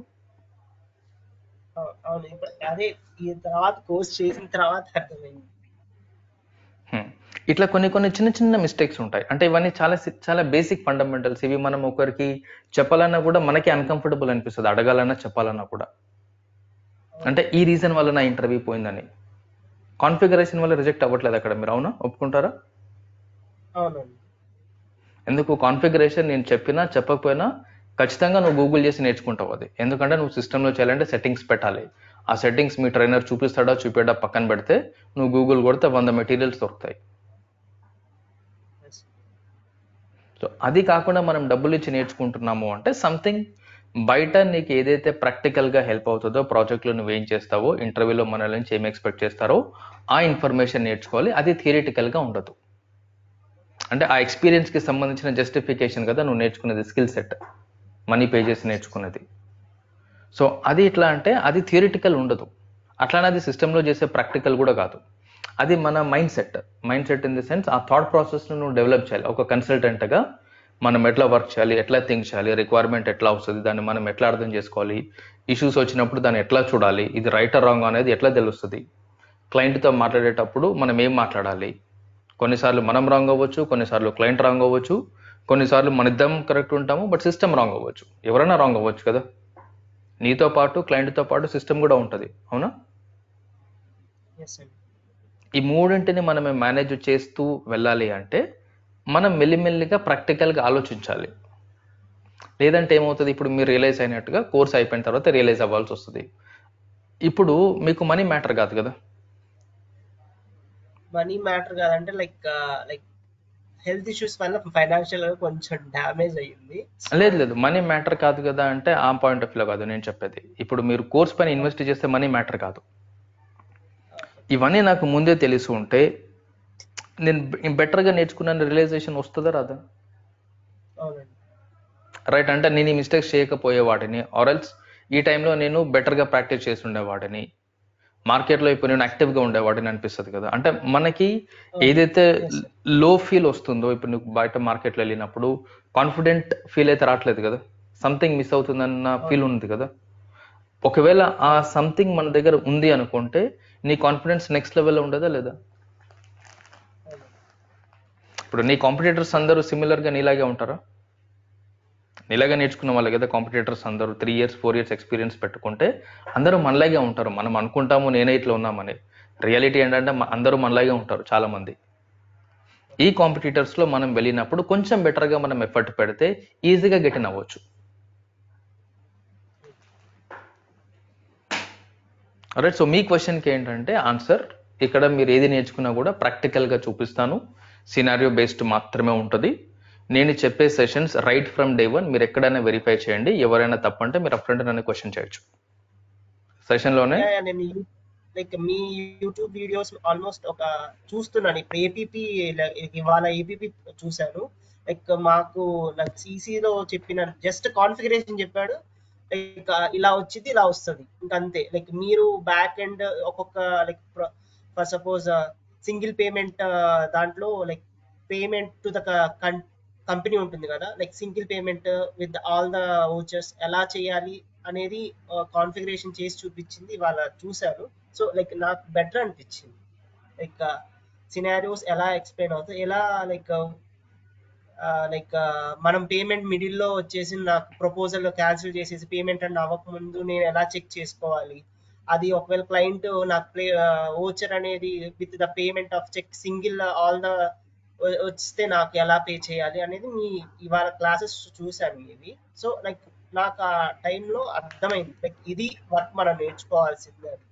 అవు- అవును ఇప్పుడు అదే ఈ తర్వాత కోర్స్ చేసిన తర్వాత అర్థమైంది హ్మ్. ఇట్లా కొన్ని కొన్ని చిన్న చిన్న మిస్టేక్స్ ఉంటాయి అంటే ఇవన్నీ చాలా సి- చాలా బేసిక్ ఫండమెంటల్స్ ఇవి మనం ఒకరికి చెప్పాలన్నా కూడా మనకి అన్కంఫర్టబుల్ అనిపిస్తుంది అడగాలన్నా చెప్పాలన్నా కూడా అంటే ఈ రీజన్ వల్ల నా ఇంటర్వ్యూ పోయిందని కాన్ఫిగరేషన్ వల్ల రిజెక్ట్ అవ్వట్లేదు అక్కడ మీరు అవునా ఒప్పుకుంటారా అవునండి ఎందుకు కాన్ఫిగరేషన్ నేను చెప్పినా చెప్పకపోయినా ఖచ్చితంగా నువ్వు గూగుల్ చేసి నేర్చుకుంటావు అది ఎందుకంటే నువ్వు సిస్టంలో చేయాలంటే సెట్టింగ్స్ పెట్టాలి ఆ సెట్టింగ్స్ మీ ట్రైనర్ చూపిస్తాడా చూపాడా పక్కన పెడితే నువ్వు గూగుల్ కొడితే వంద మెటీరియల్స్ దొరుకుతాయి Yes. సో అది కాకుండా మనం డబ్బులు ఇచ్చి నేర్చుకుంటున్నాము అంటే సంథింగ్ బయట నీకు ఏదైతే ప్రాక్టికల్గా హెల్ప్ అవుతుందో ప్రాజెక్ట్లో నువ్వు ఏం చేస్తావో ఇంటర్వ్యూలో మన నుంచి ఏం ఎక్స్పెక్ట్ చేస్తారో ఆ ఇన్ఫర్మేషన్ నేర్చుకోవాలి అది థియరిటికల్గా ఉండదు అంటే ఆ ఎక్స్పీరియన్స్కి సంబంధించిన జస్టిఫికేషన్ కదా నువ్వు నేర్చుకునేది స్కిల్ సెట్ మనీ పే చేసి నేర్చుకునేది సో అది ఎట్లా అంటే అది థియరిటికల్ ఉండదు అట్లానే అది సిస్టంలో చేసే ప్రాక్టికల్ కూడా కాదు అది మన mind set mind set in the sense ఆ థాట్ ప్రాసెస్ను నువ్వు డెవలప్ చేయాలి ఒక కన్సల్టెంట్గా మనం ఎట్లా వర్క్ చేయాలి ఎట్లా థింక్ చేయాలి రిక్వైర్మెంట్ ఎట్లా వస్తుంది దాన్ని మనం ఎట్లా అర్థం చేసుకోవాలి ఇష్యూస్ వచ్చినప్పుడు దాన్ని ఎట్లా చూడాలి ఇది రైట్ రాంగ్ అనేది ఎట్లా తెలుస్తుంది క్లయింట్తో మాట్లాడేటప్పుడు మనం ఏం మాట్లాడాలి కొన్నిసార్లు మనం రాంగ్ అవ్వచ్చు కొన్నిసార్లు క్లయింట్ రాంగ్ అవ్వచ్చు కొన్నిసార్లు మన ఇద్దరం కరెక్ట్ ఉంటాము బట్ సిస్టమ్ రాంగ్ అవ్వచ్చు ఎవరైనా రాంగ్ అవ్వచ్చు కదా నీతో పాటు క్లయింట్తో పాటు సిస్టమ్ కూడా ఉంటుంది అవునా ఎస్ అండి ఈ మూడింటిని మనం మేనేజ్ చేస్తూ వెళ్ళాలి అంటే మనం మెల్లిమెల్లిగా ప్రాక్టికల్గా ఆలోచించాలి లేదంటే ఏమవుతుంది ఇప్పుడు మీరు రియలైజ్ అయినట్టుగా కోర్స్ అయిపోయిన తర్వాత రియలైజ్ అవ్వాల్సి వస్తుంది ఇప్పుడు మీకు మనీ మ్యాటర్ కాదు కదా మనీ మ్యాటర్ కాదంటే లైక్ లైక్ హెల్త్ ఇష్యూస్ వల్ల ఫైనాన్షియల్ గా కొంచెం డ్యామేజ్ అయ్యింది లేదు లేదు మనీ మ్యాటర్ కాదు కదా అంటే ఆ పాయింట్ ఆఫ్ వ్యూ కాదు నేను చెప్పేది ఇప్పుడు మీరు కోర్స్ పైన ఇన్వెస్ట్ చేస్తే మనీ మ్యాటర్ కాదు ఇవన్నీ నాకు ముందే తెలిసి ఉంటే నేను బెటర్గా నేర్చుకున్న రియలైజేషన్ వస్తుందా రాదా అవునండి రైట్ అంటే నేను ఈ మిస్టేక్స్ చేయకపోయే వాటిని ఆర్ఎల్స్ ఈ టైంలో నేను బెటర్గా ప్రాక్టీస్ చేసి ఉండేవాడిని మార్కెట్లో ఇప్పుడు నేను యాక్టివ్గా ఉండేవాడిని అనిపిస్తుంది కదా అంటే మనకి ఏదైతే లో ఫీల్ వస్తుందో ఇప్పుడు నువ్వు బయట మార్కెట్లో వెళ్ళినప్పుడు కాన్ఫిడెంట్ ఫీల్ అయితే రావట్లేదు కదా సంథింగ్ మిస్ అవుతుందన్న ఫీల్ ఉంది కదా ఒకవేళ ఆ సంథింగ్ మన దగ్గర ఉంది అనుకుంటే నీ కాన్ఫిడెన్స్ నెక్స్ట్ లెవెల్లో ఉండదా లేదా ఇప్పుడు నీ కాంపిటేటర్స్ అందరూ similar గా నీలాగే ఉంటారా నీలాగే నేర్చుకున్న వాళ్ళే కదా కాంపిటేటర్స్ అందరూ three years four years experience పెట్టుకుంటే అందరూ మనలాగే ఉంటారు మనం అనుకుంటాము నేనే ఇట్లా ఉన్నామని రియాలిటీ ఏంటంటే మ- అందరూ మనలాగే ఉంటారు చాలా మంది ఈ కాంపిటీటర్స్ లో మనం వెళ్ళినప్పుడు కొంచెం బెటర్ గా మనం ఎఫర్ట్ పెడితే ఈజీగా గెట్ ఇన్ అవ్వచ్చు రైట్ సో మీ క్వశ్చన్కి ఏంటంటే ఆన్సర్ ఇక్కడ మీరు ఏది నేర్చుకున్నా కూడా practical గా చూపిస్తాను సినారియో బేస్డ్ మాత్రమే ఉంటుంది నేను చెప్పే sessions right from day one మీరు ఎక్కడైనా వెరిఫై చేయండి ఎవరైనా తప్పంటే మీరు అఫ్రంట్ నన్ను క్వశ్చన్ చేయొచ్చు సెషన్లోనే Yeah, yeah, నేను లైక్ మీ యూట్యూబ్ వీడియోస్ ఆల్మోస్ట్ ఒక చూస్తున్నాను ఇప్పుడు ఏపీపీ ఇవాళ ఏపీపీ చూశాను లైక్ మాకు నాకు CC లో చెప్పిన జస్ట్ కాన్ఫిగరేషన్ చెప్పాడు లైక్ ఇలా వచ్చింది ఇలా వస్తుంది ఇంకా అంతే లైక్ మీరు బ్యాక్ ఎండ్ ఒక్కొక్క like for suppose single payment దాంట్లో like payment to the company ఉంటుంది కదా like single payment with all the vouchers ఎలా చేయాలి అనేది కాన్ఫిగరేషన్ చేసి చూపించింది వాళ్ళ చూశాను సో లైక్ నాకు బెటర్ అనిపించింది లైక్ సినారియోస్ ఎలా ఎక్స్ప్లెయిన్ అవుతాయి ఎలా లైక్ లైక్ మనం పేమెంట్ మిడిల్లో వచ్చేసి నాకు ప్రపోజల్ క్యాన్సిల్ చేసేసి పేమెంట్ అండ్ అవ్వకముందు నేను ఎలా చెక్ చేసుకోవాలి అది ఒకవేళ క్లయింట్ నాకు ప్లే ఓచర్ అనేది with the payment of cheque single all the వస్తే నాకు ఎలా పే చేయాలి అనేది మీ ఇవాళ క్లాసెస్ చూశాను ఇవి సో లైక్ నాకు ఆ టైంలో అర్థమైంది లైక్ ఇది వర్క్ మనం నేర్చుకోవాల్సిందే అని.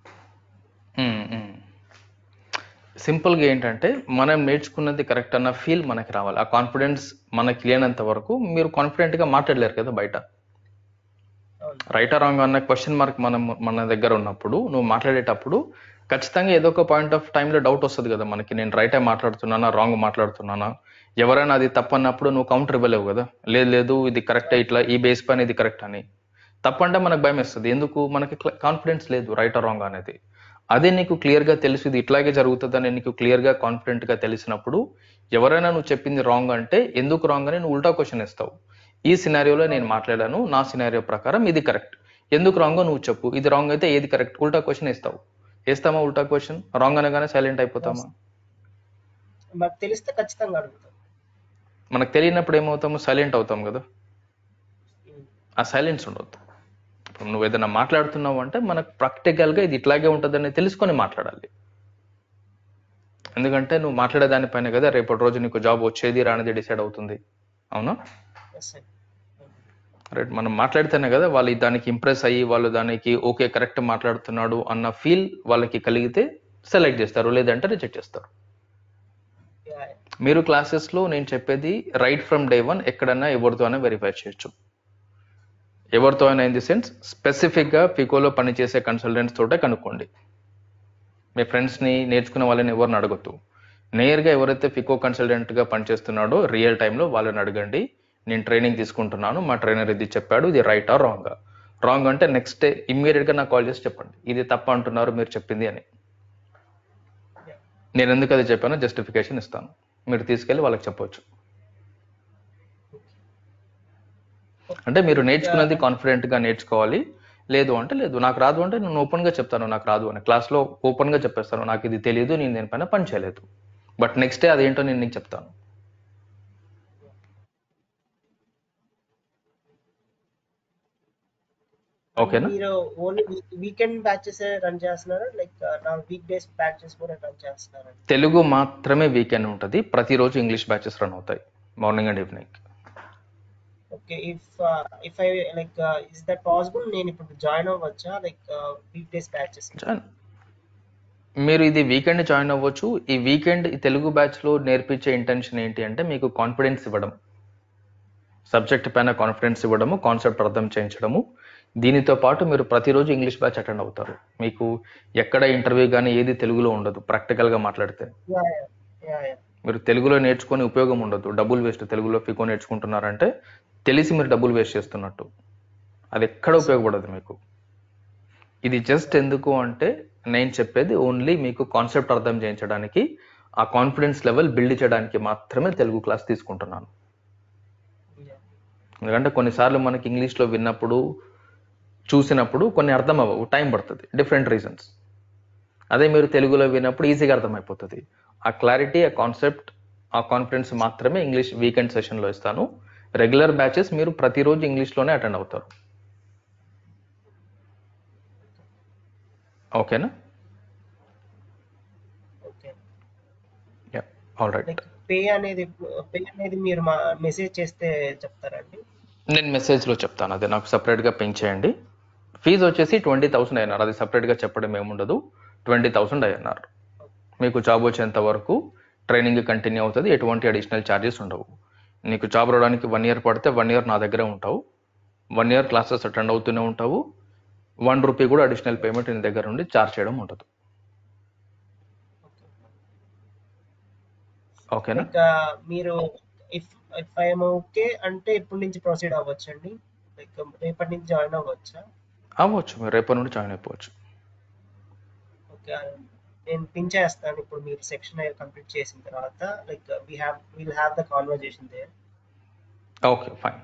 సింపుల్గా ఏంటంటే మనం నేర్చుకున్నది కరెక్ట్ అన్న ఫీల్ మనకి రావాలి ఆ కాన్ఫిడెన్స్ మనకి లేనంత వరకు మీరు కాన్ఫిడెంట్గా మాట్లాడలేరు కదా బయట అవును రైట్ రాంగ్ అన్న క్వశ్చన్ మార్క్ మనం మన దగ్గర ఉన్నప్పుడు నువ్వు మాట్లాడేటప్పుడు ఖచ్చితంగా ఏదో ఒక పాయింట్ ఆఫ్ టైంలో డౌట్ వస్తుంది కదా మనకి నేను రైటే మాట్లాడుతున్నానా రాంగ్ మాట్లాడుతున్నానా ఎవరైనా అది తప్పన్నప్పుడు నువ్వు కౌంటర్ ఇవ్వలేవు కదా లేదు లేదు ఇది కరెక్ట్ ఇట్లా ఈ బేస్ పైన ఇది కరెక్ట్ అని తప్పంటే మనకు భయం వేస్తుంది ఎందుకు మనకి కాన్ఫిడెన్స్ లేదు రైట్ రాంగ్ అనేది అదే నీకు క్లియర్ గా తెలుసు ఇది ఇట్లాగే జరుగుతుందని నీకు క్లియర్ గా కాన్ఫిడెంట్ గా తెలిసినప్పుడు ఎవరైనా నువ్వు చెప్పింది రాంగ్ అంటే ఎందుకు రాంగ్ అని నువ్వు ఉల్టా క్వశ్చన్ ఇస్తావు ఈ సినారియోలో నేను మాట్లాడాను నా సినారియో ప్రకారం ఇది కరెక్ట్ ఎందుకు రాంగో నువ్వు చెప్పు ఇది రాంగ్ అయితే ఏది కరెక్ట్ ఉల్టా క్వశ్చన్ ఇస్తావు వేస్తామా ఉల్టా క్వశ్చన్ రాంగ్ అనగానే సైలెంట్ అయిపోతామా మాకు తెలిస్తే ఖచ్చితంగా అడుగుతాం మనకు తెలియనప్పుడు ఏమవుతాము సైలెంట్ అవుతాం కదా ఉమ్. ఆ సైలెన్స్ ఉండొద్దు ఇప్పుడు నువ్వు ఏదైనా మాట్లాడుతున్నావు అంటే మనకు ప్రాక్టికల్గా ఇది ఇట్లాగే ఉంటుందని తెలుసుకొని మాట్లాడాలి ఎందుకంటే నువ్వు మాట్లాడే దానిపైన కదా రేపటి రోజు నీకు జాబ్ వచ్చేది రానిది డిసైడ్ అవుతుంది అవునా Yes, sir. రైట్ మనం మాట్లాడితేనే కదా వాళ్ళు దానికి ఇంప్రెస్ అయ్యి వాళ్ళు దానికి ఓకే కరెక్ట్ మాట్లాడుతున్నాడు అన్న ఫీల్ వాళ్ళకి కలిగితే సెలెక్ట్ చేస్తారు లేదంటే రిజెక్ట్ చేస్తారు Yeah, yeah. మీరు క్లాసెస్లో నేను చెప్పేది రైట్ ఫ్రమ్ డే వన్ ఎక్కడన్నా ఎవరితో అయినా వెరిఫై చేయొచ్చు ఎవరితో అయినా ఇన్ ది సెన్స్ స్పెసిఫిక్గా ఫికోలో పనిచేసే కన్సల్టెంట్స్ తోటే కనుక్కోండి మీ ఫ్రెండ్స్ని నేర్చుకున్న వాళ్ళని ఎవరిని అడగొద్దు నేరుగా ఎవరైతే ఫికో కన్సల్టెంట్గా పనిచేస్తున్నాడో రియల్ టైంలో వాళ్ళని అడగండి నేను ట్రైనింగ్ తీసుకుంటున్నాను మా ట్రైనర్ ఇది చెప్పాడు ఇది రైట్ ఆర్ రాంగ్ రాంగ్ అంటే నెక్స్ట్ డే ఇమ్మీడియట్గా నాకు కాల్ చేసి చెప్పండి ఇది తప్ప అంటున్నారు మీరు చెప్పింది అని Yeah. నేను ఎందుకు అది చెప్పానో జస్టిఫికేషన్ ఇస్తాను మీరు తీసుకెళ్ళి వాళ్ళకి చెప్పొచ్చు అంటే మీరు నేర్చుకున్నది కాన్ఫిడెంట్ గా నేర్చుకోవాలి లేదు అంటే లేదు నాకు రాదు అంటే నేను ఓపెన్ గా చెప్తాను నాకు రాదు అని క్లాస్ లో ఓపెన్ గా చెప్పేస్తాను నాకు ఇది తెలియదు నేను దీనిపైన పని చేయలేదు బట్ నెక్స్ట్ డే అదేంటో నేను నీకు చెప్తాను ఓకేనా మీరు ఓన్లీ వీకెండ్ బ్యాచెస్ రన్ చేస్తున్నారా లైక్ నా వీక్ డేస్ బ్యాచెస్ కూడా రన్ చేస్తున్నారా తెలుగు మాత్రమే వీకెండ్ ఉంటుంది ప్రతిరోజు ఇంగ్లీష్ బ్యాచెస్ రన్ అవుతాయి morning and evening okay if if I like is that possible నేను ఇప్పుడు జాయిన్ అవ్వచ్చా లైక్ వీక్ డేస్ బ్యాచెస్ మీరు ఇది వీకెండ్ జాయిన్ అవ్వచ్చు ఈ వీకెండ్ ఈ తెలుగు బ్యాచ్ లో నేర్పించే ఇంటెన్షన్ ఏంటి అంటే మీకు కాన్ఫిడెన్స్ ఇవ్వడం సబ్జెక్ట్ పైన కాన్ఫిడెన్స్ ఇవ్వడము కాన్సెప్ట్ అర్థం చేయించడము దీనితో పాటు మీరు ప్రతిరోజు ఇంగ్లీష్ బ్యాచ్ అటెండ్ అవుతారు మీకు ఎక్కడ ఇంటర్వ్యూ కానీ ఏది తెలుగులో ఉండదు ప్రాక్టికల్ గా మాట్లాడితే యా యా యా మీరు తెలుగులో నేర్చుకొని ఉపయోగం ఉండదు డబ్బులు వేస్ట్ తెలుగులో ఫికో నేర్చుకుంటున్నారంటే తెలిసి మీరు డబ్బులు వేస్ట్ చేస్తున్నట్టు అది ఎక్కడ ఉపయోగపడదు మీకు ఇది జస్ట్ ఎందుకు అంటే నేను చెప్పేది ఓన్లీ మీకు కాన్సెప్ట్ అర్థం చేయించడానికి ఆ కాన్ఫిడెన్స్ లెవెల్ బిల్డ్ చేయడానికి మాత్రమే తెలుగు క్లాస్ తీసుకుంటున్నాను ఎందుకంటే కొన్నిసార్లు మనకి ఇంగ్లీష్లో విన్నప్పుడు చూసినప్పుడు కొన్ని అర్థం అవ్వవు టైం పడుతుంది డిఫరెంట్ రీజన్స్ అదే మీరు తెలుగులో విన్నప్పుడు ఈజీగా అర్థమైపోతుంది ఆ క్లారిటీ ఆ కాన్సెప్ట్ ఆ కాన్ఫిడెన్స్ మాత్రమే ఇంగ్లీష్ వీకెండ్ సెషన్లో ఇస్తాను రెగ్యులర్ బ్యాచెస్ మీరు ప్రతిరోజు ఇంగ్లీష్లోనే అటెండ్ అవుతారు ఓకేనా okay yeah all right like pay అనేది పే అనేది మీరు మా మెసేజ్ చేస్తే చెప్తారండి నేను మెసేజ్లో చెప్తాను అదే నాకు సపరేట్గా పింక్ చేయండి ఫీజు వచ్చేసి ట్వంటీ థౌసండ్ అయినారు అది సపరేట్గా చెప్పడం ఏముండదు ట్వంటీ థౌసండ్ అయ్యన్నారు మీకు జాబ్ వచ్చేంత వరకు ట్రైనింగ్ కంటిన్యూ అవుతుంది ఎటువంటి అడిషనల్ ఛార్జెస్ ఉండవు నీకు జాబ్ రావడానికి వన్ ఇయర్ పడితే వన్ ఇయర్ నా దగ్గరే ఉంటావు వన్ ఇయర్ క్లాసెస్ అటెండ్ అవుతూనే ఉంటావు వన్ రూపీ కూడా అడిషనల్ పేమెంట్ నీ దగ్గర నుండి ఛార్జ్ చేయడం ఉండదు ఓకేనా లైక్ మీరు ఇఫ్ ఇఫ్ ఐఎమ్ ఓకే అంటే ఇప్పటి నుంచి ప్రొసీడ్ అవ్వచ్చండి లైక్ రేపటి నుంచి జాయిన్ అవ్వచ్చా అవ్వచ్చు మీరు రేపటి నుండి జాయిన్ అయిపోవచ్చు ఓకే నేను పిన్ చేస్తాను ఇప్పుడు మీరు సెక్షన్ కంప్లీట్ చేసిన తర్వాత like we have will have the conversation there okay fine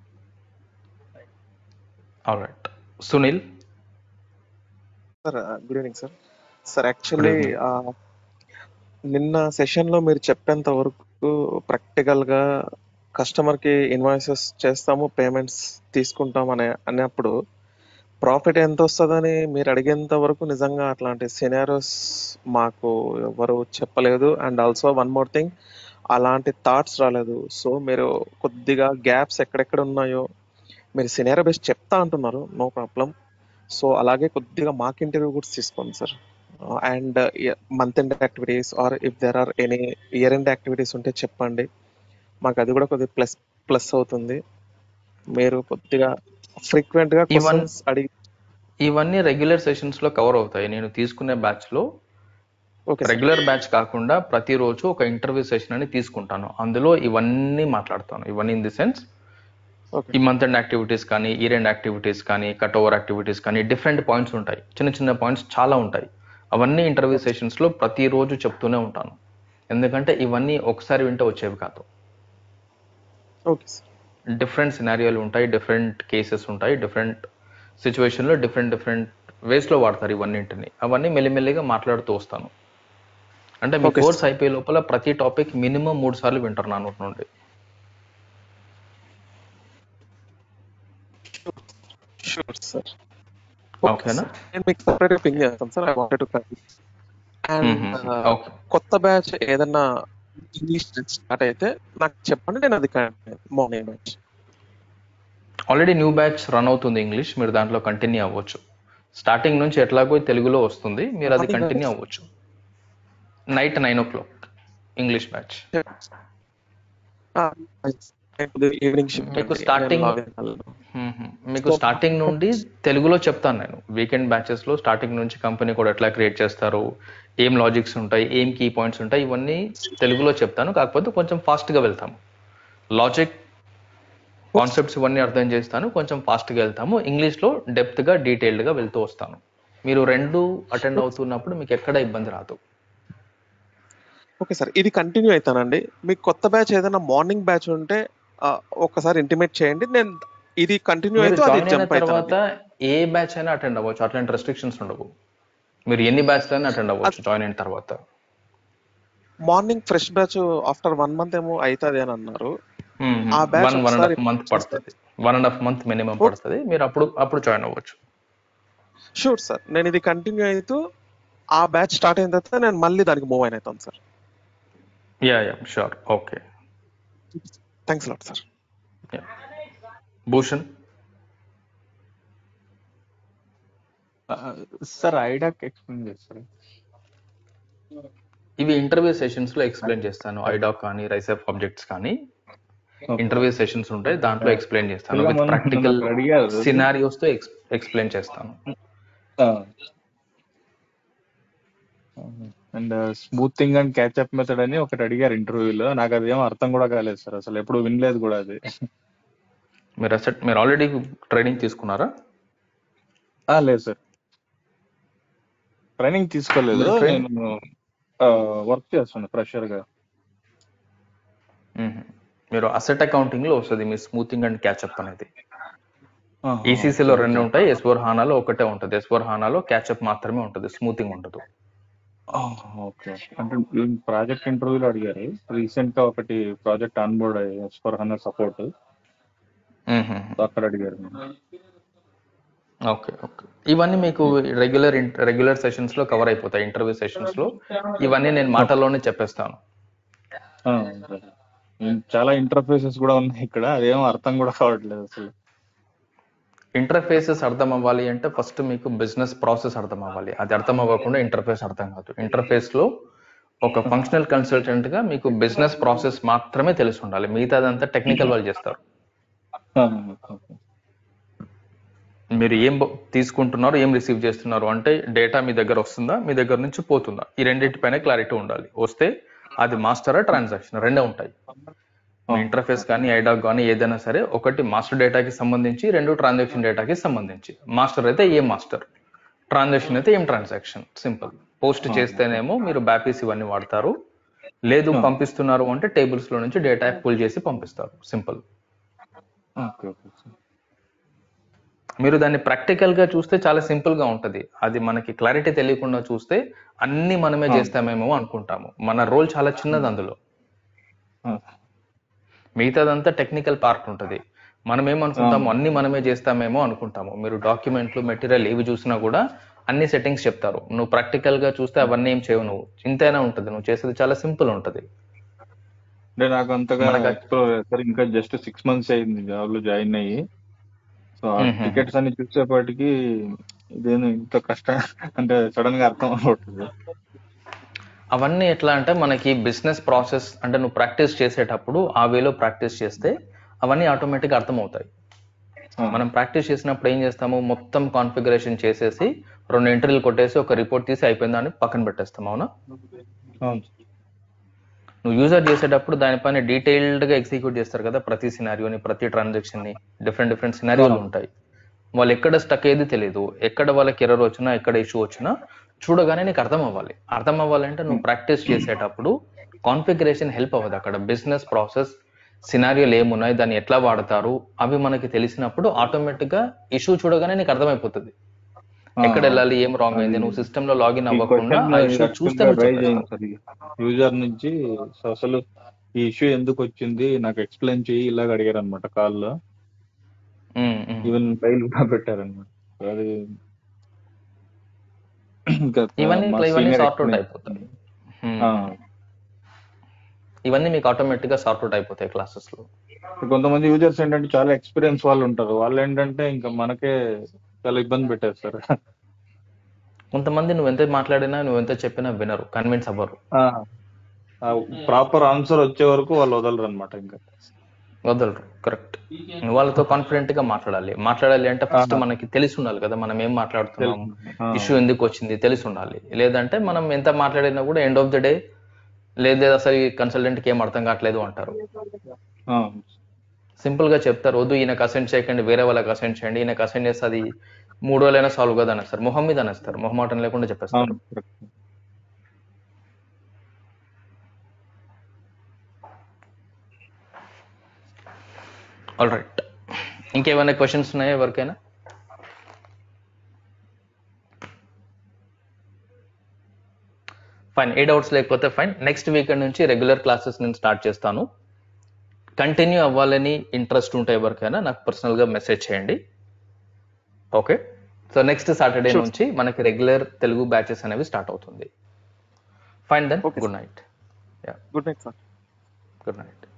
all right Sunil sir good evening sir sir actually evening. నిన్న సెషన్లో మీరు చెప్పేంత వరకు ప్రాక్టికల్గా కస్టమర్కి ఇన్వాయిసెస్ చేస్తాము పేమెంట్స్ తీసుకుంటాం అనే అన్నప్పుడు ప్రాఫిట్ ఎంత వస్తుందని మీరు అడిగేంత వరకు నిజంగా అట్లాంటి సినారోస్ మాకు ఎవరు చెప్పలేదు and also one more thing అలాంటి థాట్స్ రాలేదు సో మీరు కొద్దిగా గ్యాప్స్ ఎక్కడెక్కడ ఉన్నాయో మీరు సినారో బేస్ చెప్తా అంటున్నారు నో ప్రాబ్లం సో అలాగే కొద్దిగా మాక్ ఇంటర్వ్యూ కూడా తీసుకోండి sir and month end activities or if there are any year end activities ఉంటే చెప్పండి మాకు అది కూడా కొద్దిగా ప్లస్ ప్లస్ అవుతుంది మీరు కొద్దిగా ఫ్రీక్వెంట్ గా Even- క్వశ్చన్స్ అడిగి ఇవన్నీ రెగ్యులర్ సెషన్స్ లో కవర్ అవుతాయి నేను తీసుకునే బ్యాచ్ లో ఓకే రెగ్యులర్ బ్యాచ్ కాకుండా ప్రతిరోజు ఒక ఇంటర్వ్యూ సెషన్ అని తీసుకుంటాను అందులో ఇవన్నీ మాట్లాడతాను ఇవన్నీ ఇన్ ది సెన్స్ ఓకే ఈ మంత్ ఎండ్ యాక్టివిటీస్ కానీ ఇయర్ ఎండ్ యాక్టివిటీస్ కానీ కట్ ఓవర్ యాక్టివిటీస్ కానీ డిఫరెంట్ పాయింట్స్ ఉంటాయి చిన్న చిన్న పాయింట్స్ చాలా ఉంటాయి అవన్నీ ఇంటర్వ్యూ సెషన్స్ లో ప్రతిరోజు చెప్తూనే ఉంటాను ఎందుకంటే ఇవన్నీ ఒకసారి వింటే వచ్చేవి కాదు ఓకే సార్ డిఫరెంట్ సినారియోలు ఉంటాయి డిఫరెంట్ కేసెస్ ఉంటాయి డిఫరెంట్ సిచ్యువేషన్లో డిఫరెంట్ డిఫరెంట్ వేస్లో వాడతారు ఇవన్నింటిని అవన్నీ మెల్లిమెల్లిగా మాట్లాడుతూ వస్తాను అంటే మీ Okay, కోర్స్ అయిపోయే లోపల ప్రతి టాపిక్ మినిమం మూడు సార్లు వింటారు నా నోటి నుండి షూర్ సార్ ఓకేనా నేను మీకు సపరేట్ గా పింగ్ చేస్తాను sir I wanted to and okay కొత్త బ్యాచ్ ఏదన్నా ఇంగ్లీష్ స్టార్ట్ అయితే నాకు చెప్పండి నేను అది morning batch already new batch run అవుతుంది ఇంగ్లీష్ మీరు దాంట్లో కంటిన్యూ అవ్వచ్చు స్టార్టింగ్ నుంచి ఎట్లాగో తెలుగులో వస్తుంది మీరు అది Morning కంటిన్యూ batch. అవ్వచ్చు night nine o'clock English batch evening shift మీకు starting- మ్మ్. మీకు స్టార్టింగ్ నుండి తెలుగులో చెప్తాను నేను వీకెండ్ బ్యాచెస్ లో స్టార్టింగ్ నుంచి కంపెనీ కూడా ఎట్లా క్రియేట్ చేస్తారు ఏం లాజిక్స్ ఉంటాయి ఏం కీ పాయింట్స్ ఉంటాయి ఇవన్నీ తెలుగులో చెప్తాను కాకపోతే కొంచెం ఫాస్ట్ గా వెళ్తాము లాజిక్ కాన్సెప్ట్స్ ఇవన్నీ అర్థం చేస్తాను కొంచెం ఫాస్ట్ గా వెళ్తాము ఇంగ్లీష్ లో డెప్త్ గా డీటెయిల్డ్ గా వెళ్తూ వస్తాను మీరు రెండు అటెండ్ అవుతున్నప్పుడు మీకు ఎక్కడ ఇబ్బంది రాదు ఓకే సార్ ఇది కంటిన్యూ అవుతానండి మీకు కొత్త బ్యాచ్ ఏదైనా మార్నింగ్ బ్యాచ్ ఉంటే ఆ, ఒక్కసారి ఇంటిమేట్ చేయండి నేను ఇది కంటిన్యూ మీరు అయితే అది జాయిన్ అయిన జంప్ తర్వాత అవుతాను ఏ బ్యాచ్ అయినా అటెండ్ అవ్వచ్చు అట్లాంటి రెస్ట్రిక్షన్స్ ఉండవు మీరు ఎన్ని బ్యాచ్ అయినా అటెండ్ అవ్వచ్చు జాయిన్ అయిన తర్వాత morning fresh batch after one month ఏమో అవుతుంది అని అన్నారు ఆ batch వన్ వన్ అండ్ ఒకసారి హాఫ్ మంత్ పడుతుంది one and half month minimum పడుతుంది మీరు అప్పుడు అప్పుడు జాయిన్ అవ్వచ్చు షూర్ సార్ నేను ఇది కంటిన్యూ అవుతూ ఆ బ్యాచ్ స్టార్ట్ అయిన తర్వాత నేను మళ్ళీ దానికి మూవ్ అయిన అవుతాను sir yeah yeah sure okay thanks lot sir Bhushan sir IDoc explain చేస్తారు ఇవి ఇంటర్వ్యూ సెషన్స్ లో ఎక్స్ప్లెయిన్ చేస్తాను ఐడాక్ కానీ రైసెఫ్ ఆబ్జెక్ట్స్ కానీ ఇంటర్వ్యూ సెషన్స్ ఉంటాయి దాంట్లో ఎక్స్ప్లెయిన్ చేస్తాను ఇలా విత్ మొన్న- ప్రాక్టికల్ మొన్న అడిగారు. సినారియోస్ తో ఎక్స్ప్లెయిన్ చేస్తాను and smoothing and catch up method అని ఒకటి అడిగారు ఇంటర్వ్యూలో నాకు అది ఏం అర్థం కూడా కాలేదు సార్ అసలు ఎప్పుడు వినలేదు కూడా అది మీరు అసెట్ మీరు ఆల్రెడీ ట్రైనింగ్ తీసుకున్నారా ఆ, లేదు సార్ ట్రైనింగ్ తీసుకోలేదు మీరు train- నేను వర్క్ చేస్తున్నా ఫ్రెషర్ గా మీరు అసెట్ అకౌంటింగ్ లో వస్తుంది మీ స్మూతింగ్ అండ్ క్యాచప్ అనేది ఆహా, ఈసీసీలో ఓకే రెండు ఓకే ఉంటాయి ఎస్ ఫోర్ హానాలో ఒకటే ఉంటుంది ఎస్ ఫోర్ హానాలో క్యాచప్ మాత్రమే ఉంటుంది స్మూతింగ్ ఉండదు ఆహా, ఓకే అంటే ప్రాజెక్ట్ ఇంటర్వ్యూలో అడిగారు రీసెంట్ గా ఒకటి project onboard S four hundred support అక్కడ అడిగారు ఓకే ఓకే ఇవన్నీ మీకు రెగ్యులర్ రెగ్యులర్ సెషన్స్ లో కవర్ అయిపోతాయి ఇంటర్వ్యూ సెషన్స్ లో ఇవన్నీ నేను మాటల్లోనే చెప్పేస్తాను ఆ, సరే. చాలా ఇంటర్ఫేసెస్ కూడా ఉన్నాయి ఇక్కడ అదేమో అర్థం కూడా కావట్లేదు అసలు ఇంటర్ఫేసెస్ అర్థం అవ్వాలి అంటే ఫస్ట్ మీకు బిజినెస్ ప్రాసెస్ అర్థం అవ్వాలి అది అర్థం అవ్వకుండా ఇంటర్ఫేస్ అర్థం కాదు ఇంటర్ఫేస్ లో ఒక ఫంక్షనల్ కన్సల్టెంట్ గా మీకు బిజినెస్ ప్రాసెస్ మాత్రమే తెలిసి ఉండాలి మిగతాదంతా టెక్నికల్ వాళ్ళు చేస్తారు ఆ, ఓకే. మీరు ఏం బ- తీసుకుంటున్నారు ఏం రిసీవ్ చేస్తున్నారు అంటే డేటా మీ దగ్గర వస్తుందా మీ దగ్గర నుంచి పోతుందా ఈ రెండింటిపైన క్లారిటీ ఉండాలి వస్తే అది మాస్టరా ట్రాన్సాక్షన్ రెండే ఉంటాయి మీ ఇంటర్ఫేస్ కానీ ఐడాక్ కానీ ఏదైనా సరే ఒకటి మాస్టర్ డేటాకి సంబంధించి రెండు ట్రాన్సాక్షన్ డేటాకి సంబంధించి మాస్టర్ అయితే ఏ మాస్టర్ ట్రాన్సాక్షన్ అయితే ఏం ట్రాన్సాక్షన్ సింపుల్ పోస్ట్ చేస్తేనేమో మీరు బ్యాపీస్ ఇవన్నీ వాడతారు లేదు పంపిస్తున్నారు అంటే టేబుల్స్ లో నుంచి డేటా పుల్ చేసి పంపిస్తారు సింపుల్ ఓకే ఓకే సార్. మీరు దాన్ని ప్రాక్టికల్ గా చూస్తే చాలా సింపుల్ గా ఉంటది అది మనకి క్లారిటీ తెలియకుండా చూస్తే అన్ని మనమే చేస్తామేమో అనుకుంటాము మన రోల్ చాలా చిన్నది అందులో ఆ, మిగతాదంతా టెక్నికల్ పార్ట్ ఉంటది మనం ఏమనుకుంటాము అన్ని మనమే చేస్తామేమో అనుకుంటాము మీరు డాక్యుమెంట్లు మెటీరియల్ ఏవి చూసినా కూడా అన్ని సెట్టింగ్స్ చెప్తారు నువ్వు ప్రాక్టికల్ గా చూస్తే అవన్నీ ఏం చేయవు నువ్వు ఇంతైనా ఉంటది నువ్వు చేసేది చాలా సింపుల్ ఉంటది అంటే నాకు అంతగా మనకు ఎక్స్ప్లోర్ చేస్తారు ఇంకా జస్ట్ సిక్స్ మంత్స్ అయింది జాబ్ లో జాయిన్ అయ్యి సో ఆ మ్మ్. టికెట్స్ అన్ని చూసేపాటికి ఇదేను ఇంత కష్టం అంటే సడన్ గా అర్థం అవ్వట్లేదు అవన్నీ ఎట్లా అంటే మనకి బిజినెస్ ప్రాసెస్ అంటే నువ్వు ప్రాక్టీస్ చేసేటప్పుడు ఆ వేలో ప్రాక్టీస్ చేస్తే అవన్నీ ఆటోమేటిక్ అర్థమవుతాయి ఆ, మనం ప్రాక్టీస్ చేసినప్పుడు ఏం చేస్తాము మొత్తం కాన్ఫిగరేషన్ చేసేసి రెండు ఇంటర్వ్యూలు కొట్టేసి ఒక రిపోర్ట్ తీసి అయిపోయిందని పక్కన పెట్టేస్తాం అవునా అవును నువ్వు యూజర్ చేసేటప్పుడు దానిపైన డీటెయిల్డ్ గా ఎగ్జిక్యూట్ చేస్తారు కదా ప్రతి సినారియోని ప్రతి ట్రాన్సాక్షన్ ని డిఫరెంట్ డిఫరెంట్ సినారియోలు ఉంటాయి వాళ్ళు ఎక్కడ స్టక్ ఏది తెలియదు ఎక్కడ వాళ్ళకి ఎర్రర్ వచ్చినా ఎక్కడ ఇష్యూ వచ్చినా చూడగానే నీకు అర్థం అవ్వాలి అర్థం అవ్వాలంటే నువ్వు ప్రాక్టీస్ చేసేటప్పుడు కాన్ఫిగరేషన్ హెల్ప్ అవ్వదు అక్కడ బిజినెస్ ప్రాసెస్ సినారియోలు ఏమున్నాయి దాన్ని ఎట్లా వాడతారు అవి మనకి తెలిసినప్పుడు ఆటోమేటిక్ గా ఇష్యూ చూడగానే నీకు అర్థమైపోతుంది ఆ, ఎక్కడ వెళ్ళాలి ఏం రాంగ్ అయింది నువ్వు సిస్టమ్ లో లాగిన్ ఈ అవ్వకుండా క్వశ్చన్ ఆ ఇష్యూ చూస్తే నువ్వు రైజ్ చెప్పేస్తావు అయింది సార్ యూజర్ నుంచి సో అసలు ఈ ఇష్యూ ఎందుకు వచ్చింది నాకు ఎక్స్ప్లెయిన్ చేయి ఇలాగ అడిగారు అనమాట కాల్లో ఉమ్, ఉమ్. ఈవెన్ ఫైల్ కూడా పెట్టారనమాట అది ఇంకా ఇవన్నీ మా ఇట్లా ఇవన్నీ సీనియర్ సార్ట్ అవుట్ ఎక్స్ప్లెయిన్ అయిపోతాయి ఉమ్. ఇవన్నీ మీకు ఆటోమేటిక్ గా సార్ట్ అవుట్ అయిపోతాయి క్లాసెస్ లో కొంతమంది యూజర్స్ ఏంటంటే చాలా ఎక్స్పీరియన్స్ వాళ్ళు ఉంటారు వాళ్ళు ఏంటంటే ఇంకా మనకే చాలా ఇబ్బంది పెట్టేస్తారు కొంతమంది నువ్వు ఎంత మాట్లాడినా నువ్వు ఎంత చెప్పినా వినరు కన్విన్స్ అవ్వరు ప్రాపర్ ఆన్సర్ వచ్చే వరకు వాళ్ళు వదలరు అనమాట ఇంకా వదలరు కరెక్ట్ నువ్వు వాళ్ళతో కాన్ఫిడెంట్ గా మాట్లాడాలి మాట్లాడాలి అంటే ఫస్ట్ మనకి తెలిసి ఉండాలి కదా మనం ఏం మాట్లాడుతున్నాం ఆ, ఇష్యూ ఎందుకు వచ్చింది తెలిసి ఉండాలి లేదంటే మనం ఎంత మాట్లాడినా కూడా ఎండ్ ఆఫ్ ద డే లేదు అసలు ఈ కన్సల్టెంట్ కి ఏం అర్థం కావట్లేదు అంటారు ఆ, సింపుల్ గా చెప్తారు వద్దు ఈయనకు అసెంట్ చేయకండి వేరే వాళ్ళకి అసెంట్ చేయండి ఈయనకు అసెంట్ చేస్తే అది మూడు రోజులైనా సాల్వ్ కదా అనేస్తారు మొహం మీద అనేస్తారు మొహమాటం లేకుండా చెప్పేస్తారు అవును correct. ఆల్ రైట్ ఇంకేమైనా క్వశ్చన్స్ ఉన్నాయా ఎవరికైనా ఫైన్ ఏ డౌట్స్ లేకపోతే ఫైన్ నెక్స్ట్ వీకెండ్ నుంచి రెగ్యులర్ క్లాసెస్ నేను స్టార్ట్ చేస్తాను కంటిన్యూ అవ్వాలని ఇంట్రెస్ట్ ఉంటే ఎవరికైనా నాకు పర్సనల్ గా మెసేజ్ చేయండి okay so next Saturday Sure. నుంచి మనకి రెగ్యులర్ తెలుగు బ్యాచెస్ అనేవి స్టార్ట్ అవుతుంది fine then Okay, good night good night sir good night